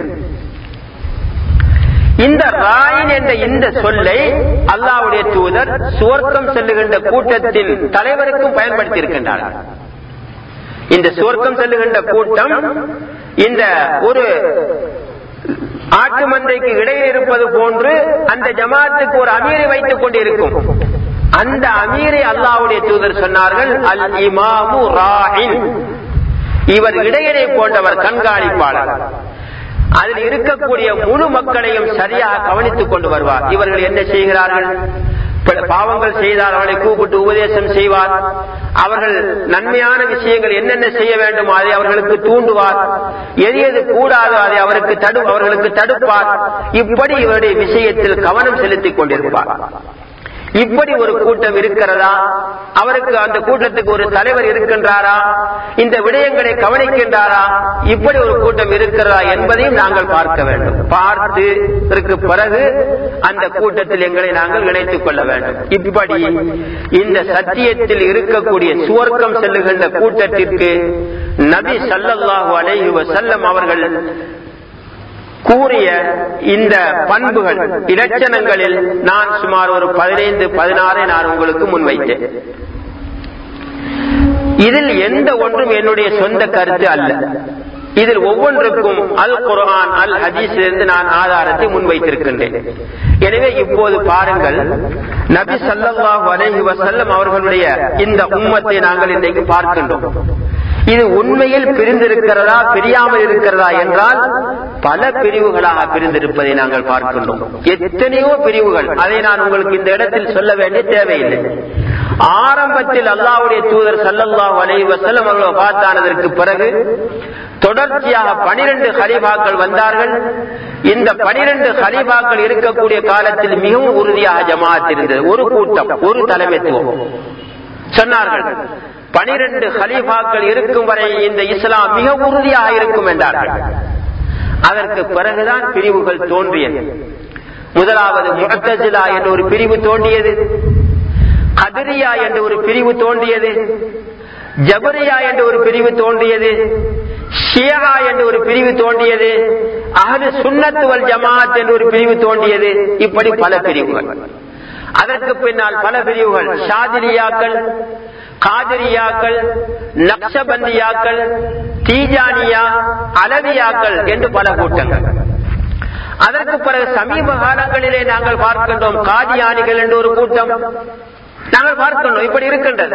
இந்த ராயின் என்ற இந்த சொல்லை அல்லாவுடைய தூதர் சுவர்க்கம் செல்லுகின்ற கூட்டத்தின் தலைவருக்கும் பயன்படுத்தி இருக்கின்றார் இந்த சுவர்க்கம் செல்லுகின்ற கூட்டம் இந்த ஒரு ஆட்டு மந்தைக்கு இடையில் இருப்பது போன்று அந்த ஜமாத்துக்கு ஒரு அமீரை வைத்துக் கொண்டிருக்கும் அந்த அமீரை அல்லாவுடைய தூதர் சொன்னார்கள் அல் இமாமு ராயின் இவர் இடையனை போன்றவர் கண்காணிப்பாளர் அதில் இருக்கக்கூடிய முழு மக்களையும் சரியாக கவனித்துக் கொண்டு வருவார் இவர்கள் என்ன செய்கிறார்கள் பாவங்கள் செய்தால் அவர்களை கூப்பிட்டு உபதேசம் செய்வார் அவர்கள் நன்மையான விஷயங்கள் என்னென்ன செய்ய வேண்டுமோ அதை அவர்களுக்கு தூண்டுவார் எது எது கூடாதோ அதை அவருக்கு தடு அவர்களுக்கு தடுப்பார் இப்படி இவருடைய விஷயத்தில் கவனம் செலுத்திக் கொண்டிருப்பார் இப்படி ஒரு கூட்டம் இருக்கிறதா அவருக்கு அந்த கூட்டத்துக்கு ஒரு தலைவர் இருக்கின்றாரா இந்த விடயங்களை கவனிக்கின்றாரா இப்படி ஒரு கூட்டம் இருக்கிறதா என்பதையும் நாங்கள் பார்க்க வேண்டும் பார்த்து இதற்கு பிறகு அந்த கூட்டத்தில் எங்களை நாங்கள் இணைத்துக் கொள்ள வேண்டும் இப்படி இந்த சத்தியத்தில் இருக்கக்கூடிய சுவர்க்கம் செல்லுகின்ற கூட்டத்திற்கு நபி சல்லல்லாஹு அலைஹி வசல்லம் அவர்கள் கூறிய இந்த பண்புகள் இலட்சணங்களில் நான் சுமார் ஒரு பதினைந்து பதினாறை நான் உங்களுக்கு முன்வைத்தேன் இதில் எந்த ஒன்றும் என்னுடைய சொந்த கருத்து அல்ல இதில் ஒவ்வொன்றுக்கும் அல் குரான் அல் ஹதீஸிலிருந்து நான் ஆதாரத்தை முன்வைத்திருக்கின்றேன் எனவே இப்போது பாருங்கள் நபி சல்லாஹ் அலஹி வசல்லம் அவர்களுடைய இந்த உம்மத்தை நாங்கள் இன்றைக்கு பார்க்கின்றோம் இது உண்மையில் பிரிந்திருக்கிறதா பிரியாமல் இருக்கிறதா என்றால் பல பிரிவுகளாக பிரிந்திருப்பதை நாங்கள் பார்க்கின்றோம் எத்தனையோ பிரிவுகள் அதை நான் உங்களுக்கு இந்த இடத்தில் சொல்ல வேண்டிய தேவையில்லை ஆரம்பத்தில் அல்லாவுடைய தூதர் சல்லல்லாஹ் அலைஹி வஸல்லம் அவர்கள் பார்த்தானதற்கு பிறகு தொடர்ச்சியாக பனிரெண்டு ஹலிபாக்கள் வந்தார்கள் இந்த பனிரெண்டு ஹலிபாக்கள் இருக்கக்கூடிய காலத்தில் மிகவும் உறுதியாக ஜமாத் இருந்தது ஒரு கூட்டம் ஒரு தலைமைத்துவம் சொன்னார்கள் பனிரெண்டு ஹலீஃபாக்கள் இருக்கும் வரை இந்த இஸ்லாம் மிக உறுதியாக இருக்கும் என்றார்கள் அதற்கு பிறகுதான் பிரிவுகள் தோன்றியது முதலாவது முகத்தஜிலா என்ற ஒரு பிரிவு தோன்றியது கதிரியா என்ற ஒரு பிரிவு தோன்றியது ஜபரியா என்ற ஒரு பிரிவு தோன்றியது ஷியா என்ற ஒரு பிரிவு தோன்றியது அகது சுண்ணத்துவல் ஜமாத் என்ற ஒரு பிரிவு தோன்றியது இப்படி பல பிரிவுகள் அதற்கு பின்னால் பல பிரிவுகள் ஷாதிரியாக்கள் காதிரியாக்கள் நக்ஷபந்தியாக்கள் தீஜானியா அலவியாக்கள் என்று பல கூட்டங்கள் அதற்கு பிறகு சமீப காலங்களிலே நாங்கள் பார்க்கின்றோம் காதியானிகள் என்று ஒரு கூட்டம் நாங்கள் பார்க்கின்றோம் இப்படி இருக்கின்றது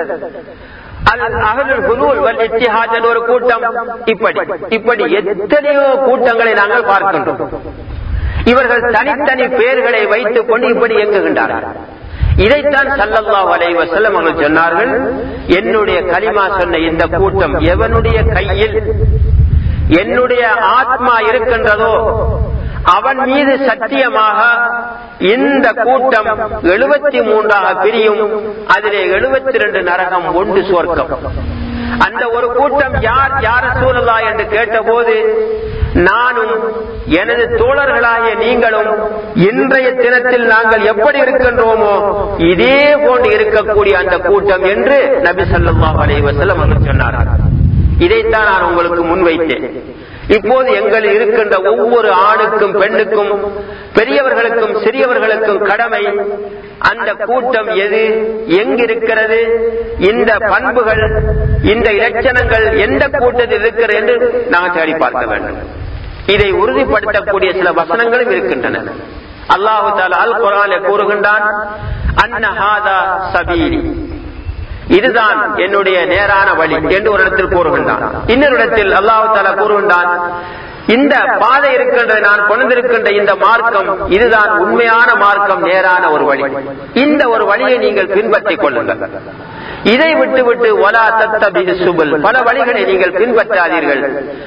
ஒரு கூட்டம் இப்படி இப்படி எத்தனையோ கூட்டங்களை நாங்கள் பார்க்கின்றோம் இவர்கள் தனித்தனி பெயர்களை வைத்துக் கொண்டு இப்படி இயங்குகின்றார்கள் இதைத்தான் சல்லல்லா வலைவ செல்லம் அவர்கள் சொன்னார்கள் என்னுடைய களிமா சொன்ன இந்த கூட்டம் எவனுடைய கையில் என்னுடைய ஆத்மா இருக்கின்றதோ அவன் மீது சத்தியமாக இந்த கூட்டம் எழுபத்தி மூன்றாக பிரியும் அதிலே எழுபத்தி ரெண்டு நரகம் ஒன்று சுவர்க்கம் அந்த ஒரு கூட்டம் யார் யார் சூழலா என்று கேட்டபோது நானும் எனது தோழர்களாகிய நீங்களும் இன்றைய தினத்தில் நாங்கள் எப்படி இருக்கின்றோமோ இதே போன்று இருக்கக்கூடிய அந்த கூட்டம் என்று நபி சொல்லா அலைவசலம் அவர்கள் சொன்னார்கள் இதைத்தான் நான் உங்களுக்கு முன்வைத்தேன் இப்போது எங்கள் இருக்கின்ற ஒவ்வொரு ஆணுக்கும் பெண்ணுக்கும் பெரியவர்களுக்கும் சிறியவர்களுக்கும் கடமை அந்த கூட்டம் எது எங்கிருக்கிறது இந்த பண்புகள் இந்த இலட்சணங்கள் எந்த கூட்டத்தில் இருக்கிறது என்று நாங்கள் தேடி பார்க்க வேண்டும் இதை உறுதிப்படுத்தக்கூடிய சில வசனங்களும் இருக்கின்றன அல்லாஹு தாலா அல் குரான கூறுகின்றான் அன்னஹாதா சபீரி இதுதான் என்னுடைய நேரான வழி என்று ஒரு இடத்தில் கூறுகின்றான் இன்னொரு இடத்தில் அல்லாஹு தாலா கூறுகின்றான் இந்த பாதை இருக்கின்ற நான் கொண்டிருக்கின்ற இந்த மார்க்கம் இதுதான் உண்மையான மார்க்கம் நேரான ஒரு வழி இந்த ஒரு வழியை நீங்கள் பின்பற்றிக் கொள்ளுங்கள் இதை விட்டு விட்டு ஒலா தத்தபி சுபல் பல வழிகளை நீங்கள் பின்பற்றாதீர்கள்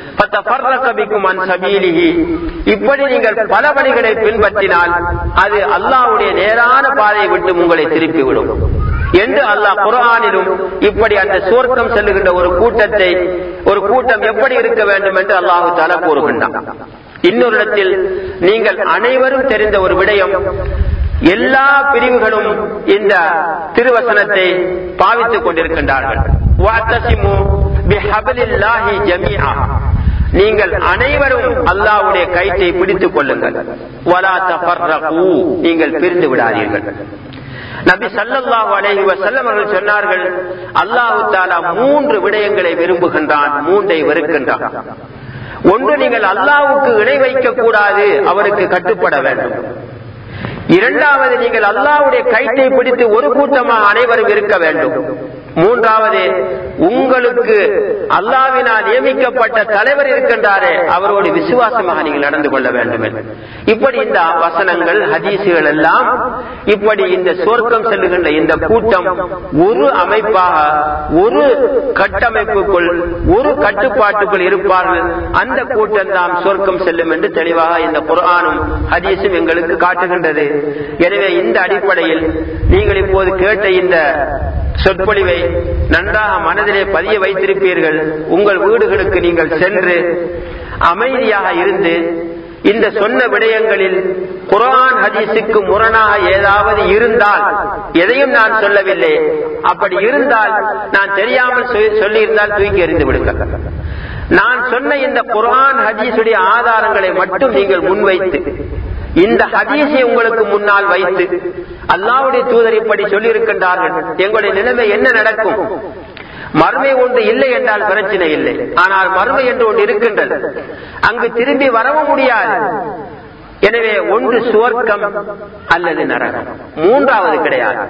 இப்படி நீங்கள் பல வழிகளை பின்பற்றினால் அது அல்லாவுடைய நேரான பாதையை விட்டு உங்களை திருப்பிவிடும் என்று அல்லாஹ் குரானிலும் இப்படி அந்த சுவர்க்கம் செல்லுகின்ற ஒரு கூட்டத்தை ஒரு கூட்டம் எப்படி இருக்க வேண்டும் என்று அல்லாஹு தாலா கூறுகின்றான் இன்னொரு இடத்தில் நீங்கள் அனைவரும் தெரிந்த ஒரு விடயம் எல்லா பிரிவுகளும் இந்த திருவசனத்தை பாவித்துக் கொண்டிருக்கின்றார்கள் நீங்கள் அனைவரும் அல்லாவுடைய கயிற்றை பிடித்துக் கொள்ளுங்கள் நீங்கள் பிரிந்து விடாதீர்கள் நபி சல்லல்லாஹு அலைஹி வஸல்லம் அவர்கள் சொன்னார்கள் அல்லாஹு தாலா மூன்று விடயங்களை விரும்புகின்றான் மூன்றை வெறுக்கின்றான் ஒன்று நீங்கள் அல்லாவுக்கு இணை வைக்க கூடாது அவருக்கு கட்டுப்பட வேண்டும் இரண்டாவது நீங்கள் அல்லாவுடைய கைத்தை பிடித்து ஒரு கூட்டமாக அனைவரும் இருக்க வேண்டும் மூன்றாவது உங்களுக்கு அல்லாவினால் நியமிக்கப்பட்ட தலைவர் இருக்கின்றாரே அவரோடு விசுவாசமாக நீங்கள் நடந்து கொள்ள வேண்டும் இப்படி இந்த வசனங்கள் ஹதீசுகள் எல்லாம் இப்படி இந்த சொர்க்கம் செல்லுகின்ற இந்த கூட்டம் ஒரு அமைப்பாக ஒரு கட்டமைப்புக்குள் ஒரு கட்டுப்பாட்டுக்குள் இருப்பார்கள் அந்த கூட்டம் தான் சொர்க்கம் செல்லும் என்று தெளிவாக இந்த குரானும் ஹதீஸும் எங்களுக்கு காட்டுகின்றது எனவே இந்த அடிப்படையில் நீங்கள் இப்போது கேட்ட இந்த சொற்பொழிவை நன்றாக மனதிலே பதிய வைத்திருப்பீர்கள் உங்கள் வீடுகளுக்கு நீங்கள் சென்று அமைதியாக இருந்து இந்த சொன்ன விடயங்களில் குரான் ஹதீஸுக்கு முரணாக ஏதாவது இருந்தால் எதையும் நான் சொல்லவில்லை அப்படி இருந்தால் நான் தெரியாமல் சொல்லி இருந்தால் தூக்கி எறிந்து விடுங்கள் நான் சொன்ன இந்த குரான் ஹதீஸுடைய ஆதாரங்களை மட்டும் நீங்கள் முன்வைத்து இந்த ஹதீஸை உங்களுக்கு முன்னால் வைத்து அல்லாவுடைய தூதர் இப்படி சொல்லியிருக்கின்றார்கள் எங்களுடைய நிலைமை என்ன நடக்கும் மறுமை ஒன்று இல்லை என்றால் பிரச்சனை இல்லை ஆனால் மறுமை என்று ஒன்று இருக்கின்றது அங்கு திரும்பி வரவும் முடியாது எனவே ஒன்று சுவர்க்கம் அல்லது நரகம் மூன்றாவது கிடையாது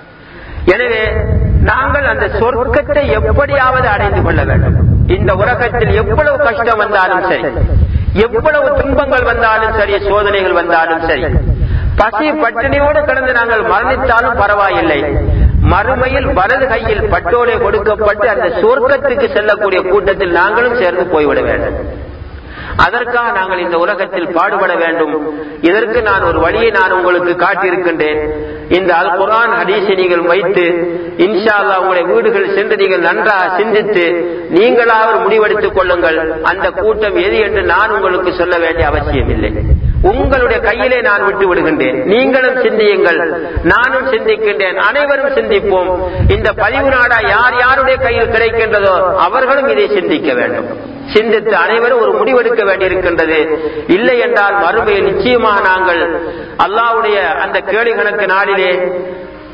எனவே நாங்கள் அந்த சொர்க்கத்தை எப்படியாவது அடைந்து கொள்ள வேண்டும் இந்த உலகத்தில் எவ்வளவு கஷ்டம் வந்தாலும் சரி எவ்வளவு துன்பங்கள் வந்தாலும் சரி சோதனைகள் வந்தாலும் சரி பசி பட்டினியோடு கிடந்து நாங்கள் மரணித்தாலும் பரவாயில்லை மறுமையில் வலது கையில் பட்டோலை கொடுக்கப்பட்டு அந்த சொர்க்கத்துக்கு செல்லக்கூடிய கூட்டத்தில் நாங்களும் சேர்ந்து போய்விட வேண்டும் அதற்காக நாங்கள் இந்த உலகத்தில் பாடுபட வேண்டும் இதற்கு நான் ஒரு வழியை நான் உங்களுக்கு காட்டியிருக்கின்றேன் இந்த அல் குரான் ஹதீஸை நீங்கள் வைத்து இன்ஷா அல்லா உங்களுடைய வீடுகள் சென்று நீங்கள் நன்றாக சிந்தித்து நீங்களாவது முடிவெடுத்துக் கொள்ளுங்கள் அந்த கூட்டம் எது என்று நான் உங்களுக்கு சொல்ல வேண்டிய அவசியம் இல்லை உங்களுடைய கையிலே நான் விட்டு விடுகின்றேன் நீங்களும் சிந்தியுங்கள் நானும் சிந்திக்கின்றேன் அனைவரும் சிந்திப்போம் இந்த பதிவு நாடா யார் யாருடைய கையில் கிடைக்கின்றதோ அவர்களும் இதை சிந்திக்க வேண்டும் சிந்தித்து அனைவரும் ஒரு முடிவெடுக்க வேண்டியிருக்கின்றது இல்லை என்றால் மறுமையில் நிச்சயமாக நாங்கள் அல்லாவுடைய அந்த கேள்வி கணக்கு நாளிலே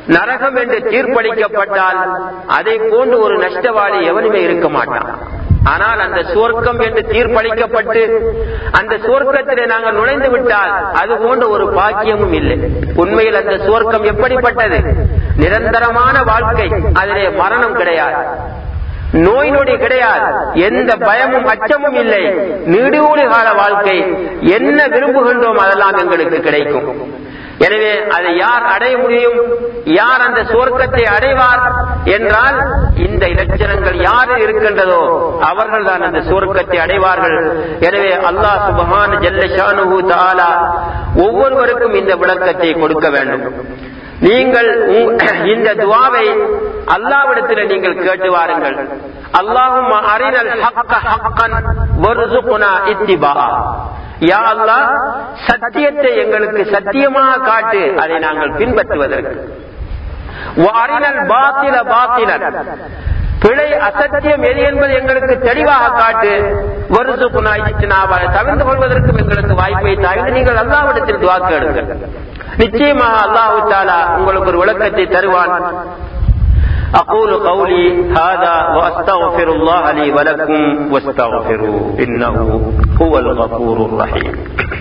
நரகம் என்று தீர்ப்பளிக்கப்பட்டால் அதை போன்று ஒரு நஷ்டவாளி எவனுமே இருக்க மாட்டான் ஆனால் அந்த சுவர்க்கம் என்று தீர்ப்பளிக்கப்பட்டு அந்த சுவர்க்கத்திலே நாங்கள் நுழைந்து விட்டால் அது போன்ற ஒரு பாக்கியமும் இல்லை உண்மையில் அந்த சுவர்க்கம் எப்படிப்பட்டது நிரந்தரமான வாழ்க்கை அதிலே மரணம் கிடையாது நோய் நொடி கிடையாது எந்த பயமும் அச்சமும் இல்லை நீடூழி கால வாழ்க்கை என்ன விரும்புகின்றோம் அதெல்லாம் எங்களுக்கு கிடைக்கும் எனவே அதை யார் அடைய முடியும் யார் அந்த சுவர்க்கத்தை அடைவார் என்றால் இந்த இலட்சணங்கள் யார் இருக்கின்றதோ அவர்கள் தான் அந்த சுவர்க்கத்தை அடைவார்கள் எனவே அல்லாஹ் சுபஹான் ஜல்லஷானு தாலா ஒவ்வொருவருக்கும் இந்த விளக்கத்தை கொடுக்க வேண்டும் நீங்கள் இந்த துவாவை அல்லாவிடத்தில் நீங்கள் கேட்டு வாருங்கள் அல்லாஹும் அறிதல் ஹக்க ஹக்கன் வர்சுகுனா இத்திபா யா அல்லாஹ் சத்தியத்தை எங்களுக்கு சத்தியமாக காட்டு அதை நாங்கள் பின்பற்றுவதற்கு அறிதல் பாத்தில பாத்திலன் பிழை அசத்தியம் எது என்பது எங்களுக்கு தெளிவாக காட்டு வருசு புனாய்ச்சினாவாக தவிர்த்து கொள்வதற்கும் எங்களுக்கு வாய்ப்பை தாய்ந்து நீங்கள் அல்லாவிடத்தில் துவாக்கு எடுங்கள் நிச்சயமாக அல்லாஹு தாலா உங்களுக்கு ஒரு விளக்கத்தை தருவான் أقول قولي هذا وأستغفر الله لي ولكم واستغفروا إنه هو الغفور الرحيم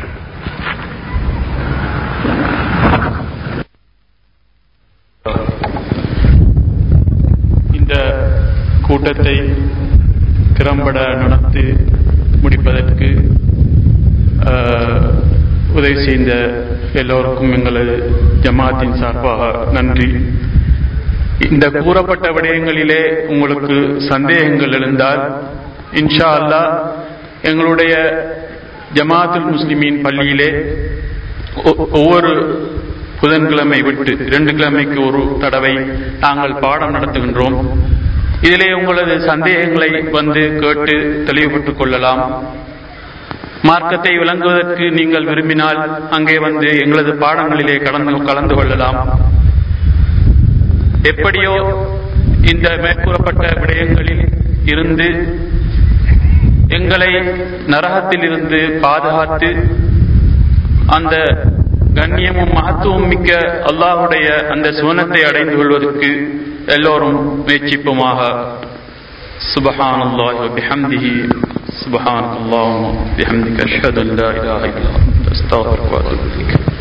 இந்த கூட்டத்தை திறம்பட நடத்தி முடிப்பதற்கு உதவி செய்த எல்லோருக்கும் எங்களது ஜமாத்தின் சார்பாக நன்றி இந்த கூறப்பட்ட விடயங்களிலே உங்களுக்கு சந்தேகங்கள் எழுந்தால் இன்ஷா அல்லா எங்களுடைய ஜமாத்துல் முஸ்லிமின் பள்ளியிலே ஒவ்வொரு புதன்கிழமை விட்டு இரண்டு கிழமைக்கு ஒரு தடவை நாங்கள் பாடம் நடத்துகின்றோம் இதிலே உங்களது சந்தேகங்களை வந்து கேட்டு தெளிவுபட்டுக் கொள்ளலாம் மார்க்கத்தை விளங்குவதற்கு நீங்கள் விரும்பினால் அங்கே வந்து எங்களது பாடங்களிலே கலந்து கலந்து கொள்ளலாம் எப்படியோ இந்த மேற்கூறப்பட்ட விடயங்களில் இருந்து எங்களை நரகத்தில் இருந்து பாதுகாத்து அந்த கண்ணியமும் மகத்துவம் மிக்க அல்லாஹுடைய அந்த சுவனத்தை அடைந்து கொள்வதற்கு எல்லோரும் முயற்சிப்புமாக سبحان الله وبحمده سبحانك اللهم وبحمدك أشهد أن لا إله إلا أنت أستغفرك وأتوب إليك